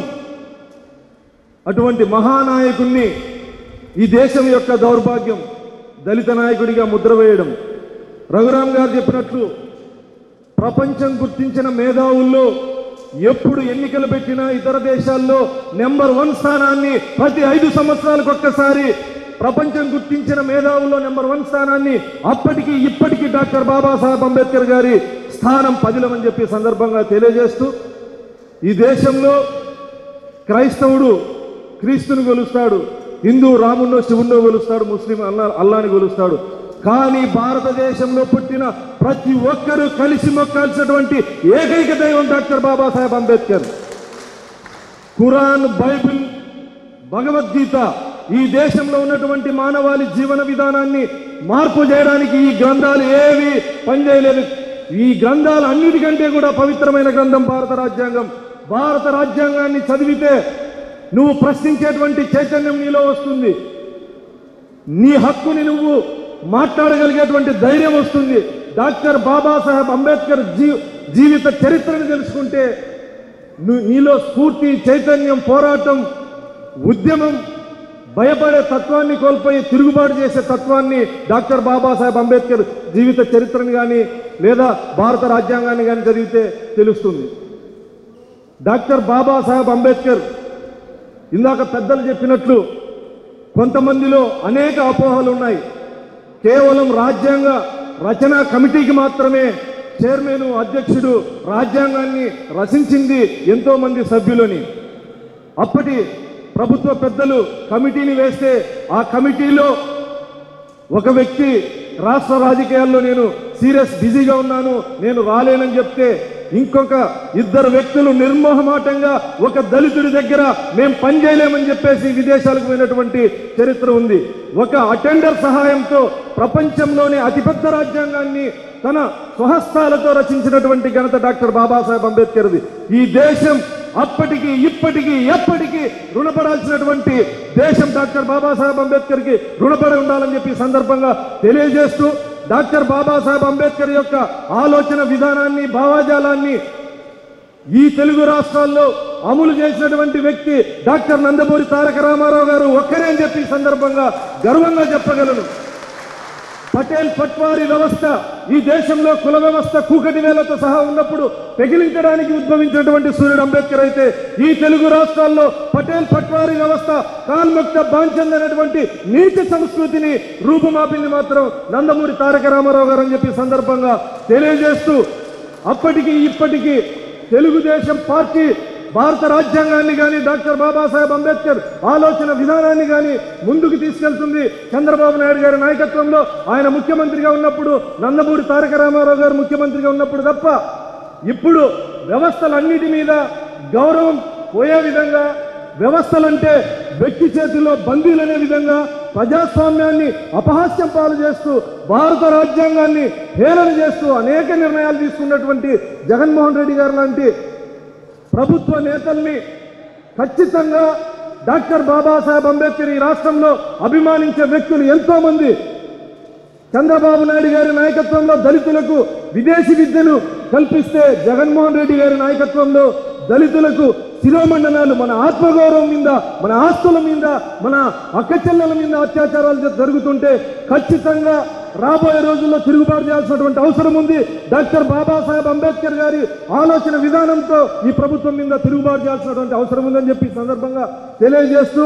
అటువంటి మహానాయకుణ్ణి ఈ దేశం యొక్క దౌర్భాగ్యం దళిత నాయకుడిగా ముద్ర వేయడం రఘురామ్ గారు చెప్పినట్లు ప్రపంచం గుర్తించిన మేధావుల్లో ఎప్పుడు ఎన్నికలు పెట్టినా ఇతర దేశాల్లో నెంబర్ వన్ స్థానాన్ని ప్రతి ఐదు సంవత్సరాలకు ఒక్కసారి ప్రపంచం గుర్తించిన మేధావుల్లో నెంబర్ వన్ స్థానాన్ని అప్పటికి ఇప్పటికీ డాక్టర్ బాబాసాహెబ్ అంబేద్కర్ గారి స్థానం పదిలమని చెప్పి సందర్భంగా తెలియజేస్తూ ఈ దేశంలో క్రైస్తవుడు క్రీస్తుని కొలుస్తాడు హిందూ రామున్నో శివున్నో కొలుస్తాడు ముస్లిం అల్లా అల్లాని కొలుస్తాడు కానీ భారతదేశంలో పుట్టిన ప్రతి ఒక్కరూ కలిసి మొక్కాల్సినటువంటి ఏకైక దైవం doctor Babasaheb Ambedkar Quran Bible Bhagavad Gita ఈ దేశంలో ఉన్నటువంటి మానవాళి జీవన విధానాన్ని మార్పు చేయడానికి ఈ గ్రంథాలు ఏవి పనిచేయలేదు ఈ గ్రంథాలు అన్నిటికంటే కూడా పవిత్రమైన గ్రంథం భారత రాజ్యాంగం భారత రాజ్యాంగాన్ని చదివితే నువ్వు ప్రశ్నించేటువంటి చైతన్యం నీలో వస్తుంది నీ హక్కుని నువ్వు మాట్లాడగలిగేటువంటి ధైర్యం వస్తుంది డాక్టర్ బాబాసాహెబ్ అంబేద్కర్ జీ జీవిత చరిత్రను తెలుసుకుంటే ను- నీలో స్ఫూర్తి చైతన్యం పోరాటం ఉద్యమం భయపడే తత్వాన్ని కోల్పోయి తిరుగుబాటు చేసే తత్వాన్ని డాక్టర్ బాబాసాహెబ్ అంబేద్కర్ జీవిత చరిత్రను కానీ లేదా భారత రాజ్యాంగాన్ని కానీ చదివితే తెలుస్తుంది డాక్టర్ బాబాసాహెబ్ అంబేద్కర్ ఇందాక పెద్దలు చెప్పినట్లు కొంతమందిలో అనేక అపోహలు ఉన్నాయి కేవలం రాజ్యాంగ రచన కమిటీకి మాత్రమే చైర్మన్ అధ్యక్షుడు రాజ్యాంగాన్ని రచించింది ఎంతో మంది సభ్యులని అప్పటి ప్రభుత్వ పెద్దలు కమిటీని వేస్తే ఆ కమిటీలో ఒక వ్యక్తి రాష్ట్ర రాజకీయాల్లో నేను సీరియస్ బిజీగా ఉన్నాను నేను రాలేనని చెప్తే ఇంకొక ఇద్దరు వ్యక్తులు నిర్మోహమాటంగా ఒక దళితుడి దగ్గర మేము పనిచేయలేమని చెప్పేసి విదేశాలకు పోయినటువంటి చరిత్ర ఉంది ఒక అటెండర్ సహాయంతో ప్రపంచంలోనే అతిపెద్ద రాజ్యాంగాన్ని తన స్వహస్తాలతో రచించినటువంటి ఘనత డాక్టర్ బాబాసాహెబ్ అంబేద్కర్ది ఈ దేశం అప్పటికి ఇప్పటికీ ఎప్పటికీ రుణపడాల్సినటువంటి దేశం డాక్టర్ బాబాసాహెబ్ అంబేద్కర్కి రుణపడి ఉండాలని చెప్పి ఈ సందర్భంగా తెలియజేస్తూ డాక్టర్ బాబాసాహెబ్ అంబేద్కర్ యొక్క ఆలోచన విధానాన్ని భావాజాలాన్ని ఈ తెలుగు రాష్ట్రాల్లో అమలు చేసినటువంటి వ్యక్తి డాక్టర్ నందమూరి తారక రామారావు గారు ఒక్కరే అని చెప్పి ఈ సందర్భంగా గర్వంగా చెప్పగలను పటేల్ పట్వారీ వ్యవస్థ ఈ దేశంలో కుల వ్యవస్థ కూకటి వేలతో సహా ఉన్నప్పుడు పెగిలించడానికి ఉద్భవించినటువంటి సూర్యుడు అంబేద్కర్ అయితే ఈ తెలుగు రాష్ట్రాల్లో పటేల్ పట్వారీ వ్యవస్థ కాల్ముక్త బాంచంద్ అనేటువంటి నీచ సంస్కృతిని రూపుమాపింది మాత్రం నందమూరి తారక రామారావు గారు అని చెప్పి సందర్భంగా తెలియజేస్తూ అప్పటికి ఇప్పటికీ తెలుగుదేశం పార్టీ భారత రాజ్యాంగాన్ని కానీ డాక్టర్ బాబాసాహెబ్ అంబేద్కర్ ఆలోచన విధానాన్ని కానీ ముందుకు తీసుకెళ్తుంది చంద్రబాబు నాయుడు గారి నాయకత్వంలో ఆయన ముఖ్యమంత్రిగా ఉన్నప్పుడు నందమూరి తారక రామారావు గారు ముఖ్యమంత్రిగా ఉన్నప్పుడు తప్ప ఇప్పుడు వ్యవస్థలన్నిటి మీద గౌరవం పోయే విధంగా వ్యవస్థలంటే వ్యక్తి చేతిలో బందీలు అనే విధంగా ప్రజాస్వామ్యాన్ని అపహాస్యం పాలు చేస్తూ భారత రాజ్యాంగాన్ని హేళన చేస్తూ అనేక నిర్ణయాలు తీసుకున్నటువంటి జగన్మోహన్ రెడ్డి గారు లాంటి ప్రభుత్వ నేతల్ని ఖచ్చితంగా డాక్టర్ బాబాసాహెబ్ అంబేద్కర్ ఈ రాష్ట్రంలో అభిమానించే వ్యక్తులు ఎంతో మంది చంద్రబాబు నాయుడు గారి నాయకత్వంలో దళితులకు విదేశీ విద్యను కల్పిస్తే జగన్మోహన్ రెడ్డి గారి నాయకత్వంలో దళితులకు శిరోమండనాలు మన ఆత్మగౌరవం మీద మన ఆస్తుల మీద మన అక్క చెల్లెల మీద అత్యాచారాలు జ- జరుగుతుంటే ఖచ్చితంగా రాబోయే రోజుల్లో తిరుగుబాటు చేయాల్సినటువంటి అవసరం ఉంది డాక్టర్ బాబాసాహెబ్ అంబేద్కర్ గారి ఆలోచన విధానంతో ఈ ప్రభుత్వం మీద తిరుగుబాటు చేయాల్సినటువంటి అవసరం ఉందని చెప్పి ఈ సందర్భంగా తెలియజేస్తూ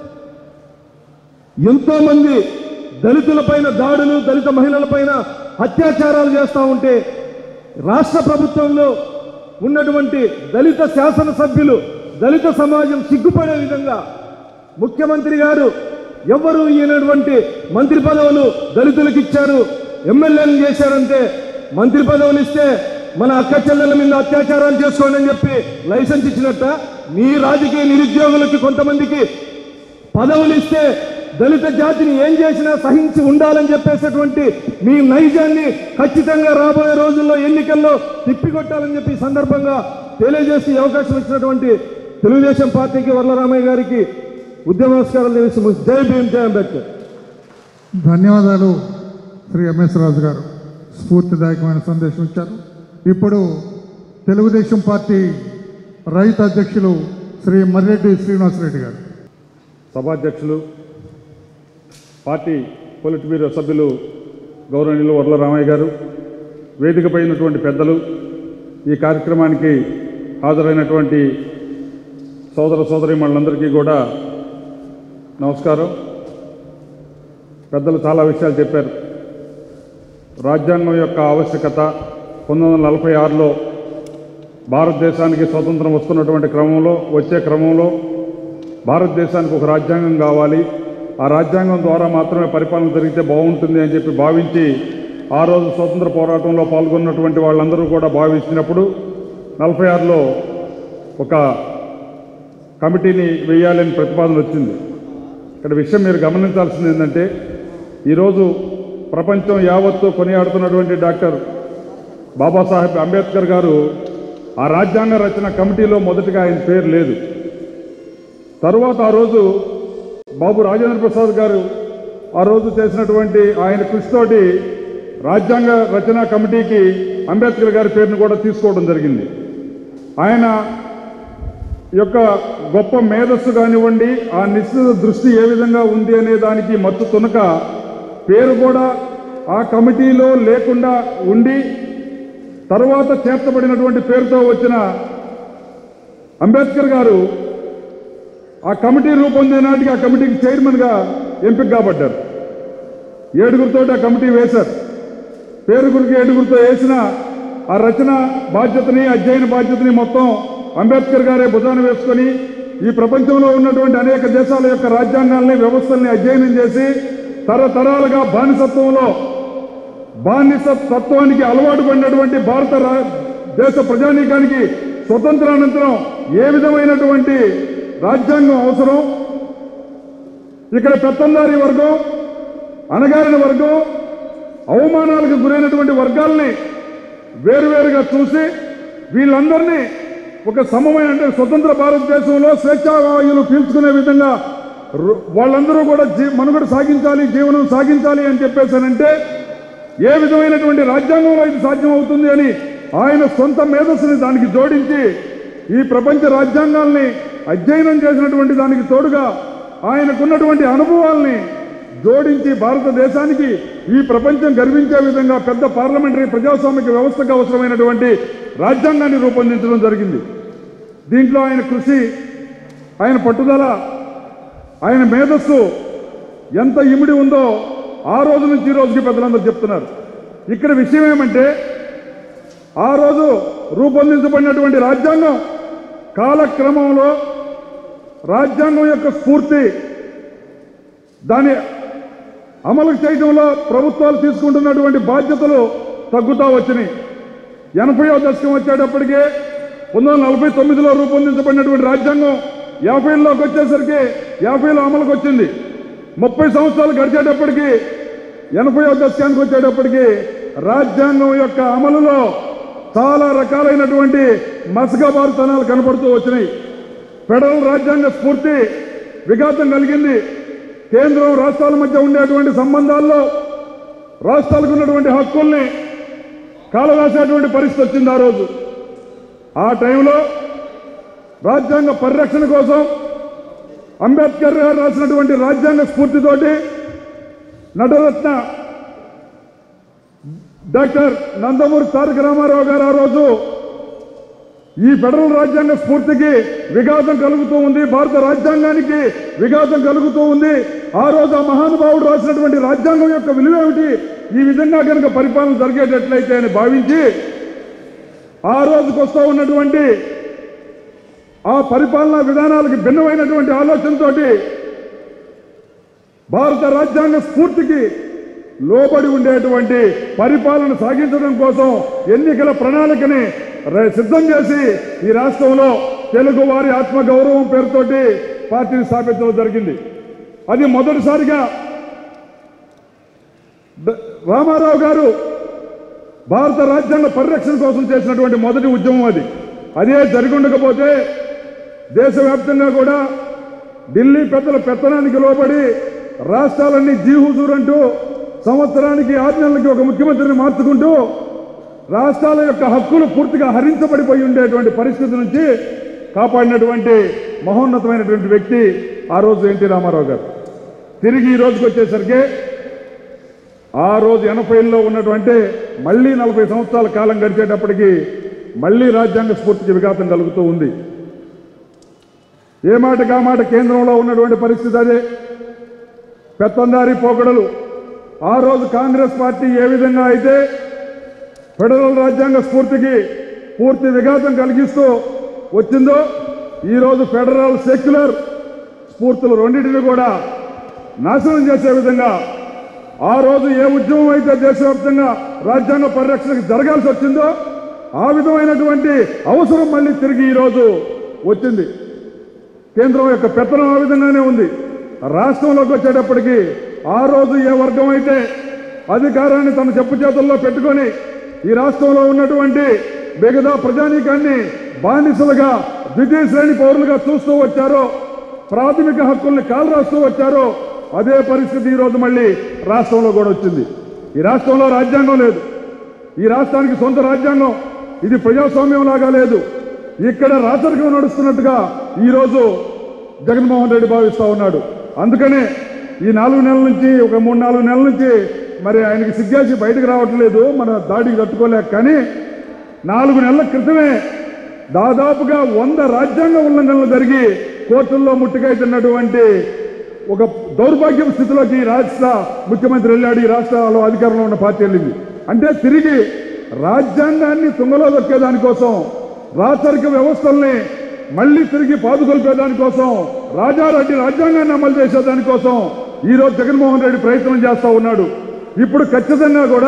ఎంతో మంది దళితులపైన దాడులు దళిత మహిళలపైన అత్యాచారాలు చేస్తూ ఉంటే రాష్ట్ర ప్రభుత్వంలో ఉన్నటువంటి దళిత శాసనసభ్యులు దళిత సమాజం సిగ్గుపడే విధంగా ముఖ్యమంత్రి గారు ఎవరు ఈయనటువంటి మంత్రి పదవులు దళితులకు ఇచ్చారు ఎమ్మెల్యేలు చేశారంటే మంత్రి పదవులు ఇస్తే మన అక్క చెల్లెల మీద అత్యాచారాలు చేసుకోండి అని చెప్పి లైసెన్స్ ఇచ్చినట్ట మీ రాజకీయ నిరుద్యోగులకి కొంతమందికి పదవులు ఇస్తే దళిత జాతిని ఏం చేసినా సహించి ఉండాలని చెప్పేసేటువంటి మీ నైజాన్ని ఖచ్చితంగా రాబోయే రోజుల్లో ఎన్నికల్లో తిప్పికొట్టాలని చెప్పి ఈ సందర్భంగా తెలియజేసి ఈ అవకాశం ఇచ్చినటువంటి తెలుగుదేశం పార్టీకి వరలరామయ్య గారికి ఉద్యమ నమస్కారాలు తెలిసి జై భీమ్ జై అంబేద్కర్ ధన్యవాదాలు శ్రీ ఎంఎస్ రాజు గారు స్ఫూర్తిదాయకమైన సందేశం ఇచ్చారు ఇప్పుడు తెలుగుదేశం పార్టీ రైతు అధ్యక్షులు శ్రీ మర్రెడ్డి శ్రీనివాసరెడ్డి గారు సభాధ్యక్షులు పార్టీ పొలిట్ బ్యూరో సభ్యులు గౌరవనీయులు వర్ల రామయ్య గారు వేదికపై ఉన్నటువంటి పెద్దలు ఈ కార్యక్రమానికి హాజరైనటువంటి సోదర సోదరి మనందరికీ కూడా నమస్కారం పెద్దలు చాలా విషయాలు చెప్పారు రాజ్యాంగం యొక్క ఆవశ్యకత పంతొమ్మిది వందల నలభై ఆరులో భారతదేశానికి స్వతంత్రం వస్తున్నటువంటి క్రమంలో వచ్చే క్రమంలో భారతదేశానికి ఒక రాజ్యాంగం కావాలి ఆ రాజ్యాంగం ద్వారా మాత్రమే పరిపాలన జరిగితే బాగుంటుంది అని చెప్పి భావించి ఆ రోజు స్వతంత్ర పోరాటంలో పాల్గొన్నటువంటి వాళ్ళందరూ కూడా భావించినప్పుడు నలభై ఆరులో ఒక కమిటీని వేయాలని ప్రతిపాదన వచ్చింది ఇక్కడ విషయం మీరు గమనించాల్సింది ఏంటంటే ఈరోజు ప్రపంచం యావత్తు కొనియాడుతున్నటువంటి డాక్టర్ బాబాసాహెబ్ అంబేద్కర్ గారు ఆ రాజ్యాంగ రచన కమిటీలో మొదటిగా ఆయన పేరు లేదు తరువాత ఆ రోజు బాబు రాజేంద్ర ప్రసాద్ గారు ఆ రోజు చేసినటువంటి ఆయన కృషితోటి రాజ్యాంగ రచన కమిటీకి అంబేద్కర్ గారి పేరును కూడా తీసుకోవడం జరిగింది ఆయన యొక్క గొప్ప మేధస్సు కానివ్వండి ఆ నిశ్చిత దృష్టి ఏ విధంగా ఉంది అనే దానికి మత్తు తునక పేరు కూడా ఆ కమిటీలో లేకుండా ఉండి తరువాత చేర్చబడినటువంటి పేరుతో వచ్చిన అంబేద్కర్ గారు ఆ కమిటీ రూపొందే నాటికి ఆ కమిటీకి చైర్మన్గా ఎంపిక కాబడ్డారు ఏడుగురితో ఆ కమిటీ వేశారు పేరుగురికి ఏడుగురితో వేసిన ఆ రచన బాధ్యతని అధ్యయన బాధ్యతని మొత్తం అంబేద్కర్ గారే భుజాన వేసుకొని ఈ ప్రపంచంలో ఉన్నటువంటి అనేక దేశాల యొక్క రాజ్యాంగాల్ని వ్యవస్థల్ని అధ్యయనం చేసి తరతరాలుగా బానిసత్వంలో బానిస తత్వానికి అలవాటు పడినటువంటి భారత రా- దేశ ప్రజానీకానికి స్వతంత్రానంతరం ఏ విధమైనటువంటి రాజ్యాంగం అవసరం ఇక్కడ పెత్తందారి వర్గం అణగారిన వర్గం అవమానాలకు గురైనటువంటి వర్గాల్ని వేరువేరుగా చూసి వీళ్ళందరినీ ఒక సమమైన అంటే స్వతంత్ర భారతదేశంలో స్వేచ్ఛావాయువులు పీల్చుకునే విధంగా రు- వాళ్ళందరూ కూడా జీ మనుగడ సాగించాలి జీవనం సాగించాలి అని చెప్పేసానంటే ఏ విధమైనటువంటి రాజ్యాంగంలో ఇది సాధ్యం అవుతుంది అని ఆయన సొంత మేధస్సుని దానికి జోడించి ఈ ప్రపంచ రాజ్యాంగాల్ని అధ్యయనం చేసినటువంటి దానికి తోడుగా ఆయనకున్నటువంటి అనుభవాల్ని జోడించి భారతదేశానికి ఈ ప్రపంచం గర్వించే విధంగా పెద్ద పార్లమెంటరీ ప్రజాస్వామిక వ్యవస్థకు అవసరమైనటువంటి రాజ్యాంగాన్ని రూపొందించడం జరిగింది దీంట్లో ఆయన కృషి ఆయన పట్టుదల ఆయన మేధస్సు ఎంత ఇమిడి ఉందో ఆ రోజు నుంచి ఈ రోజుకి పెద్దలందరూ చెప్తున్నారు ఇక్కడ విషయం ఏమంటే ఆ రోజు రూపొందించబడినటువంటి రాజ్యాంగం కాలక్రమంలో రాజ్యాంగం యొక్క స్ఫూర్తి దాని అమలు చేయడంలో ప్రభుత్వాలు తీసుకుంటున్నటువంటి బాధ్యతలు తగ్గుతూ వచ్చినాయి ఎనభైవ దశకం వచ్చేటప్పటికే పంతొమ్మిది వందల నలభై తొమ్మిదిలో రూపొందించబడినటువంటి రాజ్యాంగం యాభైలోకి వచ్చేసరికి యాభైలో అమలుకి వచ్చింది ముప్పై సంవత్సరాలు గడిచేటప్పటికి ఎనభైవ దశకానికి వచ్చేటప్పటికి రాజ్యాంగం యొక్క అమలులో చాలా రకాలైనటువంటి మసకబారుతనాలు కనపడుతూ వచ్చినాయి ఫెడరల్ రాజ్యాంగ స్ఫూర్తి విఘాతం కలిగింది కేంద్రం రాష్ట్రాల మధ్య ఉండేటువంటి సంబంధాల్లో రాష్ట్రాలకు ఉన్నటువంటి హక్కుల్ని కాలరాసేటువంటి పరిస్థితి వచ్చింది ఆ రోజు ఆ టైంలో రాజ్యాంగ పరిరక్షణ కోసం అంబేద్కర్ గారు రాసినటువంటి రాజ్యాంగ స్ఫూర్తితోటి నటరత్న డాక్టర్ నందమూరి తారక రామారావు గారు ఆ రోజు ఈ ఫెడరల్ రాజ్యాంగ స్ఫూర్తికి విఘాతం కలుగుతూ ఉంది భారత రాజ్యాంగానికి విఘాతం కలుగుతూ ఉంది ఆ రోజు ఆ మహానుభావుడు రాసినటువంటి రాజ్యాంగం యొక్క విలువ ఏమిటి ఈ విధంగా కనుక పరిపాలన జరిగేటట్లయితే అని భావించి ఆ రోజుకు వస్తూ ఉన్నటువంటి ఆ పరిపాలనా విధానాలకు భిన్నమైనటువంటి ఆలోచనతోటి భారత రాజ్యాంగ స్ఫూర్తికి లోబడి ఉండేటువంటి పరిపాలన సాగించడం కోసం ఎన్నికల ప్రణాళికని ర- సిద్ధం చేసి ఈ రాష్ట్రంలో తెలుగు వారి ఆత్మగౌరవం పేరుతోటి పార్టీని స్థాపించడం జరిగింది అది మొదటిసారిగా ద- రామారావు గారు భారత రాజ్యాంగ పరిరక్షణ కోసం చేసినటువంటి మొదటి ఉద్యమం అది అదే జరిగి ఉండకపోతే దేశవ్యాప్తంగా కూడా ఢిల్లీ పెద్దల పెత్తనానికి లోబడి రాష్ట్రాలన్నీ జీహుజూర్ అంటూ సంవత్సరానికి ఆరు నెలలకి ఒక ముఖ్యమంత్రిని మార్చుకుంటూ రాష్ట్రాల యొక్క హక్కులు పూర్తిగా హరించబడిపోయి ఉండేటువంటి పరిస్థితి నుంచి కాపాడినటువంటి మహోన్నతమైనటువంటి వ్యక్తి ఆ రోజు ఎన్టీ రామారావు గారు తిరిగి ఈ రోజుకి వచ్చేసరికి ఆ రోజు ఎనభైలో ఉన్నటువంటి మళ్ళీ నలభై సంవత్సరాల కాలం గడిచేటప్పటికి మళ్ళీ రాజ్యాంగ స్ఫూర్తికి విఘాతం కలుగుతూ ఉంది ఏ మాట కా మాట కేంద్రంలో ఉన్నటువంటి పరిస్థితి అదే పెత్తందారి పోకడలు ఆ రోజు కాంగ్రెస్ పార్టీ ఏ విధంగా అయితే ఫెడరల్ రాజ్యాంగ స్ఫూర్తికి పూర్తి విఘాతం కలిగిస్తూ వచ్చిందో ఈరోజు ఫెడరల్ సెక్యులర్ స్ఫూర్తులు రెండింటిని కూడా నాశనం చేసే విధంగా ఆ రోజు ఏ ఉద్యమం అయితే దేశవ్యాప్తంగా రాజ్యాంగ పరిరక్షణకు జరగాల్సి వచ్చిందో ఆ విధమైనటువంటి అవసరం మళ్ళీ తిరిగి ఈరోజు వచ్చింది కేంద్రం యొక్క పెత్తనం ఆ విధంగానే ఉంది రాష్ట్రంలోకి వచ్చేటప్పటికి ఆ రోజు ఏ వర్గం అయితే అధికారాన్ని తమ చెప్పు చేతుల్లో పెట్టుకొని ఈ రాష్ట్రంలో ఉన్నటువంటి మిగతా ప్రజానీకాన్ని బానిసలుగా ద్వితీయ శ్రేణి పౌరులుగా చూస్తూ వచ్చారో ప్రాథమిక హక్కుల్ని కాలరాస్తూ వచ్చారో అదే పరిస్థితి ఈరోజు మళ్ళీ రాష్ట్రంలో కూడా వచ్చింది ఈ రాష్ట్రంలో రాజ్యాంగం లేదు ఈ రాష్ట్రానికి సొంత రాజ్యాంగం ఇది ప్రజాస్వామ్యం లాగా లేదు ఇక్కడ రాచరికం నడుస్తున్నట్టుగా ఈరోజు జగన్మోహన్ రెడ్డి భావిస్తూ ఉన్నాడు అందుకనే ఈ నాలుగు నెలల నుంచి ఒక మూడు నాలుగు నెలల నుంచి మరి ఆయనకి సిగ్గేసి బయటకు రావట్లేదు మన దాడికి తట్టుకోలేక కానీ నాలుగు నెలల క్రితమే దాదాపుగా వంద రాజ్యాంగ ఉల్లంఘనలు జరిగి కోర్టుల్లో ముట్టుకైతున్నటువంటి ఒక దౌర్భాగ్యం స్థితిలోకి ఈ రాష్ట్ర ముఖ్యమంత్రి వెళ్ళాడు ఈ రాష్ట్రాల్లో అధికారంలో ఉన్న పార్టీ వెళ్ళింది అంటే తిరిగి రాజ్యాంగాన్ని తుంగలో దొక్కేదానికోసం రాచరిక వ్యవస్థల్ని మళ్ళీ తిరిగి పాదుకొల్పేదానికోసం రాజారెడ్డి రాజ్యాంగాన్ని అమలు చేసేదానికోసం ఈరోజు జగన్మోహన్ రెడ్డి ప్రయత్నం చేస్తూ ఉన్నాడు ఇప్పుడు ఖచ్చితంగా కూడా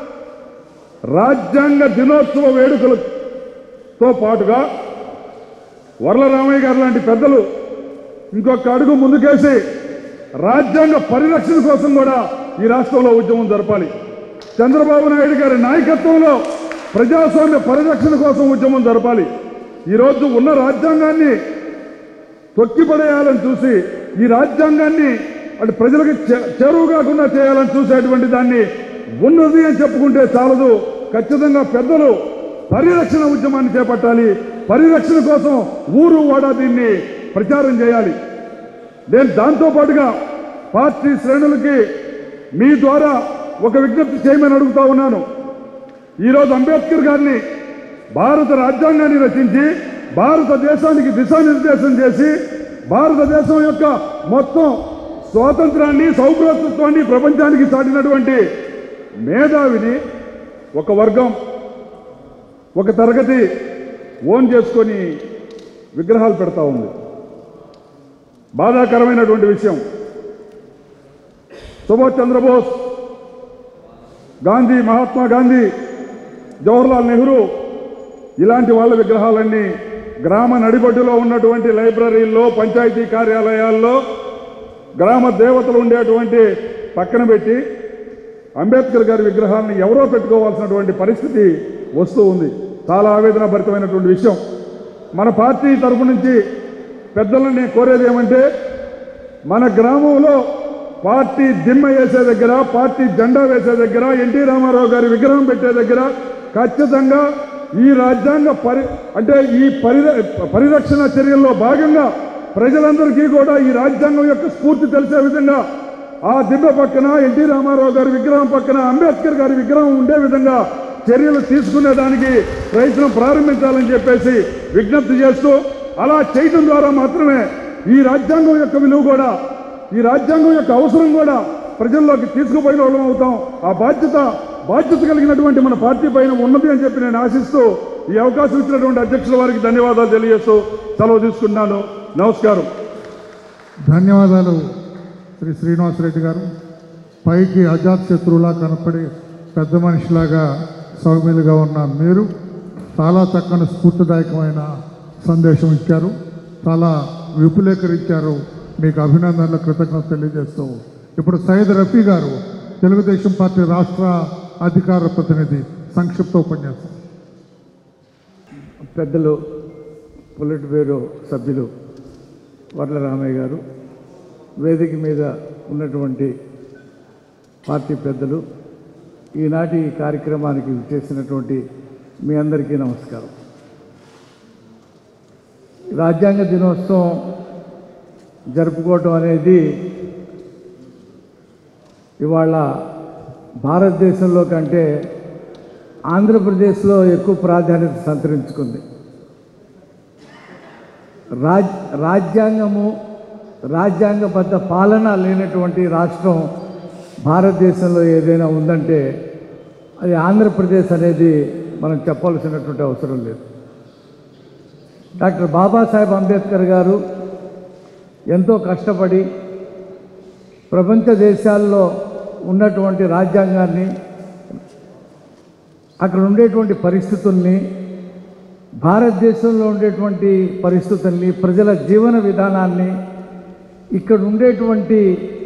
రాజ్యాంగ దినోత్సవ వేడుకలతో పాటుగా వరలరామయ్య గారు లాంటి పెద్దలు ఇంకొక అడుగు ముందుకేసి రాజ్యాంగ పరిరక్షణ కోసం కూడా ఈ రాష్ట్రంలో ఉద్యమం జరపాలి చంద్రబాబు నాయుడు గారి నాయకత్వంలో ప్రజాస్వామ్య పరిరక్షణ కోసం ఉద్యమం జరపాలి ఈరోజు ఉన్న రాజ్యాంగాన్ని తొక్కిపడేయాలని చూసి ఈ రాజ్యాంగాన్ని అటు ప్రజలకు చే- చేరువు కాకుండా చేయాలని చూసేటువంటి దాన్ని ఉన్నది అని చెప్పుకుంటే చాలదు ఖచ్చితంగా పెద్దలు పరిరక్షణ ఉద్యమాన్ని చేపట్టాలి పరిరక్షణ కోసం ఊరు వాడ దీన్ని ప్రచారం చేయాలి నేను దాంతో పాటుగా పార్టీ శ్రేణులకి మీ ద్వారా ఒక విజ్ఞప్తి చేయమని అడుగుతా ఉన్నాను ఈరోజు అంబేద్కర్ గారిని భారత రాజ్యాంగాన్ని రచించి భారతదేశానికి దిశానిర్దేశం చేసి భారతదేశం యొక్క మొత్తం స్వాతంత్రాన్ని సౌభ్రతత్వాన్ని ప్రపంచానికి చాటినటువంటి మేధావిని ఒక వర్గం ఒక తరగతి ఓన్ చేసుకొని విగ్రహాలు పెడతా ఉంది బాధాకరమైనటువంటి విషయం సుభాష్ చంద్రబోస్ గాంధీ మహాత్మా గాంధీ జవహర్లాల్ నెహ్రూ ఇలాంటి వాళ్ళ విగ్రహాలన్నీ గ్రామ నడిబొడ్డులో ఉన్నటువంటి లైబ్రరీల్లో పంచాయతీ కార్యాలయాల్లో గ్రామ దేవతలు ఉండేటువంటి పక్కన పెట్టి అంబేద్కర్ గారి విగ్రహాలను ఎవరో పెట్టుకోవాల్సినటువంటి పరిస్థితి వస్తూ ఉంది చాలా ఆవేదన భరితమైనటువంటి విషయం మన పార్టీ తరపు నుంచి పెద్దలను నేను కోరేది ఏమంటే మన గ్రామంలో పార్టీ దిమ్మ వేసే దగ్గర పార్టీ జెండా వేసే దగ్గర ఎన్టీ రామారావు గారి విగ్రహం పెట్టే దగ్గర ఖచ్చితంగా ఈ రాజ్యాంగ పరి అంటే ఈ పరి పరిరక్షణ చర్యల్లో భాగంగా ప్రజలందరికీ కూడా ఈ రాజ్యాంగం యొక్క స్ఫూర్తి తెలిసే విధంగా ఆ దిబ్బ పక్కన ఎన్టీ రామారావు గారి విగ్రహం పక్కన అంబేద్కర్ గారి విగ్రహం ఉండే విధంగా చర్యలు తీసుకునే దానికి ప్రయత్నం ప్రారంభించాలని చెప్పేసి విజ్ఞప్తి చేస్తూ అలా చేయడం ద్వారా మాత్రమే ఈ రాజ్యాంగం యొక్క విలువ కూడా ఈ రాజ్యాంగం యొక్క అవసరం కూడా ప్రజల్లోకి తీసుకుపోయిన వాళ్ళం అవుతాం ఆ బాధ్యత బాధ్యత కలిగినటువంటి మన పార్టీ పైన ఉన్నది అని చెప్పి నేను ఆశిస్తూ ఈ అవకాశం ఇచ్చినటువంటి అధ్యక్షుల వారికి ధన్యవాదాలు తెలియజేస్తూ సెలవు తీసుకున్నాను నమస్కారం ధన్యవాదాలు శ్రీ శ్రీనివాసరెడ్డి గారు పైకి అజాత్ శత్రువులా కనపడి పెద్ద మనిషిలాగా సౌమ్యులుగా ఉన్న మీరు చాలా చక్కని స్ఫూర్తిదాయకమైన సందేశం ఇచ్చారు చాలా విపులీకరించారు మీకు అభినందనలు కృతజ్ఞత తెలియజేస్తూ ఇప్పుడు సయ్యద్ రఫీ గారు తెలుగుదేశం పార్టీ రాష్ట్ర అధికార ప్రతినిధి సంక్షిప్త ఉపన్యాసం పెద్దలు పొలిట్ బ్యూరో సభ్యులు వర్ల రామయ్య గారు వేదిక మీద ఉన్నటువంటి పార్టీ పెద్దలు ఈనాటి ఈ కార్యక్రమానికి చేసినటువంటి మీ అందరికీ నమస్కారం రాజ్యాంగ దినోత్సవం జరుపుకోవటం అనేది ఇవాళ భారతదేశంలో కంటే ఆంధ్రప్రదేశ్లో ఎక్కువ ప్రాధాన్యత సంతరించుకుంది రాజ్ రాజ్యాంగము రాజ్యాంగబద్ధ పాలన లేనటువంటి రాష్ట్రం భారతదేశంలో ఏదైనా ఉందంటే అది ఆంధ్రప్రదేశ్ అనేది మనం చెప్పాల్సినటువంటి అవసరం లేదు డాక్టర్ బాబాసాహెబ్ అంబేద్కర్ గారు ఎంతో కష్టపడి ప్రపంచ దేశాల్లో ఉన్నటువంటి రాజ్యాంగాన్ని అక్కడ ఉండేటువంటి పరిస్థితుల్ని భారతదేశంలో ఉండేటువంటి పరిస్థితుల్ని ప్రజల జీవన విధానాన్ని ఇక్కడ ఉండేటువంటి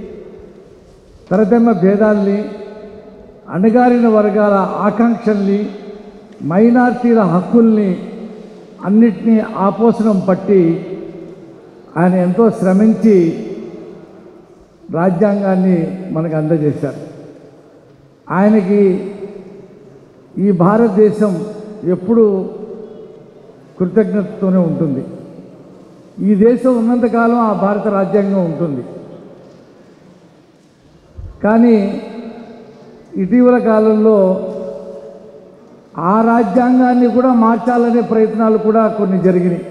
తరతమ భేదాల్ని అణగారిన వర్గాల ఆకాంక్షల్ని మైనార్టీల హక్కుల్ని అన్నిటినీ ఆపోసనం పట్టి ఆయన ఎంతో శ్రమించి రాజ్యాంగాన్ని మనకు అందజేశారు ఆయనకి ఈ భారతదేశం ఎప్పుడు కృతజ్ఞతతోనే ఉంటుంది ఈ దేశం ఉన్నంతకాలం ఆ భారత రాజ్యాంగం ఉంటుంది కానీ ఇటీవల కాలంలో ఆ రాజ్యాంగాన్ని కూడా మార్చాలనే ప్రయత్నాలు కూడా కొన్ని జరిగినాయి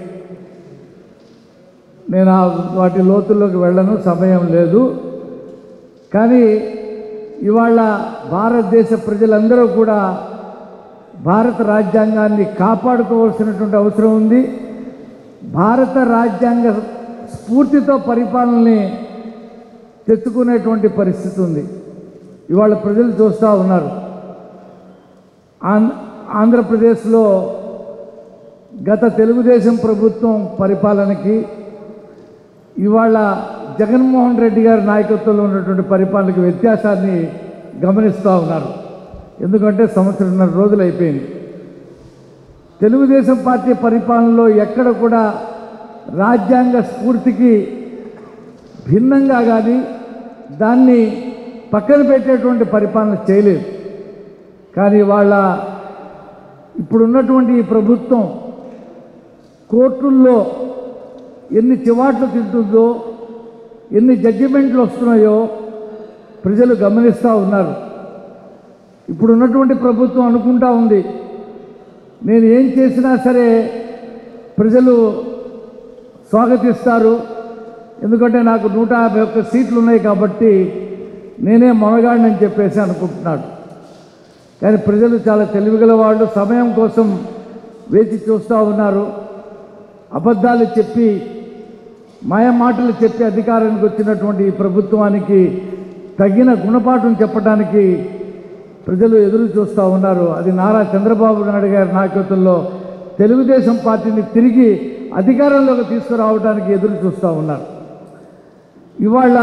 నేను ఆ వాటి లోతుల్లోకి వెళ్ళను సమయం లేదు కానీ ఇవాళ భారతదేశ ప్రజలందరూ కూడా భారత రాజ్యాంగాన్ని కాపాడుకోవాల్సినటువంటి అవసరం ఉంది భారత రాజ్యాంగ స్ఫూర్తితో పరిపాలనని తెచ్చుకునేటువంటి పరిస్థితి ఉంది ఇవాళ ప్రజలు చూస్తూ ఉన్నారు ఆంధ్ర ఆంధ్రప్రదేశ్లో గత తెలుగుదేశం ప్రభుత్వం పరిపాలనకి ఇవాళ జగన్మోహన్ రెడ్డి గారి నాయకత్వంలో ఉన్నటువంటి పరిపాలనకి వ్యత్యాసాన్ని గమనిస్తూ ఉన్నారు ఎందుకంటే సంవత్సరంన్నర రోజులు అయిపోయింది తెలుగుదేశం పార్టీ పరిపాలనలో ఎక్కడ కూడా రాజ్యాంగ స్ఫూర్తికి భిన్నంగా కానీ దాన్ని పక్కన పెట్టేటువంటి పరిపాలన చేయలేదు కానీ వాళ్ళ ఇప్పుడున్నటువంటి ఈ ప్రభుత్వం కోర్టుల్లో ఎన్ని చివాట్లు తింటుందో ఎన్ని జడ్జిమెంట్లు వస్తున్నాయో ప్రజలు గమనిస్తూ ఉన్నారు ఇప్పుడున్నటువంటి ప్రభుత్వం అనుకుంటా ఉంది నేను ఏం చేసినా సరే ప్రజలు స్వాగతిస్తారు ఎందుకంటే నాకు నూట యాభై ఒక్క సీట్లు ఉన్నాయి కాబట్టి నేనే మొనగాడిని చెప్పేసి అనుకుంటున్నాడు కానీ ప్రజలు చాలా తెలివిగల వాళ్ళు సమయం కోసం వేచి చూస్తూ ఉన్నారు అబద్ధాలు చెప్పి మాయ మాటలు చెప్పి అధికారానికి వచ్చినటువంటి ఈ ప్రభుత్వానికి తగిన గుణపాఠం చెప్పడానికి ప్రజలు ఎదురు చూస్తూ ఉన్నారు అది నారా చంద్రబాబు నాయుడు గారి నాయకత్వంలో తెలుగుదేశం పార్టీని తిరిగి అధికారంలోకి తీసుకురావడానికి ఎదురు చూస్తూ ఉన్నారు ఇవాళ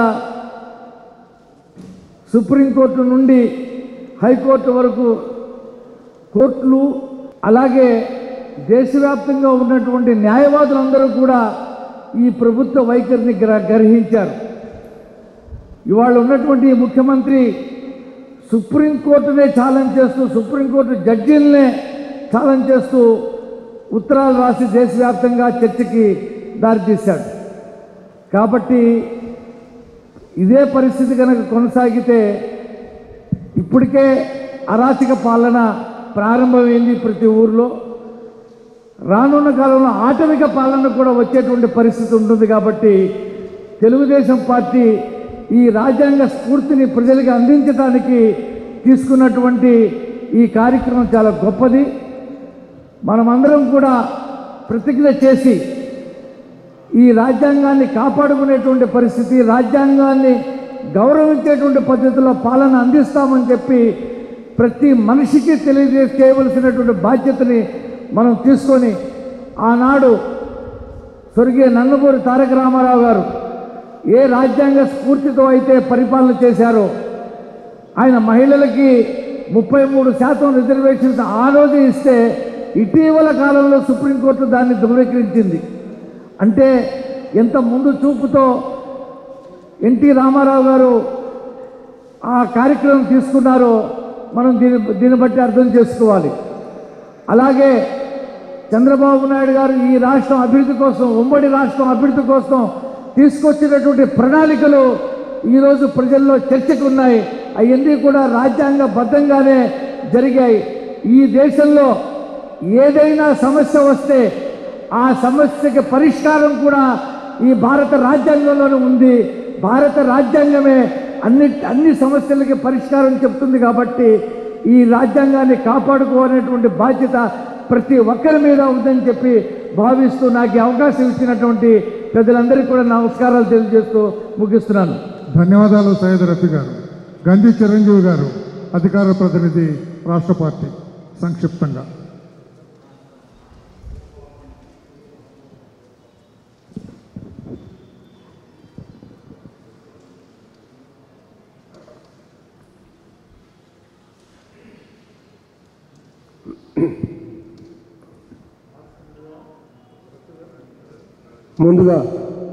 సుప్రీంకోర్టు నుండి హైకోర్టు వరకు కోర్టులు అలాగే దేశవ్యాప్తంగా ఉన్నటువంటి న్యాయవాదులందరూ కూడా ఈ ప్రభుత్వ వైఖరిని గ్ర గ్రహించారు ఇవాళ ఉన్నటువంటి ఈ ముఖ్యమంత్రి సుప్రీంకోర్టునే ఛాలెంజ్ చేస్తూ సుప్రీంకోర్టు జడ్జీలనే ఛాలెంజ్ చేస్తూ ఉత్తరాలు రాసి దేశవ్యాప్తంగా చర్చకి దారితీశాడు కాబట్టి ఇదే పరిస్థితి కనుక కొనసాగితే ఇప్పటికే అరాచక పాలన ప్రారంభమైంది ప్రతి ఊర్లో రానున్న కాలంలో ఆటవిక పాలన కూడా వచ్చేటువంటి పరిస్థితి ఉంటుంది కాబట్టి తెలుగుదేశం పార్టీ ఈ రాజ్యాంగ స్ఫూర్తిని ప్రజలకు అందించడానికి తీసుకున్నటువంటి ఈ కార్యక్రమం చాలా గొప్పది మనమందరం కూడా ప్రతిజ్ఞ చేసి ఈ రాజ్యాంగాన్ని కాపాడుకునేటువంటి పరిస్థితి రాజ్యాంగాన్ని గౌరవించేటువంటి పద్ధతిలో పాలన అందిస్తామని చెప్పి ప్రతి మనిషికి తెలియజేసి చేయవలసినటువంటి బాధ్యతని మనం తీసుకొని ఆనాడు స్వర్గీయ నందమూరి తారక రామారావు గారు ఏ రాజ్యాంగ స్ఫూర్తితో అయితే పరిపాలన చేశారో ఆయన మహిళలకి ముప్పై మూడు శాతం రిజర్వేషన్స్ ఆ రోజు ఇస్తే ఇటీవల కాలంలో సుప్రీంకోర్టు దాన్ని ధృవీకరించింది అంటే ఎంత ముందు చూపుతో ఎన్టీ రామారావు గారు ఆ కార్యక్రమం తీసుకున్నారో మనం దీని దీన్ని బట్టి అర్థం చేసుకోవాలి అలాగే చంద్రబాబు నాయుడు గారు ఈ రాష్ట్రం అభివృద్ధి కోసం ఉమ్మడి రాష్ట్రం అభివృద్ధి కోసం తీసుకొచ్చినటువంటి ప్రణాళికలు ఈరోజు ప్రజల్లో చర్చకు ఉన్నాయి అవన్నీ కూడా రాజ్యాంగబద్ధంగానే జరిగాయి ఈ దేశంలో ఏదైనా సమస్య వస్తే ఆ సమస్యకి పరిష్కారం కూడా ఈ భారత రాజ్యాంగంలోనే ఉంది భారత రాజ్యాంగమే అన్ని అన్ని సమస్యలకి పరిష్కారం చెప్తుంది కాబట్టి ఈ రాజ్యాంగాన్ని కాపాడుకోవాలనేటువంటి బాధ్యత ప్రతి ఒక్కరి మీద ఉందని చెప్పి భావిస్తూ నాకు ఈ అవకాశం ఇచ్చినటువంటి ప్రజలందరికీ కూడా నమస్కారాలు తెలియజేస్తూ ముగిస్తున్నాను ధన్యవాదాలు సయ్యద్ రఫీ గారు గంజి చిరంజీవి గారు అధికార ప్రతినిధి రాష్ట్ర పార్టీ సంక్షిప్తంగా ముందుగా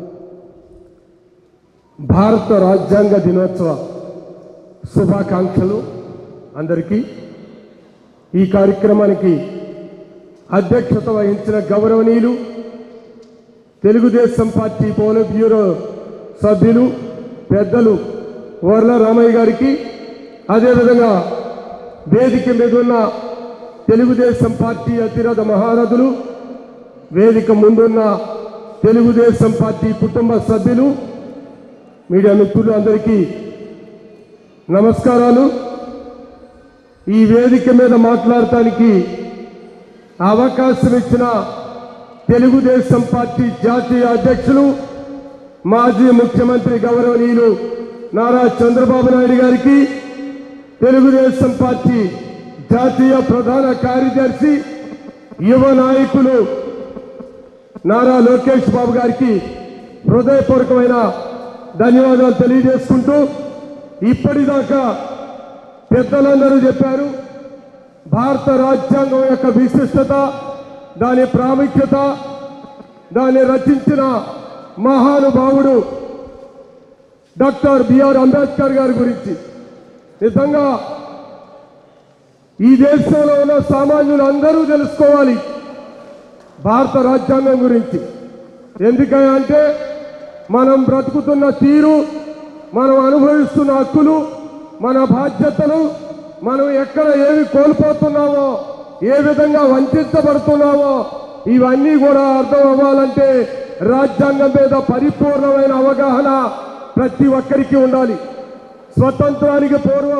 భారత రాజ్యాంగ దినోత్సవ శుభాకాంక్షలు అందరికీ ఈ కార్యక్రమానికి అధ్యక్షత వహించిన గౌరవనీయులు తెలుగుదేశం పార్టీ పోలో బ్యూరో సభ్యులు పెద్దలు వర్ల రామయ్య గారికి అదేవిధంగా వేదిక మీద ఉన్న తెలుగుదేశం పార్టీ అతిరథ మహారథులు వేదిక ముందున్న తెలుగుదేశం పార్టీ కుటుంబ సభ్యులు మీడియా మిత్రులు అందరికీ నమస్కారాలు ఈ వేదిక మీద మాట్లాడటానికి అవకాశం ఇచ్చిన తెలుగుదేశం పార్టీ జాతీయ అధ్యక్షులు మాజీ ముఖ్యమంత్రి గౌరవనీయులు నారా చంద్రబాబు నాయుడు గారికి తెలుగుదేశం పార్టీ జాతీయ ప్రధాన కార్యదర్శి యువ నాయకులు నారా లోకేష్ బాబు గారికి హృదయపూర్వకమైన ధన్యవాదాలు తెలియజేసుకుంటూ ఇప్పటిదాకా పెద్దలందరూ చెప్పారు భారత రాజ్యాంగం యొక్క విశిష్టత దాని ప్రాముఖ్యత దాన్ని రచించిన మహానుభావుడు డాక్టర్ బిఆర్ అంబేద్కర్ గారి గురించి నిజంగా ఈ దేశంలో ఉన్న సామాన్యులు అందరూ తెలుసుకోవాలి భారత రాజ్యాంగం గురించి ఎందుకంటే మనం బ్రతుకుతున్న తీరు మనం అనుభవిస్తున్న హక్కులు మన బాధ్యతలు మనం ఎక్కడ ఏమి కోల్పోతున్నామో ఏ విధంగా వంచబడుతున్నామో ఇవన్నీ కూడా అర్థం అవ్వాలంటే రాజ్యాంగం మీద పరిపూర్ణమైన అవగాహన ప్రతి ఒక్కరికి ఉండాలి స్వతంత్రానికి పూర్వం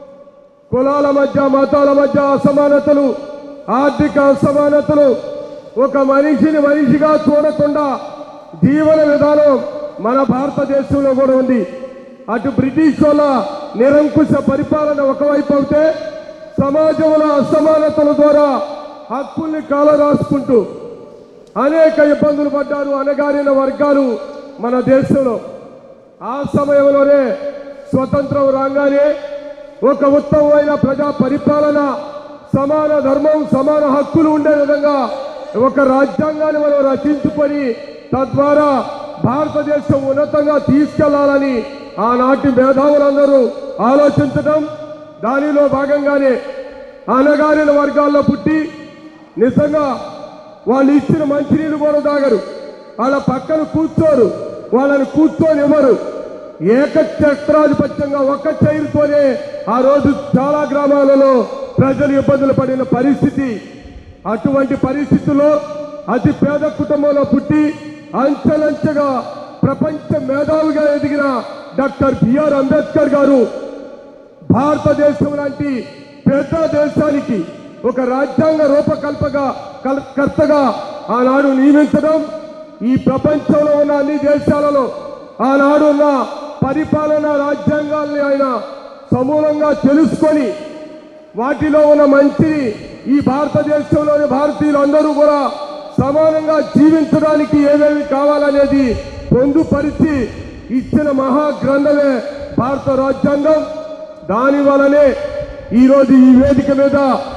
కులాల మధ్య మతాల మధ్య అసమానతలు ఆర్థిక అసమానతలు ఒక మనిషిని మనిషిగా చూడకుండా జీవన విధానం మన భారతదేశంలో కూడా ఉంది అటు బ్రిటిష్ వాళ్ళ నిరంకుశ పరిపాలన ఒకవైపు అయితే సమాజంలో అసమానతల ద్వారా హక్కుల్ని కాలరాసుకుంటూ అనేక ఇబ్బందులు పడ్డారు అనగారిన వర్గాలు మన దేశంలో ఆ సమయంలోనే స్వతంత్రం రాగానే ఒక ఉత్తమమైన ప్రజా పరిపాలన సమాన ధర్మం సమాన హక్కులు ఉండే విధంగా ఒక రాజ్యాంగాన్ని మనం రచించుకొని తద్వారా భారతదేశం ఉన్నతంగా తీసుకెళ్లాలని ఆనాటి మేధావులందరూ ఆలోచించడం దానిలో భాగంగానే అనగారిన వర్గాల్లో పుట్టి నిజంగా వాళ్ళు ఇచ్చిన మంచినీళ్ళు కూడా తాగరు వాళ్ళ పక్కన కూర్చోరు వాళ్ళని కూర్చొని ఇవ్వరు ఏకఛత్రాధిపత్యంగా ఒక్క చైరుతోనే ఆ రోజు చాలా గ్రామాలలో ప్రజలు ఇబ్బందులు పడిన పరిస్థితి అటువంటి పరిస్థితుల్లో అతి పేద కుటుంబంలో పుట్టి అంచెలంచెగా ప్రపంచ మేధావిగా ఎదిగిన డాక్టర్ బిఆర్ అంబేద్కర్ గారు భారతదేశం లాంటి పెద్ద దేశానికి ఒక రాజ్యాంగ రూపకల్పగా కల్- కర్తగా ఆనాడు నియమించడం ఈ ప్రపంచంలో ఉన్న అన్ని దేశాలలో ఆనాడు ఉన్న పరిపాలన రాజ్యాంగాల్ని ఆయన సమూలంగా తెలుసుకొని వాటిలో ఉన్న మంచిని ఈ భారతదేశంలోని భారతీయులందరూ కూడా సమానంగా జీవించడానికి ఏమేమి కావాలనేది పొందుపరిచి ఇచ్చిన మహా గ్రంథమే భారత రాజ్యాంగం దాని వలనే ఈరోజు ఈ వేదిక మీద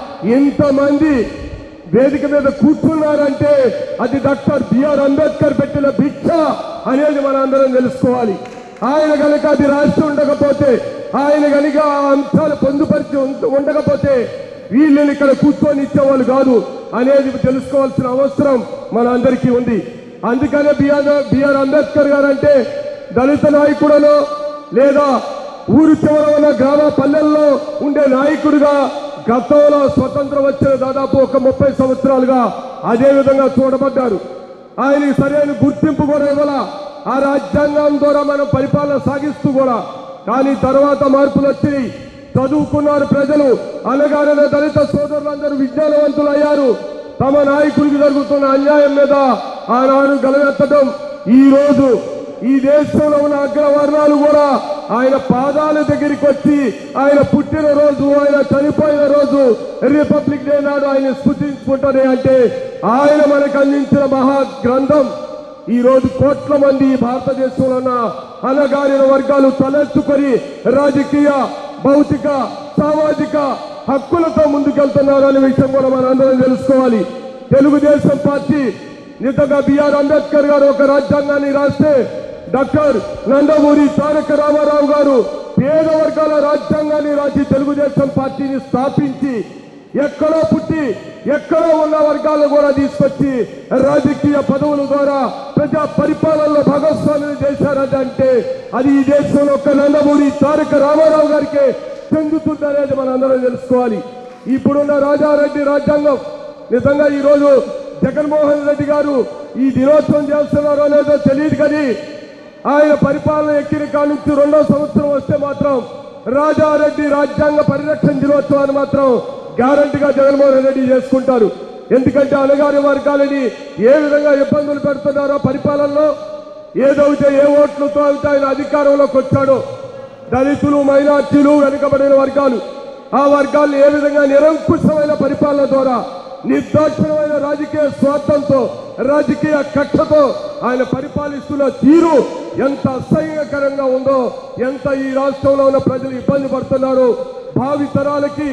ఎంతమంది వేదిక మీద కూర్చున్నారంటే అది డాక్టర్ బిఆర్ అంబేద్కర్ పెట్టిన భిక్ష అనేది మనందరం తెలుసుకోవాలి ఆయన కనుక అది రాసి ఉండకపోతే ఆయన కనుక ఆ అంశాలు పొందుపరిచి ఉంట- ఉండకపోతే వీళ్ళని ఇక్కడ కూర్చొని ఇచ్చేవాళ్ళు కాదు అనేది తెలుసుకోవాల్సిన అవసరం మన అందరికీ ఉంది అందుకనే బిఆర్ బిఆర్ అంబేద్కర్ గారు అంటే దళిత నాయకుడనో లేదా ఊరు చివర ఉన్న గ్రామ పల్లెల్లో ఉండే నాయకుడిగా గతంలో స్వతంత్రం వచ్చిన దాదాపు ఒక ముప్పై సంవత్సరాలుగా అదే విధంగా చూడబడ్డారు ఆయనకి సరైన గుర్తింపు కూడా ఇవ్వాల ఆ రాజ్యాంగం ద్వారా మనం పరిపాలన సాగిస్తూ కూడా కానీ తర్వాత మార్పులు వచ్చినాయి చదువుకున్నారు ప్రజలు అనగానే దళిత సోదరులందరూ విజ్ఞానవంతులు అయ్యారు తమ నాయకుడికి జరుగుతున్న అన్యాయం మీద ఆనాడు గలవెత్తడం ఈ రోజు ఈ దేశంలో ఉన్న అగ్రవర్ణాలు కూడా ఆయన పాదాల దగ్గరికి వచ్చి ఆయన పుట్టిన రోజు ఆయన చనిపోయిన రోజు రిపబ్లిక్ డే నాడు ఆయన స్ఫుతించుకుంటారే అంటే ఆయన మనకు అందించిన మహా గ్రంథం ఈ రోజు కోట్ల మంది ఈ భారతదేశంలో ఉన్న అనగారిన వర్గాలు తలెత్తుకొని రాజకీయ భౌతిక సామాజిక హక్కులతో ముందుకెళ్తున్నారు అనే విషయం కూడా మనం అందరం తెలుసుకోవాలి తెలుగుదేశం పార్టీ నిజంగా బిఆర్ అంబేద్కర్ గారు ఒక రాజ్యాంగాన్ని రాస్తే డాక్టర్ నందమూరి తారక రామారావు గారు పేద వర్గాల రాజ్యాంగాన్ని రాసి తెలుగుదేశం పార్టీని స్థాపించి ఎక్కడో పుట్టి ఎక్కడో ఉన్న వర్గాలను కూడా తీసుకొచ్చి రాజకీయ పదవుల ద్వారా ప్రజా పరిపాలనలో భాగస్వామ్యం చేశారంటే అది ఈ దేశంలో ఒక నందమూరి తారక రామారావు గారికి చెందుతుందనేది మనం అందరం తెలుసుకోవాలి ఇప్పుడున్న రాజారెడ్డి రాజ్యాంగం నిజంగా ఈ రోజు జగన్మోహన్ రెడ్డి గారు ఈ దినోత్సవం చేస్తున్నారో లేదో తెలియదు కానీ ఆయన పరిపాలన ఎక్కిన కాడి నుంచి రెండో సంవత్సరం వస్తే మాత్రం రాజారెడ్డి రాజ్యాంగ పరిరక్షణ దినోత్సవాన్ని మాత్రం గ్యారంటీగా జగన్మోహన్ రెడ్డి చేసుకుంటారు ఎందుకంటే అణగారి వర్గాలని ఏ విధంగా ఇబ్బందులు పెడుతున్నారో పరిపాలనలో ఏదైతే ఏ ఓట్లతో అయితే ఆయన అధికారంలోకి వచ్చాడో దళితులు మైనార్టీలు వెనుకబడిన వర్గాలు ఆ వర్గాలను ఏ విధంగా నిరంకుశమైన పరిపాలన ద్వారా నిర్దాక్షిణమైన రాజకీయ స్వార్థంతో రాజకీయ కక్షతో ఆయన పరిపాలిస్తున్న తీరు ఎంత అసహ్యకరంగా ఉందో ఎంత ఈ రాష్ట్రంలో ఉన్న ప్రజలు ఇబ్బంది పడుతున్నారు భావి తరాలకి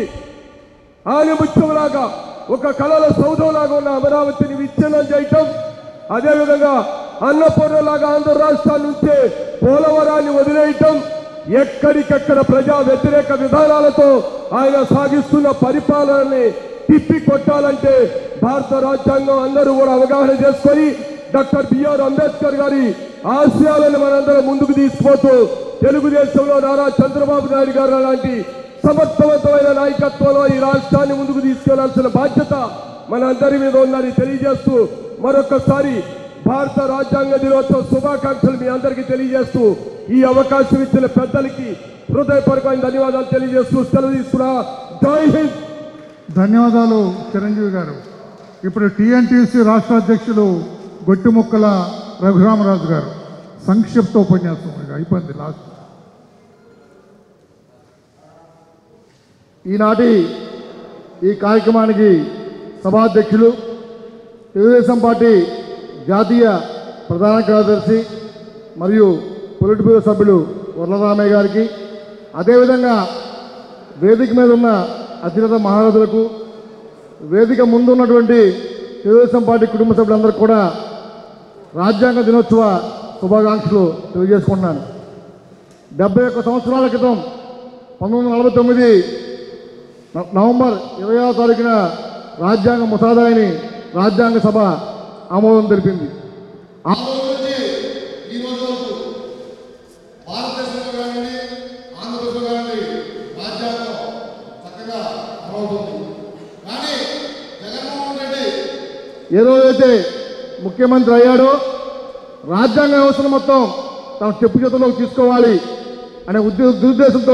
ఆనిముత్యంలాగా ఒక కళల సౌధంలాగా ఉన్న అమరావతిని విచ్ఛిన్నం చేయటం అదేవిధంగా అన్నపూర్ణలాగా ఆంధ్ర రాష్ట్రాల నుంచే పోలవరాన్ని వదిలేయటం ఎక్కడికెక్కడ ప్రజా వ్యతిరేక విధానాలతో ఆయన సాగిస్తున్న పరిపాలనని తిప్పి కొట్టాలంటే భారత రాజ్యాంగం అందరూ కూడా అవగాహన చేసుకొని డాక్టర్ బిఆర్ అంబేద్కర్ గారి ఆశయాలను మనందరం ముందుకు తీసుకుపోతూ తెలుగుదేశంలో నారా చంద్రబాబు నాయుడు గారు లాంటి సమర్థవంతమైన నాయకత్వంలో ఈ రాష్ట్రాన్ని ముందుకు తీసుకెళ్లాల్సిన బాధ్యత మన అందరి మీద ఉందని తెలియజేస్తూ మరొకసారి భారత రాజ్యాంగ దినోత్సవ శుభాకాంక్షలు మీ అందరికీ తెలియజేస్తూ ఈ అవకాశం ఇచ్చిన పెద్దలకి హృదయపూర్వకమైన ధన్యవాదాలు తెలియజేస్తూ సెలవు తీసుకున్నా జై హింద్ ధన్యవాదాలు చిరంజీవి గారు ఇప్పుడు టీఎన్టీసీ రాష్ట్ర అధ్యక్షులు గొట్టిముక్కల రఘురామరాజు గారు సంక్షిప్త ఉపన్యాసం ఇక అయిపోయింది లాస్ట్ ఈనాటి ఈ కార్యక్రమానికి సభాధ్యక్షులు తెలుగుదేశం పార్టీ జాతీయ ప్రధాన కార్యదర్శి మరియు పొలిట్ బ్యూరో సభ్యులు వరలరామయ్య గారికి అదేవిధంగా వేదిక మీద ఉన్న అత్యున్నత మహారాజులకు వేదిక ముందు ఉన్నటువంటి తెలుగుదేశం పార్టీ కుటుంబ సభ్యులందరికీ కూడా రాజ్యాంగ దినోత్సవ శుభాకాంక్షలు తెలియజేసుకుంటున్నాను డెబ్బై ఒక్క సంవత్సరాల క్రితం పంతొమ్మిది వందల నలభై తొమ్మిది న- నవంబర్ ఇరవై తారీఖున రాజ్యాంగ ముసాదాయిని రాజ్యాంగ సభ ఆమోదం తెలిపింది ఆ రోజు నుంచి ఈ రోజు వరకు భారతదేశంలో కానివ్వండి ఆంధ్రప్రదేశ్లో కానివ్వండి రాజ్యాంగం చక్కగా అమలవుతుంది కానీ జగన్మోహన్ రెడ్డి ఏ రోజైతే ముఖ్యమంత్రి అయ్యాడో రాజ్యాంగ వ్యవస్థను మొత్తం తన చెప్పు చేతుల్లోకి తీసుకోవాలి అనే ఉద్దే దురుద్దేశంతో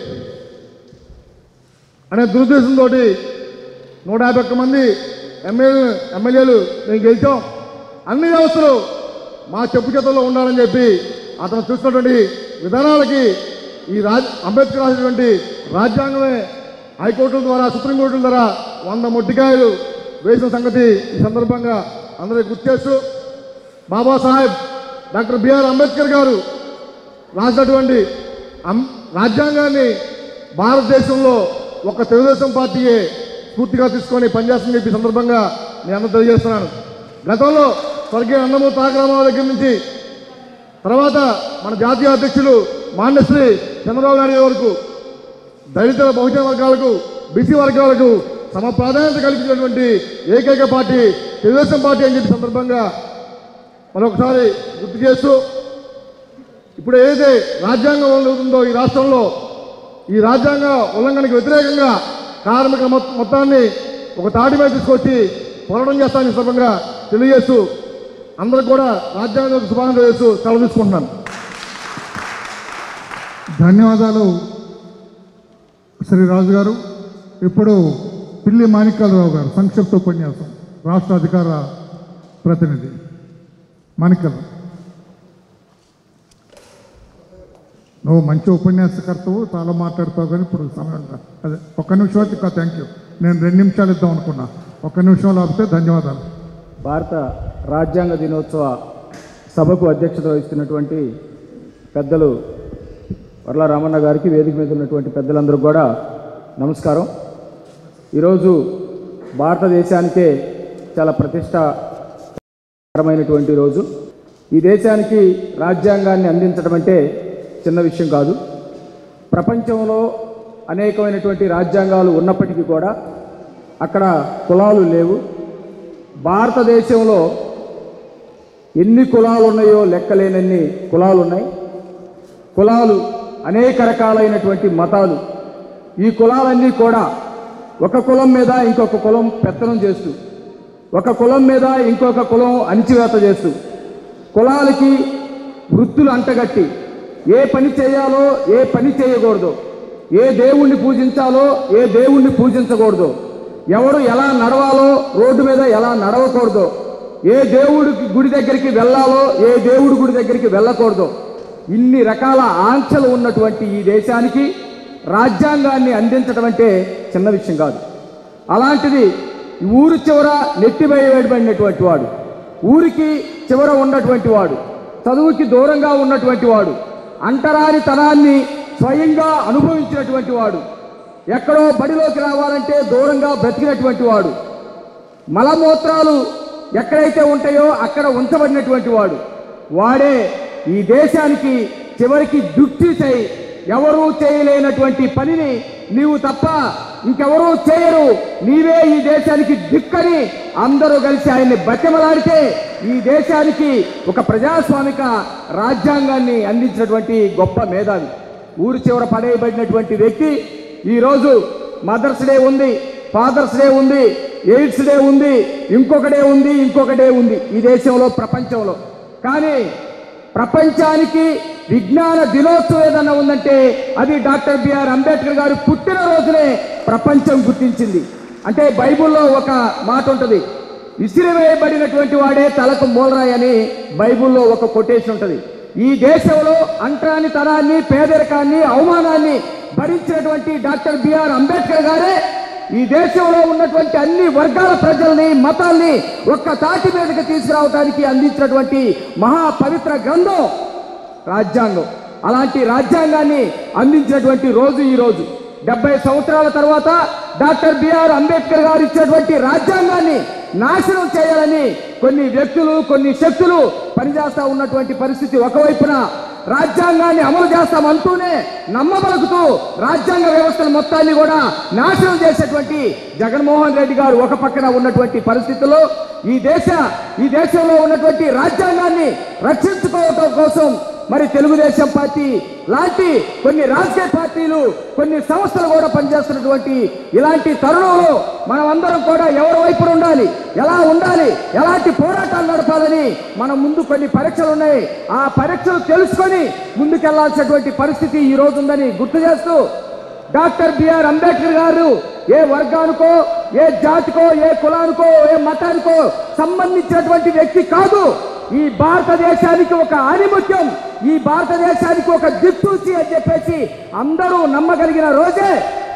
అనే దురుద్దేశంతో నూట యాభై ఒక్క మంది ఎమ్మెల్యే ఎమ్మెల్యేలు మేము గెలిచాం అన్ని వ్యవస్థలు మా చెప్పు చేతుల్లో ఉండాలని చెప్పి అతను చూసినటువంటి విధానాలకి ఈ రాజ్ అంబేద్కర్ రాసినటువంటి రాజ్యాంగమే హైకోర్టుల ద్వారా సుప్రీంకోర్టుల ద్వారా వంద మొట్టికాయలు వేసిన సంగతి ఈ సందర్భంగా అందరికీ గుర్తు చేస్తూ బాబాసాహెబ్ డాక్టర్ బిఆర్ అంబేద్కర్ గారు రాసినటువంటి అం- రాజ్యాంగాన్ని భారతదేశంలో ఒక తెలుగుదేశం పార్టీయే స్ఫూర్తిగా తీసుకొని పనిచేస్తుందని చెప్పి ఈ సందర్భంగా నేను అందరూ తెలియజేస్తున్నాను గతంలో స్వర్గీయ నందమూరి తారక రామారావు దగ్గర నుంచి తర్వాత మన జాతీయ అధ్యక్షులు మాన్యశ్రీ చంద్రబాబు నాయుడు గారి వరకు దళిత బహుజన వర్గాలకు బీసీ వర్గాలకు సమ ప్రాధాన్యత కల్పించినటువంటి ఏకైక పార్టీ తెలుగుదేశం పార్టీ అని చెప్పి సందర్భంగా మరొకసారి గుర్తు చేస్తూ ఇప్పుడు ఏదైతే రాజ్యాంగం ఉందో ఈ రాష్ట్రంలో ఈ రాజ్యాంగ ఉల్లంఘనకు వ్యతిరేకంగా కార్మిక మొత్త- మొత్తాన్ని ఒక తాటి మీద తీసుకొచ్చి పోరాటం చేస్తానని సందర్భంగా తెలియజేస్తూ అందరికి కూడా రాజ్యాంగ శుభాకాంక్షలు చేస్తూ సెలవు తీసుకుంటున్నాను ధన్యవాదాలు శ్రీ రాజు గారు ఇప్పుడు పిల్లి మాణిక్యాలరావు గారు సంక్షిప్త ఉపన్యాసం రాష్ట్ర అధికార ప్రతినిధి మాణిక్యాల నువ్వు మంచి ఉపన్యాసకర్తవు చాలా మాట్లాడతావు కానీ ఇప్పుడు సమయం రా- అదే ఒక్క నిమిషం అయితే థ్యాంక్ యూ నేను రెండు నిమిషాలు ఇద్దాం అనుకున్నా ఒక్క నిమిషం లేకపోతే ధన్యవాదాలు భారత రాజ్యాంగ దినోత్సవ సభకు అధ్యక్షత వహిస్తున్నటువంటి పెద్దలు వర్ల రామన్న గారికి వేదిక మీద ఉన్నటువంటి పెద్దలందరూ కూడా నమస్కారం ఈరోజు భారతదేశానికే చాలా ప్రతిష్టకరమైనటువంటి రోజు ఈ దేశానికి రాజ్యాంగాన్ని అందించడం అంటే చిన్న విషయం కాదు ప్రపంచంలో అనేకమైనటువంటి రాజ్యాంగాలు ఉన్నప్పటికీ కూడా అక్కడ కులాలు లేవు భారతదేశంలో ఎన్ని కులాలు ఉన్నాయో లెక్కలేనన్ని కులాలు ఉన్నాయి కులాలు అనేక రకాలైనటువంటి మతాలు ఈ కులాలన్నీ కూడా ఒక కులం మీద ఇంకొక కులం పెత్తనం చేస్తూ ఒక కులం మీద ఇంకొక కులం అణిచివేత చేస్తూ కులాలకి వృత్తులు అంటగట్టి ఏ పని చేయాలో ఏ పని చేయకూడదు ఏ దేవుణ్ణి పూజించాలో ఏ దేవుణ్ణి పూజించకూడదు ఎవడు ఎలా నడవాలో రోడ్డు మీద ఎలా నడవకూడదు ఏ దేవుడికి గుడి దగ్గరికి వెళ్ళాలో ఏ దేవుడి గుడి దగ్గరికి వెళ్ళకూడదు ఇన్ని రకాల ఆంక్షలు ఉన్నటువంటి ఈ దేశానికి రాజ్యాంగాన్ని అందించడం అంటే చిన్న విషయం కాదు అలాంటిది ఈ ఊరు చివర నెట్టివేయబడినటువంటి వాడు ఊరికి చివర ఉన్నటువంటి వాడు చదువుకి దూరంగా ఉన్నటువంటి వాడు అంటరాని తనాన్ని స్వయంగా అనుభవించినటువంటి వాడు ఎక్కడో బడిలోకి రావాలంటే దూరంగా బ్రతికినటువంటి వాడు మలమూత్రాలు ఎక్కడైతే ఉంటాయో అక్కడ ఉంచబడినటువంటి వాడు వాడే ఈ దేశానికి చివరికి దుక్తిసై ఎవరూ చేయలేనటువంటి పనిని నీవు తప్ప ఇంకెవరూ చేయరు నీవే ఈ దేశానికి దిక్కని అందరూ కలిసి ఆయన్ని బతిమలాడితే ఈ దేశానికి ఒక ప్రజాస్వామిక రాజ్యాంగాన్ని అందించినటువంటి గొప్ప మేధావి ఊరు చివర పడేయబడినటువంటి వ్యక్తి ఈరోజు మదర్స్ డే ఉంది ఫాదర్స్ డే ఉంది ఎయిడ్స్ డే ఉంది ఇంకొకటే ఉంది ఇంకొకటే ఉంది ఈ దేశంలో ప్రపంచంలో కానీ ప్రపంచానికి విజ్ఞాన దినోత్సవం ఏదన్నా ఉందంటే అది డాక్టర్ బిఆర్ అంబేద్కర్ గారు పుట్టిన రోజునే ప్రపంచం గుర్తించింది అంటే బైబిల్లో ఒక మాట ఉంటుంది విసిరివేయబడినటువంటి వాడే తలకు మూలరాయి అని బైబిల్లో ఒక కొటేషన్ ఉంటుంది ఈ దేశంలో అంటరాని తనాన్ని పేదరికాన్ని అవమానాన్ని భరించినటువంటి డాక్టర్ బిఆర్ అంబేద్కర్ గారే ఈ దేశంలో ఉన్నటువంటి అన్ని వర్గాల ప్రజల్ని మతాల్ని ఒక్క తాటి మీదకి తీసుకురావడానికి అందించినటువంటి మహా పవిత్ర గ్రంథం రాజ్యాంగం అలాంటి రాజ్యాంగాన్ని అందించినటువంటి రోజు ఈ రోజు డెబ్బై సంవత్సరాల తర్వాత డాక్టర్ బిఆర్ అంబేద్కర్ గారు ఇచ్చినటువంటి రాజ్యాంగాన్ని నాశనం చేయాలని కొన్ని వ్యక్తులు కొన్ని శక్తులు పనిచేస్తా ఉన్నటువంటి పరిస్థితి ఒకవైపున రాజ్యాంగాన్ని అమలు చేస్తామంటూనే నమ్మబలుకుతూ రాజ్యాంగ వ్యవస్థను మొత్తాన్ని కూడా నాశనం చేసేటువంటి జగన్మోహన్ రెడ్డి గారు ఒక పక్కన ఉన్నటువంటి పరిస్థితుల్లో ఈ దేశ ఈ దేశంలో ఉన్నటువంటి రాజ్యాంగాన్ని రక్షించుకోవటం కోసం మరి తెలుగుదేశం పార్టీ లాంటి కొన్ని రాజకీయ పార్టీలు కొన్ని సంస్థలు కూడా పనిచేస్తున్నటువంటి ఇలాంటి తరుణంలో మనం అందరం కూడా ఎవరి వైపు ఉండాలి ఎలా ఉండాలి ఎలాంటి పోరాటాలు నడపాలని మన ముందు కొన్ని పరీక్షలు ఉన్నాయి ఆ పరీక్షలు తెలుసుకొని ముందుకెళ్లాల్సినటువంటి పరిస్థితి ఈ రోజు ఉందని గుర్తు చేస్తూ డాక్టర్ బిఆర్ అంబేద్కర్ గారు ఏ వర్గానికో ఏ జాతికో ఏ కులానికో ఏ మతానికో సంబంధించినటువంటి వ్యక్తి కాదు ఈ భారతదేశానికి ఒక ఆనిముత్యం ఈ భారతదేశానికి ఒక దిక్సూచి అని చెప్పేసి అందరూ నమ్మగలిగిన రోజే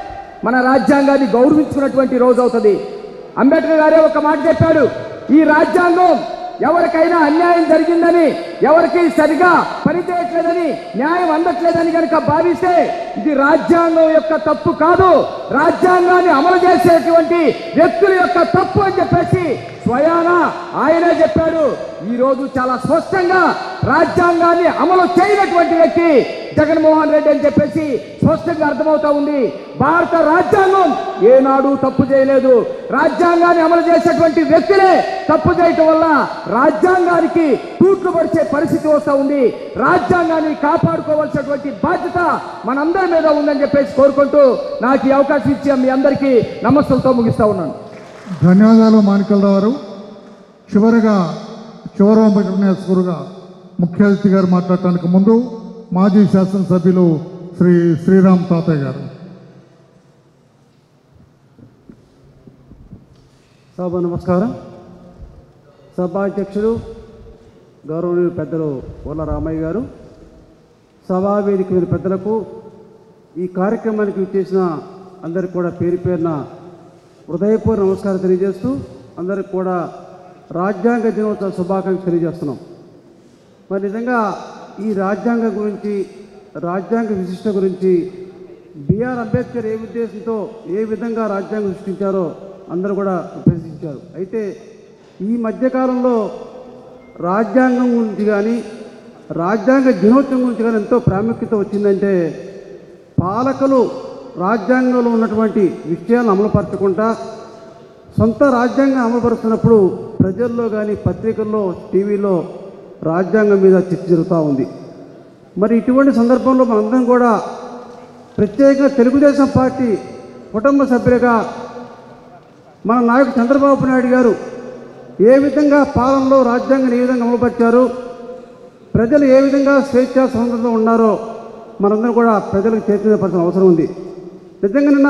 మన రాజ్యాంగాన్ని గౌరవించుకున్నటువంటి రోజు అవుతుంది అంబేద్కర్ గారే ఒక మాట చెప్పాడు ఈ రాజ్యాంగం ఎవరికైనా అన్యాయం జరిగిందని ఎవరికి సరిగా పనిచేయట్లేదని న్యాయం అందట్లేదని కనుక భావిస్తే ఇది రాజ్యాంగం యొక్క తప్పు కాదు రాజ్యాంగాన్ని అమలు చేసేటువంటి వ్యక్తుల యొక్క తప్పు అని చెప్పేసి స్వయాన ఆయనే చెప్పాడు ఈ రోజు చాలా స్పష్టంగా రాజ్యాంగాన్ని అమలు చేయనటువంటి వ్యక్తి జగన్మోహన్ రెడ్డి అని చెప్పేసి స్పష్టంగా అర్థమవుతా ఉంది భారత రాజ్యాంగం ఏనాడు తప్పు చేయలేదు రాజ్యాంగాన్ని అమలు చేసేటువంటి వ్యక్తులే తప్పు చేయటం వల్ల రాజ్యాంగానికి తూట్లు పడిచే పరిస్థితి వస్తూ ఉంది రాజ్యాంగాన్ని కాపాడుకోవాల్సినటువంటి బాధ్యత మనందరి మీద ఉందని చెప్పేసి కోరుకుంటూ నాకు ఈ అవకాశం ఇచ్చి మీ అందరికీ నమస్సులతో ముగిస్తా ఉన్నాను ధన్యవాదాలు మాణికలరావు గారు చివరిగా చివరి ఉపన్యాసకురుగా ముఖ్య అతిథి గారు మాట్లాడటానికి ముందు మాజీ శాసనసభ్యులు శ్రీ శ్రీరామ్ తాతయ్య గారు సభ నమస్కారం సభాధ్యక్షుడు గౌరవనీయులు పెద్దలు వల్ల రామయ్య గారు సభా వేదిక మీద పెద్దలకు ఈ కార్యక్రమానికి విచ్చేసిన అందరికి కూడా పేరు పేరున హృదయపూర్వ నమస్కారం తెలియజేస్తూ అందరికి కూడా రాజ్యాంగ దినోత్సవ శుభాకాంక్షలు తెలియజేస్తున్నాం మరి నిజంగా ఈ రాజ్యాంగం గురించి రాజ్యాంగ విశిష్ట గురించి బిఆర్ అంబేద్కర్ ఏ ఉద్దేశంతో ఏ విధంగా రాజ్యాంగం సృష్టించారో అందరూ కూడా ప్రశ్నించారు అయితే ఈ మధ్యకాలంలో రాజ్యాంగం గురించి కానీ రాజ్యాంగ దినోత్సవం గురించి కానీ ఎంతో ప్రాముఖ్యత వచ్చిందంటే పాలకులు రాజ్యాంగంలో ఉన్నటువంటి విషయాలను అమలుపరచకుండా సొంత రాజ్యాంగం అమలుపరుస్తున్నప్పుడు ప్రజల్లో కానీ పత్రికల్లో టీవీలో రాజ్యాంగం మీద చర్చ జరుగుతూ ఉంది మరి ఇటువంటి సందర్భంలో మనందరం కూడా ప్రత్యేకంగా తెలుగుదేశం పార్టీ కుటుంబ సభ్యులుగా మన నాయకుడు చంద్రబాబు నాయుడు గారు ఏ విధంగా పాలనలో రాజ్యాంగాన్ని ఏ విధంగా అమలుపరిచారు ప్రజలు ఏ విధంగా స్వేచ్ఛ స్వాతంత్రంలో ఉన్నారో మనందరం కూడా ప్రజలకు చైతన్యపరచిన అవసరం ఉంది నిజంగా నిన్న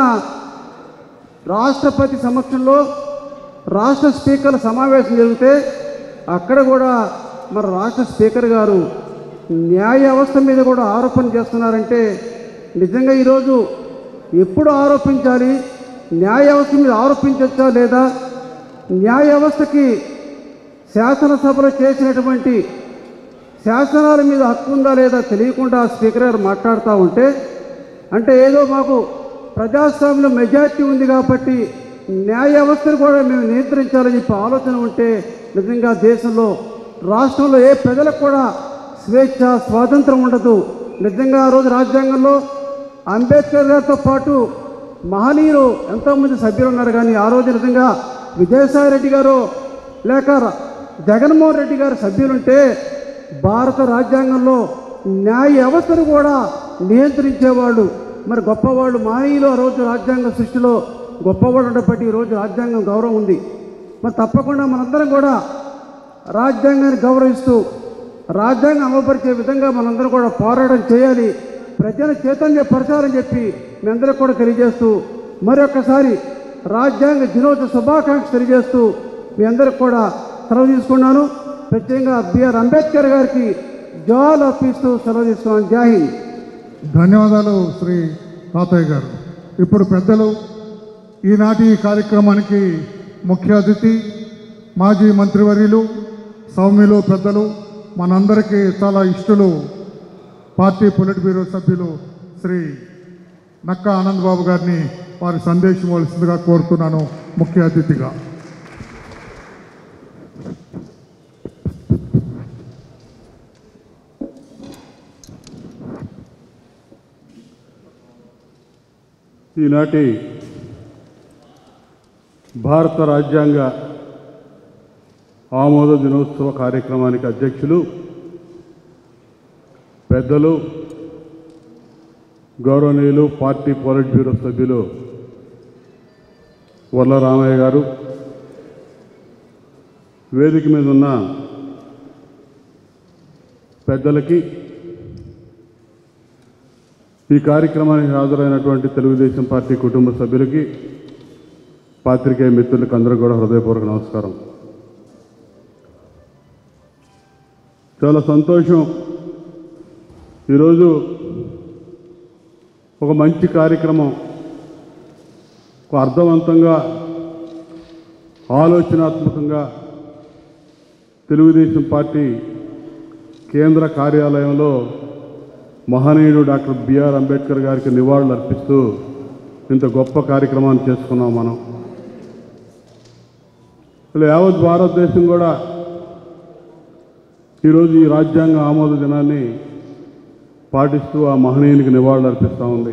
రాష్ట్రపతి సమక్షంలో రాష్ట్ర స్పీకర్ల సమావేశం జరిగితే అక్కడ కూడా మన రాష్ట్ర స్పీకర్ గారు న్యాయ వ్యవస్థ మీద కూడా ఆరోపణ చేస్తున్నారంటే నిజంగా ఈరోజు ఎప్పుడు ఆరోపించాలి న్యాయ వ్యవస్థ మీద ఆరోపించవచ్చా లేదా న్యాయ వ్యవస్థకి శాసనసభలో చేసినటువంటి శాసనాల మీద హక్కు ఉందా లేదా తెలియకుండా స్పీకర్ గారు మాట్లాడుతూ ఉంటే అంటే ఏదో మాకు ప్రజాస్వామ్యంలో మెజార్టీ ఉంది కాబట్టి న్యాయ వ్యవస్థను కూడా మేము నియంత్రించాలని చెప్పి ఆలోచన ఉంటే నిజంగా దేశంలో రాష్ట్రంలో ఏ ప్రజలకు కూడా స్వేచ్ఛ స్వాతంత్రం ఉండదు నిజంగా ఆ రోజు రాజ్యాంగంలో అంబేద్కర్ గారితో పాటు మహనీయులు ఎంతోమంది సభ్యులు ఉన్నారు కానీ ఆ రోజు నిజంగా విజయసాయి రెడ్డి గారు లేక జగన్మోహన్ రెడ్డి గారు సభ్యులుంటే భారత రాజ్యాంగంలో న్యాయ వ్యవస్థను కూడా నియంత్రించేవాళ్ళు మరి గొప్పవాళ్ళు మహనీయులు ఆ రోజు రాజ్యాంగ సృష్టిలో గొప్పవాళ్ళు ఉండబట్టి ఈరోజు రాజ్యాంగం గౌరవం ఉంది మరి తప్పకుండా మనందరం కూడా రాజ్యాంగాన్ని గౌరవిస్తూ రాజ్యాంగం అమలుపరిచే విధంగా మనందరం కూడా పోరాటం చేయాలి ప్రజల చైతన్యపరచాలని చెప్పి మీ అందరికి కూడా తెలియజేస్తూ మరొకసారి రాజ్యాంగ దినోత్సవ శుభాకాంక్ష తెలియజేస్తూ మీ అందరికి కూడా సెలవు తీసుకున్నాను ప్రత్యేకంగా బిఆర్ అంబేద్కర్ గారికి జవాలు అర్పిస్తూ సెలవు తీసుకున్నాను జై హింద్ ధన్యవాదాలు శ్రీ తాతయ్య గారు ఇప్పుడు పెద్దలు ఈనాటి ఈ కార్యక్రమానికి ముఖ్య అతిథి మాజీ మంత్రివర్యులు సౌమ్యులు పెద్దలు మనందరికీ చాలా ఇష్టలు పార్టీ పొలిట్ బ్యూరో సభ్యులు శ్రీ నక్కా ఆనంద్ బాబు గారిని వారి సందేశం ఇవ్వాల్సిందిగా కోరుతున్నాను ముఖ్య అతిథిగా ఈనాటి భారత రాజ్యాంగ ఆమోద దినోత్సవ కార్యక్రమానికి అధ్యక్షులు పెద్దలు గౌరవనీయులు పార్టీ పోలిట్ బ్యూరో సభ్యులు వర్ల రామయ్య గారు వేదిక మీద ఉన్న పెద్దలకి ఈ కార్యక్రమానికి హాజరైనటువంటి తెలుగుదేశం పార్టీ కుటుంబ సభ్యులకి పాత్రికేయ మిత్రులకు అందరూ కూడా హృదయపూర్వక నమస్కారం చాలా సంతోషం ఈరోజు ఒక మంచి కార్యక్రమం ఒక అర్థవంతంగా ఆలోచనాత్మకంగా తెలుగుదేశం పార్టీ కేంద్ర కార్యాలయంలో మహనీయుడు డాక్టర్ బిఆర్ అంబేద్కర్ గారికి నివాళులు అర్పిస్తూ ఇంత గొప్ప కార్యక్రమాన్ని చేసుకున్నాం మనం ఇలా యావత్ భారతదేశం కూడా ఈరోజు ఈ రాజ్యాంగ ఆమోద దినాన్ని పాటిస్తూ ఆ మహనీయునికి నివాళులు అర్పిస్తూ ఉంది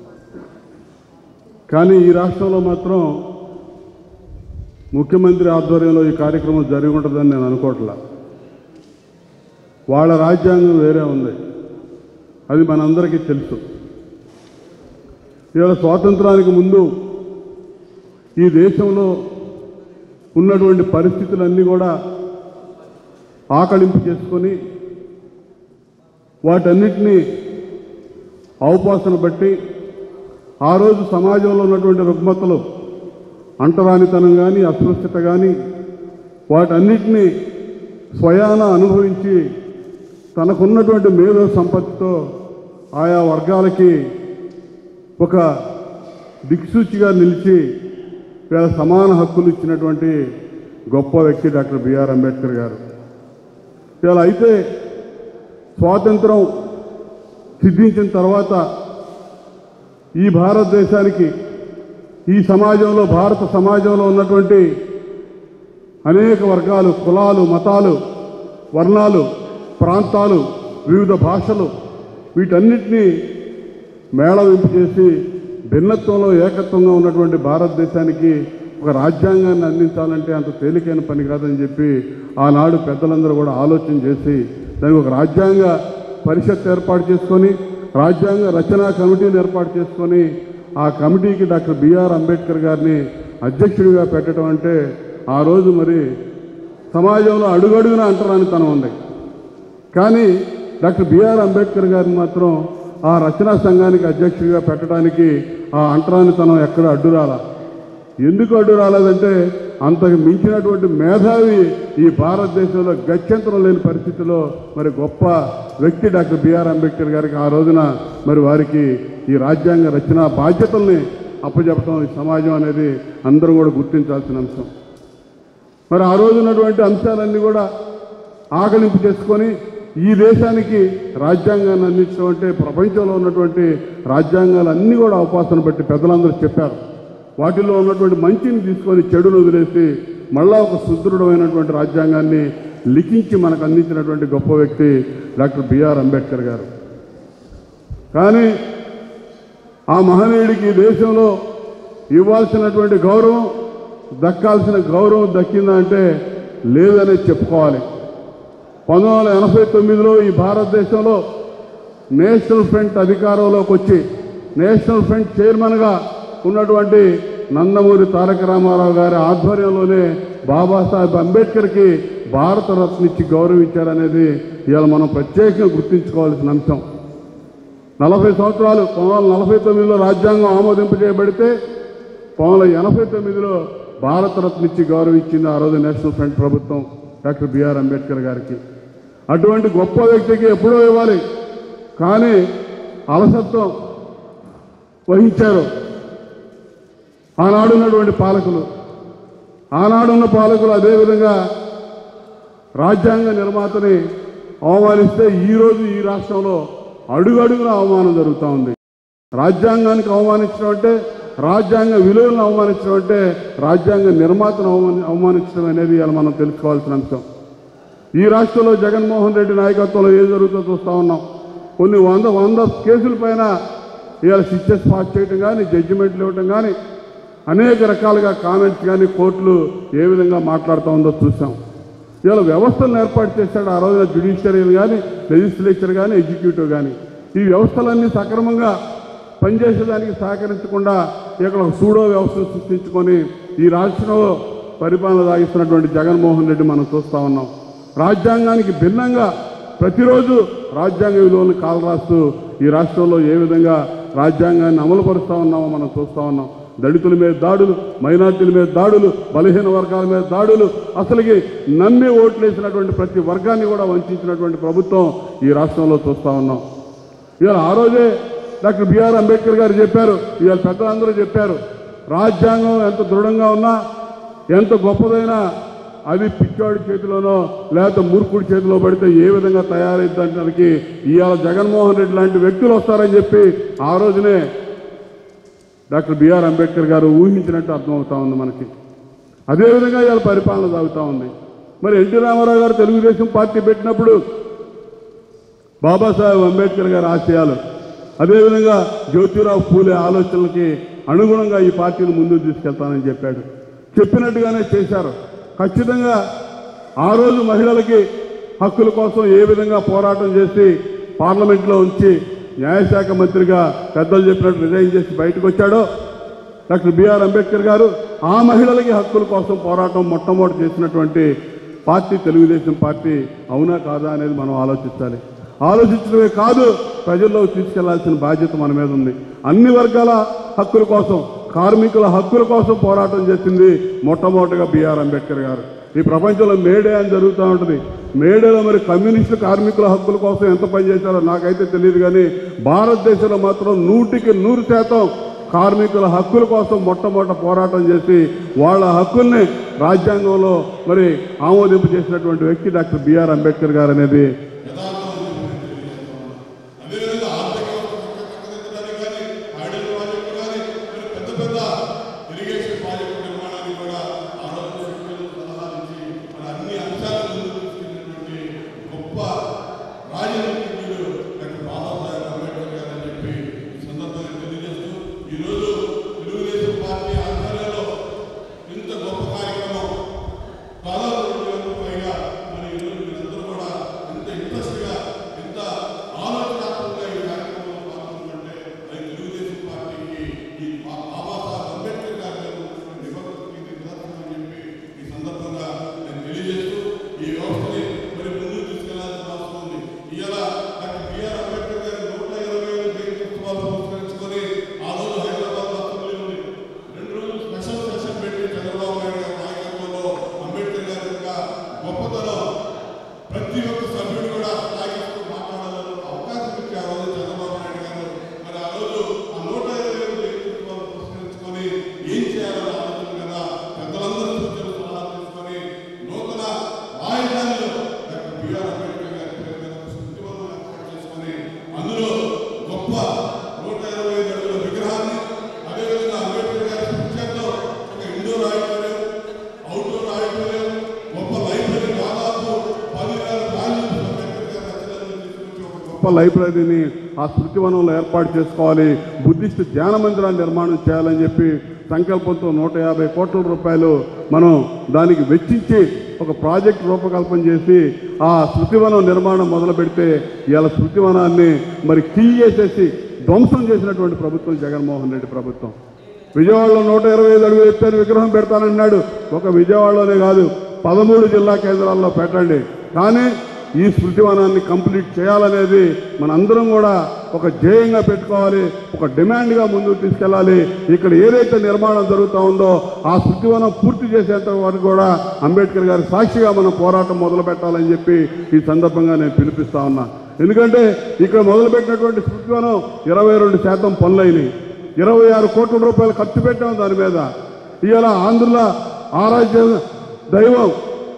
కానీ ఈ రాష్ట్రంలో మాత్రం ముఖ్యమంత్రి ఆధ్వర్యంలో ఈ కార్యక్రమం జరిగి ఉంటుందని నేను అనుకోవట్లా వాళ్ళ రాజ్యాంగం వేరే ఉంది అది మనందరికీ తెలుసు ఇవాళ స్వాతంత్రానికి ముందు ఈ దేశంలో ఉన్నటువంటి పరిస్థితులన్నీ కూడా ఆకలింపు చేసుకొని వాటన్నిటినీ అవపాసన బట్టి ఆ రోజు సమాజంలో ఉన్నటువంటి రుగ్మతలు అంటరానితనం కానీ అస్పృశ్యత కానీ వాటన్నిటినీ స్వయాన అనుభవించి తనకున్నటువంటి మేధో సంపత్తితో ఆయా వర్గాలకి ఒక దిక్సూచిగా నిలిచి వీళ్ళ సమాన హక్కులు ఇచ్చినటువంటి గొప్ప వ్యక్తి డాక్టర్ బిఆర్ అంబేద్కర్ గారు ఇవాళ అయితే స్వాతంత్రం సిద్ధించిన తర్వాత ఈ భారతదేశానికి ఈ సమాజంలో భారత సమాజంలో ఉన్నటువంటి అనేక వర్గాలు కులాలు మతాలు వర్ణాలు ప్రాంతాలు వివిధ భాషలు వీటన్నిటినీ మేళవింపు చేసి భిన్నత్వంలో ఏకత్వంగా ఉన్నటువంటి భారతదేశానికి ఒక రాజ్యాంగాన్ని అందించాలంటే అంత తేలికైన పని కాదని చెప్పి ఆనాడు పెద్దలందరూ కూడా ఆలోచన చేసి దానికి ఒక రాజ్యాంగ పరిషత్ ఏర్పాటు చేసుకొని రాజ్యాంగ రచనా కమిటీని ఏర్పాటు చేసుకొని ఆ కమిటీకి డాక్టర్ బిఆర్ అంబేద్కర్ గారిని అధ్యక్షుడిగా పెట్టడం అంటే ఆ రోజు మరి సమాజంలో అడుగడుగున అంటరానితనం ఉంది కానీ డాక్టర్ బిఆర్ అంబేద్కర్ గారిని మాత్రం ఆ రచనా సంఘానికి అధ్యక్షుడిగా పెట్టడానికి ఆ అంటరానితనం ఎక్కడ అడ్డు రాలా ఎందుకు అడ్డు రాలేదంటే అంతకు మించినటువంటి మేధావి ఈ భారతదేశంలో గత్యంతరం లేని పరిస్థితిలో మరి గొప్ప వ్యక్తి డాక్టర్ బిఆర్ అంబేద్కర్ గారికి ఆ రోజున మరి వారికి ఈ రాజ్యాంగ రచన బాధ్యతల్ని అప్పచెప్పడం ఈ సమాజం అనేది అందరూ కూడా గుర్తించాల్సిన అంశం మరి ఆ రోజు ఉన్నటువంటి అంశాలన్నీ కూడా ఆకలింపు చేసుకొని ఈ దేశానికి రాజ్యాంగాన్ని అందించడం అంటే ప్రపంచంలో ఉన్నటువంటి రాజ్యాంగాలన్నీ కూడా అవకాశం బట్టి పెద్దలందరూ చెప్పారు వాటిలో ఉన్నటువంటి మంచిని తీసుకొని చెడును వదిలేసి మళ్ళా ఒక సుదృఢమైనటువంటి రాజ్యాంగాన్ని లిఖించి మనకు అందించినటువంటి గొప్ప వ్యక్తి డాక్టర్ బిఆర్ అంబేద్కర్ గారు కానీ ఆ మహనీయుడికి ఈ దేశంలో ఇవ్వాల్సినటువంటి గౌరవం దక్కాల్సిన గౌరవం దక్కిందా అంటే లేదని చెప్పుకోవాలి పంతొమ్మిది వందల ఎనభై తొమ్మిదిలో ఈ భారతదేశంలో నేషనల్ ఫ్రంట్ అధికారంలోకి వచ్చి నేషనల్ ఫ్రంట్ చైర్మన్గా ఉన్నటువంటి నందమూరి తారక రామారావు గారి ఆధ్వర్యంలోనే బాబాసాహెబ్ అంబేద్కర్కి భారతరత్న ఇచ్చి గౌరవించారనేది ఇవాళ మనం ప్రత్యేకంగా గుర్తుంచుకోవాల్సిన అంశం నలభై సంవత్సరాలు పంతొమ్మిది వందల నలభై తొమ్మిదిలో రాజ్యాంగం ఆమోదింపు చేయబడితే పంతొమ్మిది వందల ఎనభై తొమ్మిదిలో భారతరత్న ఇచ్చి గౌరవించింది ఆ రోజు నేషనల్ ఫ్రంట్ ప్రభుత్వం డాక్టర్ బిఆర్ అంబేద్కర్ గారికి అటువంటి గొప్ప వ్యక్తికి ఎప్పుడో ఇవ్వాలి కానీ అలసత్వం వహించారు ఆనాడున్నటువంటి పాలకులు ఆనాడున్న పాలకులు అదేవిధంగా రాజ్యాంగ నిర్మాతని అవమానిస్తే ఈరోజు ఈ రాష్ట్రంలో అడుగడుగున అవమానం జరుగుతూ ఉంది రాజ్యాంగానికి అవమానించడం అంటే రాజ్యాంగ విలువలను అవమానించడం అంటే రాజ్యాంగ నిర్మాతను అవమాని అవమానించడం అనేది ఇలా మనం తెలుసుకోవాల్సిన అంశం ఈ రాష్ట్రంలో జగన్మోహన్ రెడ్డి నాయకత్వంలో ఏం జరుగుతుందో చూస్తూ ఉన్నాం కొన్ని వంద వంద కేసుల పైన ఇవాళ శిక్షస్ పాస్ చేయడం కానీ జడ్జిమెంట్లు ఇవ్వడం కానీ అనేక రకాలుగా కామెంట్స్ కానీ కోర్టులు ఏ విధంగా మాట్లాడుతూ ఉందో చూసాం ఇవాళ వ్యవస్థలను ఏర్పాటు చేశాడు ఆ రోజున జ్యుడిషియరీలు కానీ లెజిస్లేచర్ కానీ ఎగ్జిక్యూటివ్ కానీ ఈ వ్యవస్థలన్నీ సక్రమంగా పనిచేసేదానికి సహకరించకుండా ఇక్కడ ఒక సూడో వ్యవస్థను సృష్టించుకొని ఈ రాష్ట్రంలో పరిపాలన సాగిస్తున్నటువంటి జగన్మోహన్ రెడ్డి మనం చూస్తూ ఉన్నాం రాజ్యాంగానికి భిన్నంగా ప్రతిరోజు రాజ్యాంగ విలువలను కాలరాస్తూ ఈ రాష్ట్రంలో ఏ విధంగా రాజ్యాంగాన్ని అమలు పరుస్తూ ఉన్నామో మనం చూస్తూ ఉన్నాం దళితుల మీద దాడులు మైనార్టీల మీద దాడులు బలహీన వర్గాల మీద దాడులు అసలుకి నమ్మి ఓట్లేసినటువంటి ప్రతి వర్గాన్ని కూడా వంచినటువంటి ప్రభుత్వం ఈ రాష్ట్రంలో చూస్తూ ఉన్నాం ఇవాళ ఆ రోజే డాక్టర్ బిఆర్ అంబేద్కర్ గారు చెప్పారు ఇవాళ పెద్దలందరూ చెప్పారు రాజ్యాంగం ఎంత దృఢంగా ఉన్నా ఎంత గొప్పదైనా అది పిచ్చోడి చేతిలోనో లేకపోతే మూర్ఖుడి చేతిలో పడితే ఏ విధంగా తయారైందనడానికి ఇవాళ జగన్మోహన్ రెడ్డి లాంటి వ్యక్తులు వస్తారని చెప్పి ఆ రోజునే డాక్టర్ బిఆర్ అంబేద్కర్ గారు ఊహించినట్టు అర్థమవుతా ఉంది మనకి అదేవిధంగా ఇవాళ పరిపాలన సాగుతూ ఉంది మరి ఎన్టీ రామారావు గారు తెలుగుదేశం పార్టీ పెట్టినప్పుడు బాబాసాహెబ్ అంబేద్కర్ గారి ఆశయాలు అదేవిధంగా జ్యోతిరావు పూలే ఆలోచనలకి అనుగుణంగా ఈ పార్టీని ముందుకు తీసుకెళ్తానని చెప్పాడు చెప్పినట్టుగానే చేశారు ఖచ్చితంగా ఆ రోజు మహిళలకి హక్కుల కోసం ఏ విధంగా పోరాటం చేసి పార్లమెంట్లో ఉంచి న్యాయశాఖ మంత్రిగా పెద్దలు చెప్పినట్టు రిజైన్ చేసి బయటకు వచ్చాడో డాక్టర్ బిఆర్ అంబేద్కర్ గారు ఆ మహిళలకి హక్కుల కోసం పోరాటం మొట్టమొదటి చేసినటువంటి పార్టీ తెలుగుదేశం పార్టీ అవునా కాదా అనేది మనం ఆలోచించాలి ఆలోచించడమే కాదు ప్రజల్లోకి తీసుకెళ్లాల్సిన బాధ్యత మన మీద ఉంది అన్ని వర్గాల హక్కుల కోసం కార్మికుల హక్కుల కోసం పోరాటం చేసింది మొట్టమొదటిగా బిఆర్ అంబేద్కర్ గారు ఈ ప్రపంచంలో మేడే అని జరుగుతూ ఉంటుంది మేడేలో మరి కమ్యూనిస్టు కార్మికుల హక్కుల కోసం ఎంత పనిచేశారో నాకైతే తెలియదు కానీ భారతదేశంలో మాత్రం నూటికి నూరు శాతం కార్మికుల హక్కుల కోసం మొట్టమొదట పోరాటం చేసి వాళ్ళ హక్కుల్ని రాజ్యాంగంలో మరి ఆమోదింపు చేసినటువంటి వ్యక్తి డాక్టర్ బిఆర్ అంబేద్కర్ గారు అనేది గొప్ప లైబ్రరీని ఆ స్మృతివనంలో ఏర్పాటు చేసుకోవాలి బుద్ధిస్ట్ ధ్యాన మందిరాన్ని నిర్మాణం చేయాలని చెప్పి సంకల్పంతో నూట యాభై కోట్ల రూపాయలు మనం దానికి వెచ్చించి ఒక ప్రాజెక్ట్ రూపకల్పన చేసి ఆ స్మృతివనం నిర్మాణం మొదలు పెడితే ఇవాళ స్మృతివనాన్ని మరి చేసేసి ధ్వంసం చేసినటువంటి ప్రభుత్వం జగన్మోహన్ రెడ్డి ప్రభుత్వం విజయవాడలో నూట ఇరవై ఐదు అడుగులు ఎత్తైన విగ్రహం పెడతానన్నాడు ఒక విజయవాడలోనే కాదు పదమూడు జిల్లా కేంద్రాల్లో పెట్టండి కానీ ఈ స్మృతివనాన్ని కంప్లీట్ చేయాలనేది మనందరం కూడా ఒక ధ్యేయంగా పెట్టుకోవాలి ఒక డిమాండ్గా ముందుకు తీసుకెళ్ళాలి ఇక్కడ ఏదైతే నిర్మాణం జరుగుతూ ఉందో ఆ స్మృతివనం పూర్తి చేసేంత వరకు కూడా అంబేద్కర్ గారి సాక్షిగా మనం పోరాటం మొదలు పెట్టాలని చెప్పి ఈ సందర్భంగా నేను పిలిపిస్తా ఉన్నా ఎందుకంటే ఇక్కడ మొదలుపెట్టినటువంటి స్మృతివనం ఇరవై రెండు శాతం పనులైనవి ఇరవై ఆరు కోట్ల రూపాయలు ఖర్చు పెట్టాం దాని మీద ఇవాళ ఆంధ్రుల ఆరాధ్య దైవం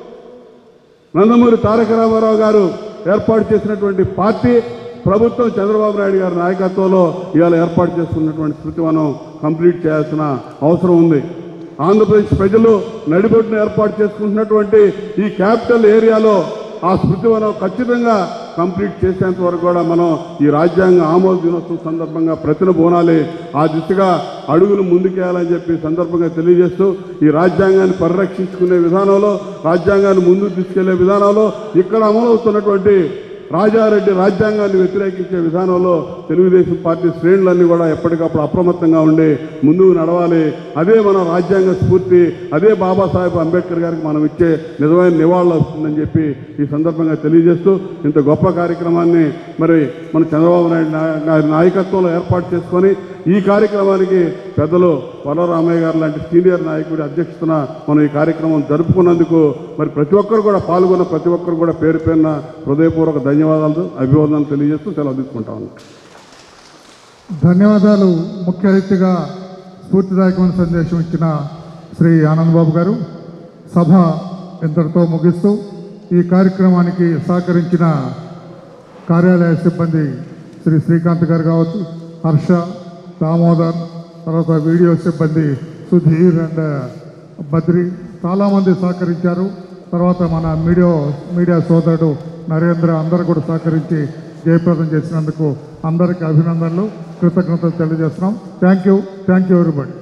నందమూరి తారక రామారావు గారు ఏర్పాటు చేసినటువంటి పార్టీ ప్రభుత్వం చంద్రబాబు నాయుడు గారి నాయకత్వంలో ఇవాళ ఏర్పాటు చేసుకున్నటువంటి స్మృతివనం కంప్లీట్ చేయాల్సిన అవసరం ఉంది ఆంధ్రప్రదేశ్ ప్రజలు నడిబొట్టును ఏర్పాటు చేసుకుంటున్నటువంటి ఈ క్యాపిటల్ ఏరియాలో ఆ స్మృతివనం ఖచ్చితంగా కంప్లీట్ చేసేంత వరకు కూడా మనం ఈ రాజ్యాంగ ఆమోద దినోత్సవం సందర్భంగా ప్రతిన బోనాలి ఆ దిశగా అడుగులు ముందుకేయాలని చెప్పి ఈ సందర్భంగా తెలియజేస్తూ ఈ రాజ్యాంగాన్ని పరిరక్షించుకునే విధానంలో రాజ్యాంగాన్ని ముందుకు తీసుకెళ్లే విధానంలో ఇక్కడ అమలవుతున్నటువంటి రాజారెడ్డి రాజ్యాంగాన్ని వ్యతిరేకించే విధానంలో తెలుగుదేశం పార్టీ శ్రేణులన్నీ కూడా ఎప్పటికప్పుడు అప్రమత్తంగా ఉండి ముందుకు నడవాలి అదే మన రాజ్యాంగ స్ఫూర్తి అదే బాబాసాహెబ్ అంబేద్కర్ గారికి మనం ఇచ్చే నిజమైన నివాళులు వస్తుందని చెప్పి ఈ సందర్భంగా తెలియజేస్తూ ఇంత గొప్ప కార్యక్రమాన్ని మరి మన చంద్రబాబు నాయుడు నా- గారి నాయకత్వంలో ఏర్పాటు చేసుకొని ఈ కార్యక్రమానికి పెద్దలు వరరామయ్య గారు లాంటి సీనియర్ నాయకుడి అధ్యక్షతన మనం ఈ కార్యక్రమం జరుపుకున్నందుకు మరి ప్రతి ఒక్కరు కూడా పాల్గొన్న ప్రతి ఒక్కరు కూడా పేరు పేరున హృదయపూర్వక ధన్యవాదాలు అభివాదనలు తెలియజేస్తూ సెలవు తీసుకుంటా ఉన్నాను ధన్యవాదాలు ముఖ్య అతిథిగా స్ఫూర్తిదాయకమైన సందేశం ఇచ్చిన శ్రీ ఆనంద్ బాబు గారు సభ ఇంతటితో ముగిస్తూ ఈ కార్యక్రమానికి సహకరించిన కార్యాలయ సిబ్బంది శ్రీ శ్రీకాంత్ గారు కావచ్చు హర్ష దామోదర్ తర్వాత వీడియో సిబ్బంది సుధీర్ అండ్ బద్రి చాలామంది సహకరించారు తర్వాత మన మీడియా మీడియా సోదరుడు నరేంద్ర అందరూ కూడా సహకరించి జయప్రదం చేసినందుకు అందరికీ అభినందనలు కృతజ్ఞతలు తెలియజేస్తున్నాం thank you thank you everybody